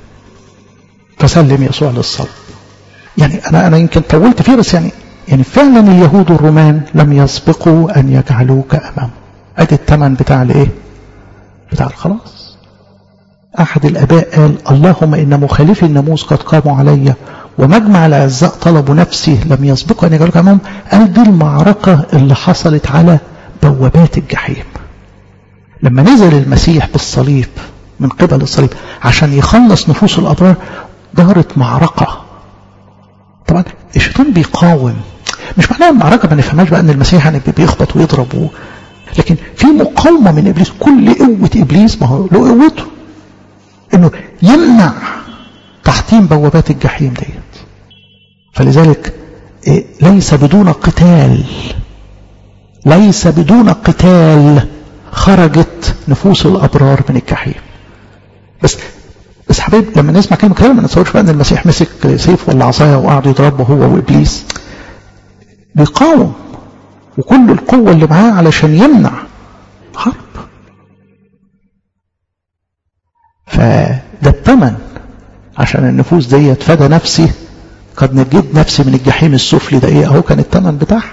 فسلم يسوع للصلب يعني أنا أنا يمكن طولت فيه بس يعني يعني فعلا اليهود الرومان لم يسبقوا أن يجعلوك أمامهم أدي الثمن بتاع الإيه؟ بتاع الخلاص أحد الآباء قال اللهم إن مخالفي الناموس قد قاموا علي ومجمع الأعزاء طلبوا نفسي لم يسبقوا أن يجعلوك أمامهم قال دي المعركة اللي حصلت على بوابات الجحيم لما نزل المسيح بالصليب من قبل الصليب عشان يخلص نفوس الأبرار ظهرت معركة طبعا الشيطان بيقاوم مش معناها المعركة ما نفهمهاش بقى ان المسيح يعني بيخبط ويضرب لكن في مقاومة من إبليس كل قوة إبليس ما هو له قوته انه يمنع تحطيم بوابات الجحيم ديت فلذلك ليس بدون قتال ليس بدون قتال خرجت نفوس الأبرار من الجحيم بس بس حبيب لما نسمع كلمة كلام ما نتصورش بقى ان المسيح مسك سيف ولا عصاية وقعد يضربه هو وإبليس بيقاوم وكل القوة اللي معاه علشان يمنع حرب فده الثمن عشان النفوس دي فدى نفسي قد نجيت نفسي من الجحيم السفلي ده ايه اهو كان الثمن بتاعها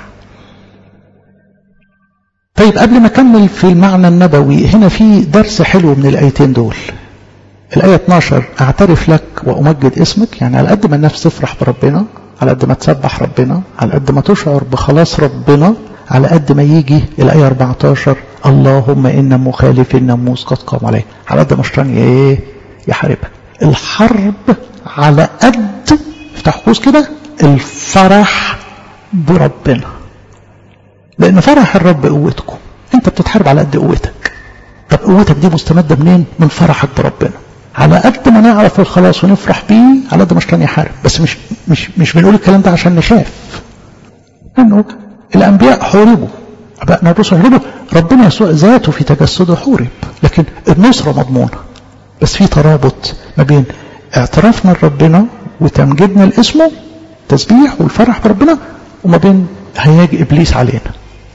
طيب قبل ما اكمل في المعنى النبوي هنا في درس حلو من الايتين دول الآية 12 أعترف لك وأمجد اسمك يعني على قد ما النفس تفرح بربنا على قد ما تسبح ربنا على قد ما تشعر بخلاص ربنا على قد ما يجي الآية 14 اللهم إن مخالف الناموس قد قام عليه على قد ما الشيطان إيه يحاربك الحرب على قد افتح قوس كده الفرح بربنا لأن فرح الرب قوتكم أنت بتتحارب على قد قوتك طب قوتك دي مستمدة منين؟ من فرحك بربنا على قد ما نعرف الخلاص ونفرح بيه على قد ما الشيطان يحارب بس مش مش مش بنقول الكلام ده عشان نخاف لانه الانبياء حوربوا ابائنا الرسل حوربوا ربنا يسوع ذاته في تجسده حورب لكن النصره مضمونه بس في ترابط ما بين اعترافنا لربنا وتمجيدنا لاسمه تسبيح والفرح بربنا وما بين هياج إبليس علينا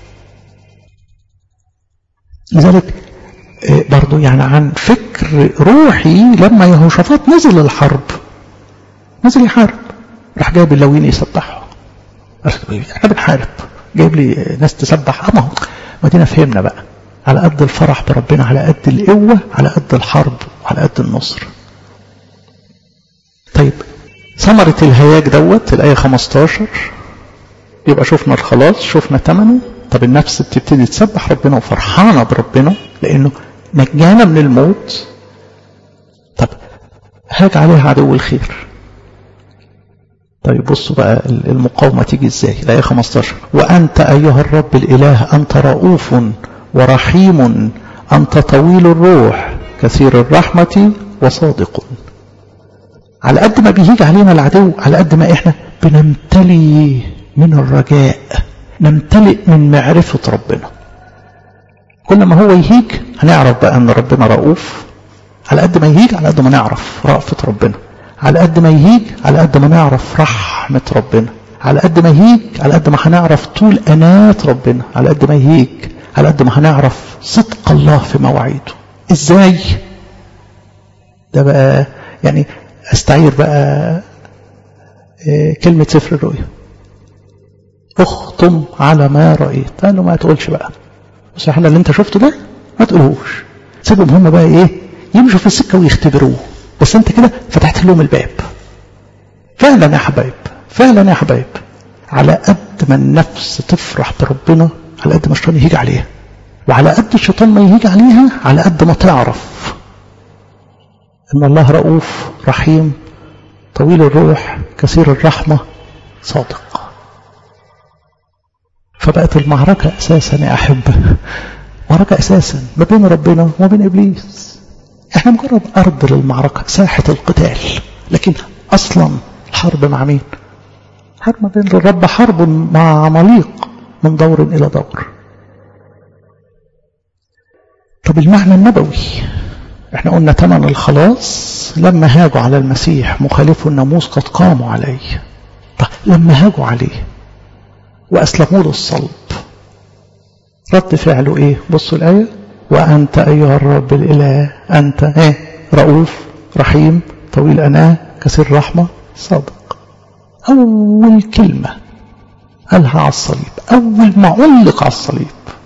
لذلك برضو يعني عن فكر روحي لما يهوشافاط نزل الحرب نزل يحارب راح جايب اللاويين يسبحوا احنا بنحارب جايب لي ناس تسبح اما ما دينا فهمنا بقى على قد الفرح بربنا على قد القوة على قد الحرب وعلى قد النصر طيب ثمرة الهياج دوت الآية 15 يبقى شفنا الخلاص شفنا ثمنه طب النفس بتبتدي تسبح ربنا وفرحانة بربنا لأنه نجانا من الموت طب هاج عليها عدو الخير طيب بصوا بقى المقاومة تيجي ازاي الآية 15 وأنت أيها الرب الإله أنت رؤوف ورحيم أنت طويل الروح كثير الرحمة وصادق على قد ما بيهيج علينا العدو على قد ما احنا بنمتلي من الرجاء نمتلئ من معرفة ربنا كل ما هو يهيج هنعرف بقى ان ربنا رؤوف على قد ما يهيج على قد ما نعرف رأفة ربنا على قد ما يهيج على قد ما نعرف رحمة ربنا على قد ما يهيج على قد ما هنعرف طول أنات ربنا على قد ما يهيج على قد ما هنعرف صدق الله في مواعيده ازاي ده بقى يعني استعير بقى كلمة سفر الرؤيا اختم على ما رأيت قال له ما تقولش بقى بس احنا اللي انت شفته ده ما تقولهوش سيبهم هم بقى ايه يمشوا في السكة ويختبروه بس انت كده فتحت لهم الباب فعلا يا حبايب فعلا يا حبايب على قد ما النفس تفرح بربنا على قد ما الشيطان يهيج عليها وعلى قد الشيطان ما يهيج عليها على قد ما تعرف ان الله رؤوف رحيم طويل الروح كثير الرحمة صادق فبقت المعركة أساسا يا أحبة معركة أساسا ما بين ربنا وما بين إبليس احنا مجرد أرض للمعركة ساحة القتال لكن أصلا الحرب مع مين حرب ما بين الرب حرب مع عماليق من دور إلى دور طب المعنى النبوي احنا قلنا تمن الخلاص لما هاجوا على المسيح مخالفو الناموس قد قاموا عليه طب لما هاجوا عليه وأسلموا له الصلب رد فعله ايه بصوا الآية وأنت أيها الرب الإله أنت ايه رؤوف رحيم طويل أناه كثير رحمة صادق أول كلمة قالها على الصليب أول ما علق على الصليب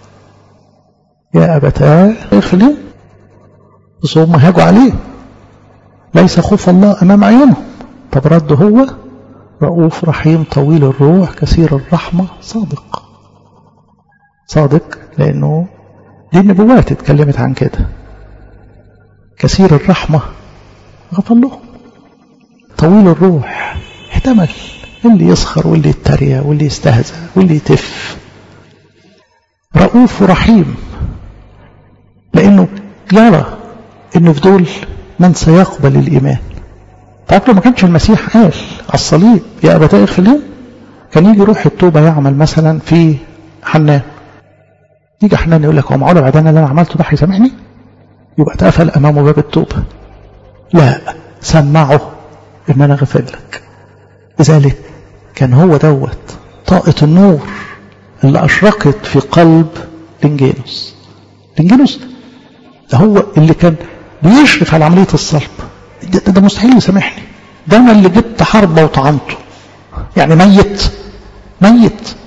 يا أبتاه اغفر لي بس هم هاجوا عليه ليس خوف الله أمام عيونهم طب رد هو رؤوف رحيم طويل الروح كثير الرحمة صادق صادق لأنه دي النبوات اتكلمت عن كده كثير الرحمة غفر لهم طويل الروح احتمل اللي يسخر واللي يتريق واللي يستهزأ واللي يتف رؤوف ورحيم لأنه يرى أنه في دول من سيقبل الإيمان تعرف ما كانش المسيح قال على الصليب يا أبتاء اغفر لهم كان يجي روح التوبة يعمل مثلا في حنان يجي حنان يقول لك هو معقول بعدين اللي انا عملته ده هيسامحني يبقى اتقفل امامه باب التوبة لا سمعه ان انا غفر لك لذلك كان هو دوت طاقة النور اللي اشرقت في قلب لنجينوس لنجينوس ده هو اللي كان بيشرف على عملية الصلب ده, ده, ده مستحيل يسامحني ده انا اللي جبت حربة وطعنته يعني ميت ميت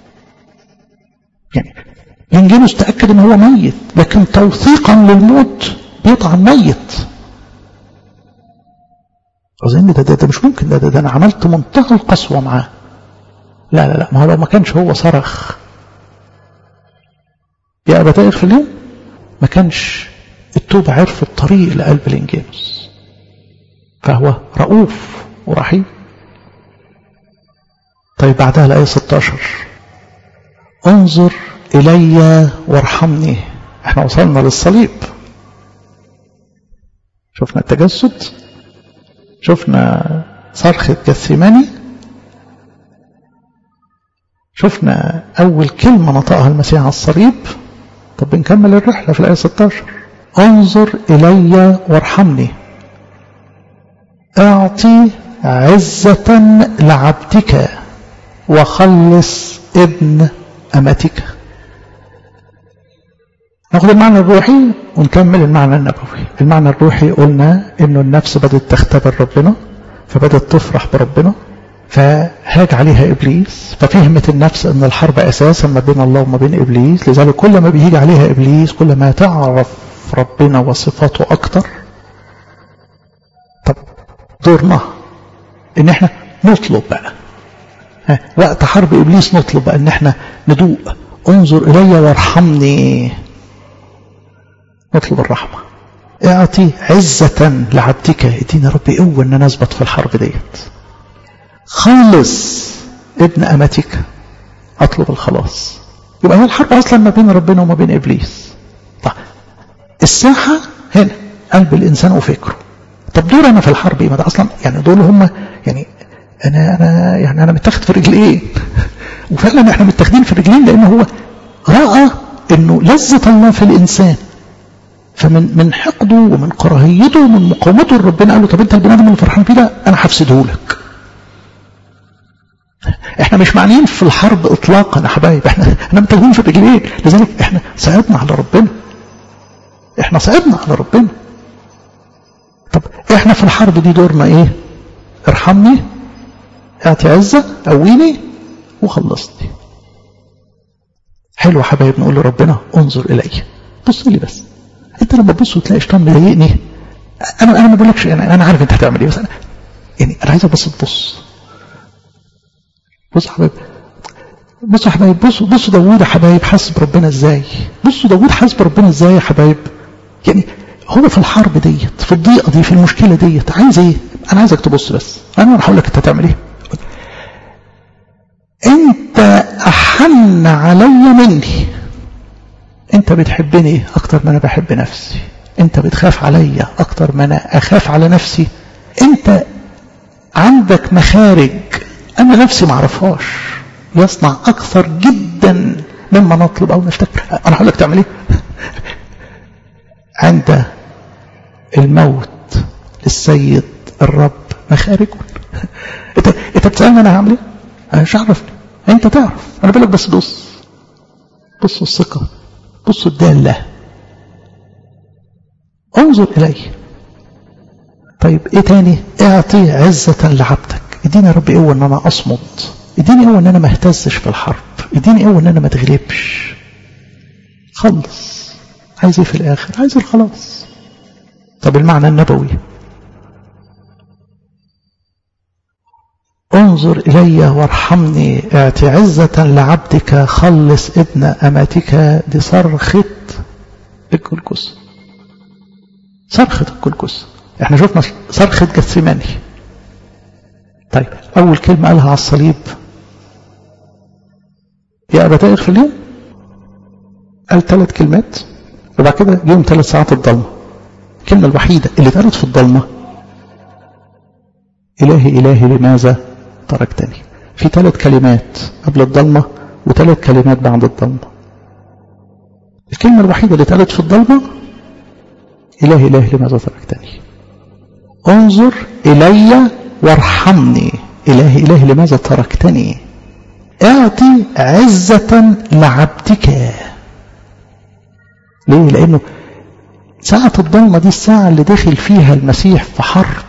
يعني لنجينوس تأكد ان هو ميت لكن توثيقا للموت بيطعن ميت أظن ده, ده, ده مش ممكن ده, ده, ده أنا عملت منتهى القسوة معاه لا لا لا ما هو لو ما كانش هو صرخ يا أبا تائر في اليوم ما كانش التوبة عرف الطريق لقلب الإنجينوس فهو رؤوف ورحيم طيب بعدها الآية 16 انظر إلي وارحمني احنا وصلنا للصليب شفنا التجسد شفنا صرخة جثماني شفنا أول كلمة نطقها المسيح على الصليب طب بنكمل الرحلة في الآية 16 انظر إلي وارحمني اعطي عزة لعبدك وخلص ابن أمتك ناخد المعنى الروحي ونكمل المعنى النبوي المعنى الروحي قلنا انه النفس بدأت تختبر ربنا فبدأت تفرح بربنا فهاج عليها إبليس ففهمت النفس أن الحرب أساسا ما بين الله وما بين إبليس لذلك كل ما بيجي عليها إبليس كل ما تعرف ربنا وصفاته أكتر طب دورنا إن إحنا نطلب بقى ها وقت حرب إبليس نطلب بقى إن إحنا ندوق انظر إلي وارحمني نطلب الرحمة اعطي عزة لعبدك ادينا ربي قوة ان انا اثبت في الحرب ديت خلص ابن امتك اطلب الخلاص يبقى هي الحرب اصلا ما بين ربنا وما بين ابليس طيب الساحة هنا قلب الانسان وفكره طب دور انا في الحرب ايه ما ده اصلا يعني دول هم يعني انا انا يعني انا متاخد في رجلين وفعلا احنا متاخدين في رجلين لان هو راى انه لذة الله في الانسان فمن من حقده ومن كراهيته ومن مقاومته لربنا قال له طب انت البني ادم اللي فرحان فيه ده انا هفسده لك احنا مش معنيين في الحرب اطلاقا يا حبايب احنا احنا متاخدين في الرجلين لذلك احنا صعدنا على ربنا احنا صعدنا على ربنا طب احنا في الحرب دي دورنا ايه ارحمني اعطي عزة قويني وخلصني حلو يا حبايب نقول لربنا انظر الي بص لي بس انت لما تبص وتلاقي شيطان مضايقني انا انا ما بقولكش يعني انا عارف انت هتعمل ايه بس انا يعني انا عايزك بس تبص بص يا حبايب بصوا يا حبايب بصوا بصوا داوود يا حبايب حاسس بربنا ازاي بصوا داوود حاسس بربنا ازاي يا حبايب يعني هو في الحرب ديت في الضيقه دي في المشكله ديت عايز ايه انا عايزك تبص بس انا هقول لك انت هتعمل ايه انت احن علي مني انت بتحبني اكتر ما انا بحب نفسي انت بتخاف عليا اكتر ما انا اخاف على نفسي انت عندك مخارج انا نفسي ما اعرفهاش يصنع اكثر جدا مما نطلب او نفتكر انا هقول لك تعمل ايه عند الموت للسيد الرب مخارج انت انت بتسالني انا هعمل ايه انا مش عارف انت تعرف انا بقول لك بس بص بص الثقه بص الدالة انظر إلي طيب ايه تاني اعطي عزة لعبدك اديني يا رب قوة ان انا اصمد اديني قوة ان انا ما اهتزش في الحرب اديني قوة ان انا ما اتغلبش خلص عايز ايه في الاخر عايز الخلاص طب المعنى النبوي انظر إلي وارحمني اعت عزة لعبدك خلص ابن أمتك دي صرخة الكلكس صرخة الكلكس احنا شفنا صرخة جثماني طيب أول كلمة قالها على الصليب يا أبا اغفر لي قال ثلاث كلمات وبعد كده جيهم ثلاث ساعات الضلمة الكلمة الوحيدة اللي اتقالت في الضلمة إلهي إلهي لماذا تركتني في ثلاث كلمات قبل الضلمة وثلاث كلمات بعد الضلمة الكلمة الوحيدة اللي اتقالت في الضلمة إلهي إلهي لماذا تركتني انظر إلي وارحمني إلهي إلهي لماذا تركتني اعطي عزة لعبدك ليه لأنه ساعة الضلمة دي الساعة اللي دخل فيها المسيح في حرب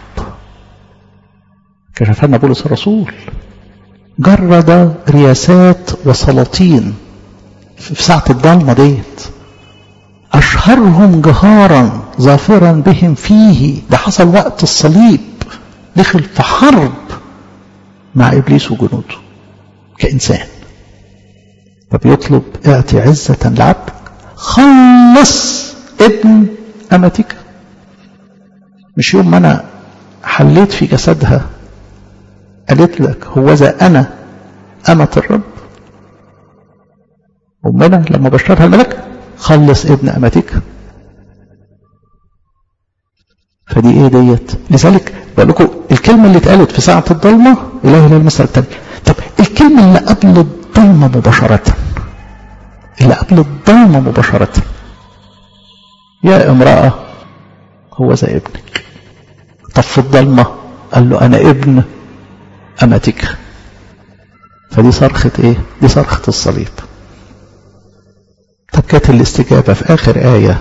كشف لنا بولس الرسول جرد رياسات وسلاطين في ساعة الضلمة ديت أشهرهم جهارا ظافرا بهم فيه ده حصل وقت الصليب دخل في حرب مع إبليس وجنوده كإنسان فبيطلب اعطي عزة لعبدك خلص ابن أمتك مش يوم ما أنا حليت في جسدها قالت لك هو ذا أنا أمة الرب أمنا لما بشرها الملك خلص ابن أمتك فدي ايه ديت لذلك بقول لكم الكلمة اللي اتقالت في ساعة الضلمة إله إله المثل التاني طب الكلمة اللي قبل الضلمة مباشرة اللي قبل الضلمة مباشرة يا امرأة هو زي ابنك طب في الضلمة قال له أنا ابن أمتك فدي صرخة ايه دي صرخة الصليب طب كانت الاستجابة في آخر آية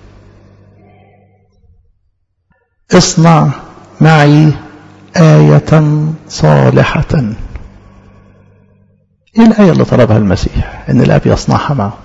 اصنع معي آية صالحة ايه الآية اللي طلبها المسيح ان الاب يصنعها معه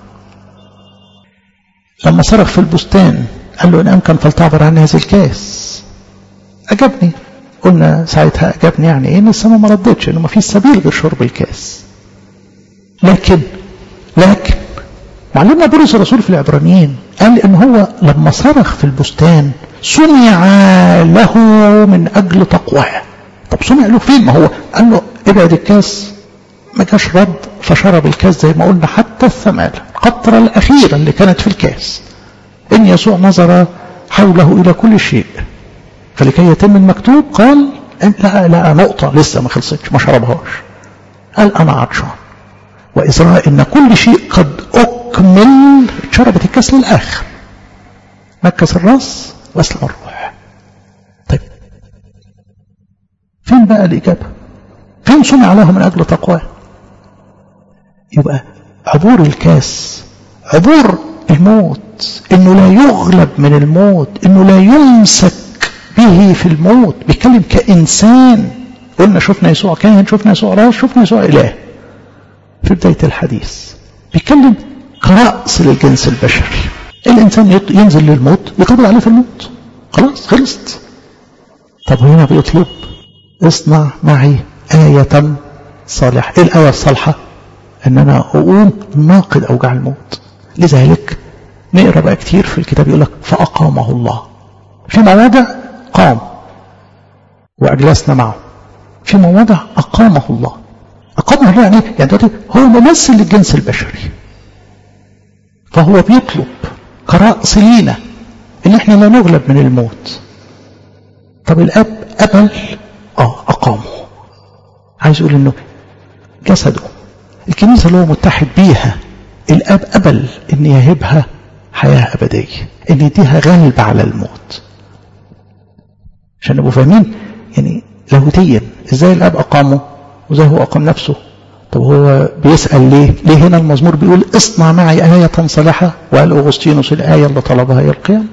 لما صرخ في البستان قال له ان امكن فلتعبر عن هذا الكاس اجابني قلنا ساعتها اجابني يعني ايه ان السماء ما ردتش انه ما فيش سبيل غير شرب الكاس لكن لكن معلمنا بولس الرسول في العبرانيين قال ان هو لما صرخ في البستان سمع له من اجل تقواه طب سمع له فين ما هو قال له ابعد الكاس ما جاش رد فشرب الكاس زي ما قلنا حتى الثمالة القطرة الأخيرة اللي كانت في الكاس إن يسوع نظر حوله إلى كل شيء فلكي يتم المكتوب قال لا لا نقطة لسه ما خلصتش ما شربهاش قال أنا عطشان وإذ رأى إن كل شيء قد أكمل شربت الكاس للآخر مكس الراس وأسلم الروح طيب فين بقى الإجابة فين سمع له من أجل تقواه يبقى عبور الكاس عبور الموت انه لا يغلب من الموت انه لا يمسك به في الموت بيتكلم كإنسان قلنا شفنا يسوع كاهن شفنا يسوع راس شفنا يسوع إله في بداية الحديث بيتكلم كرأس للجنس البشري الإنسان ينزل للموت يقبل عليه في الموت خلاص خلصت طب هنا بيطلب اصنع معي آية صالحة ايه الآية الصالحة ان انا اقوم ناقد اوجاع الموت لذلك نقرا بقى كتير في الكتاب يقول لك فاقامه الله في مواضع قام واجلسنا معه في مواضع اقامه الله اقامه الله يعني يعني دلوقتي هو ممثل للجنس البشري فهو بيطلب كرأس لينا ان احنا لا نغلب من الموت طب الاب قبل اه اقامه عايز يقول انه جسده الكنيسة اللي هو متحد بيها الاب قبل ان يهبها حياة ابدية ان يديها غلب على الموت عشان نبقوا فاهمين يعني لاهوتيا ازاي الاب اقامه وازاي هو اقام نفسه طب هو بيسأل ليه ليه هنا المزمور بيقول اصنع معي آية صالحة وقال أغسطينوس الآية اللي طلبها هي القيام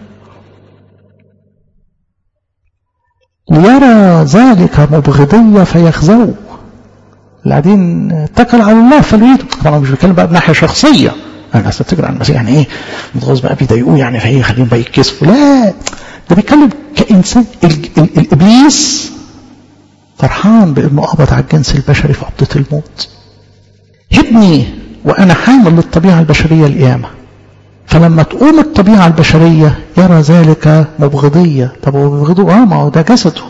ليرى ذلك مبغضية فيخزوه اللي قاعدين اتكل على الله فلويته طبعا مش بتكلم بقى بناحيه شخصيه انا استفتكر عن المسيح يعني ايه متغاظ بقى بيضايقوه يعني فايه خليهم بقى يتكسفوا لا ده بيتكلم كانسان الابليس فرحان بانه قبض على الجنس البشري في قبضه الموت ابني وانا حامل للطبيعه البشريه القيامه فلما تقوم الطبيعه البشريه يرى ذلك مبغضيه طب هو بيبغضوه اه ما هو ده جسده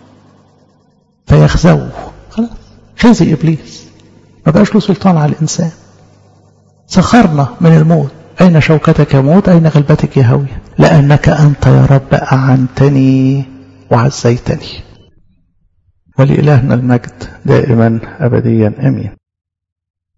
فيخزوه خلاص خزي إبليس ما بقاش له سلطان على الإنسان سخرنا من الموت أين شوكتك يا موت أين غلبتك يا هوية لأنك أنت يا رب أعنتني وعزيتني ولإلهنا المجد دائما أبديا أمين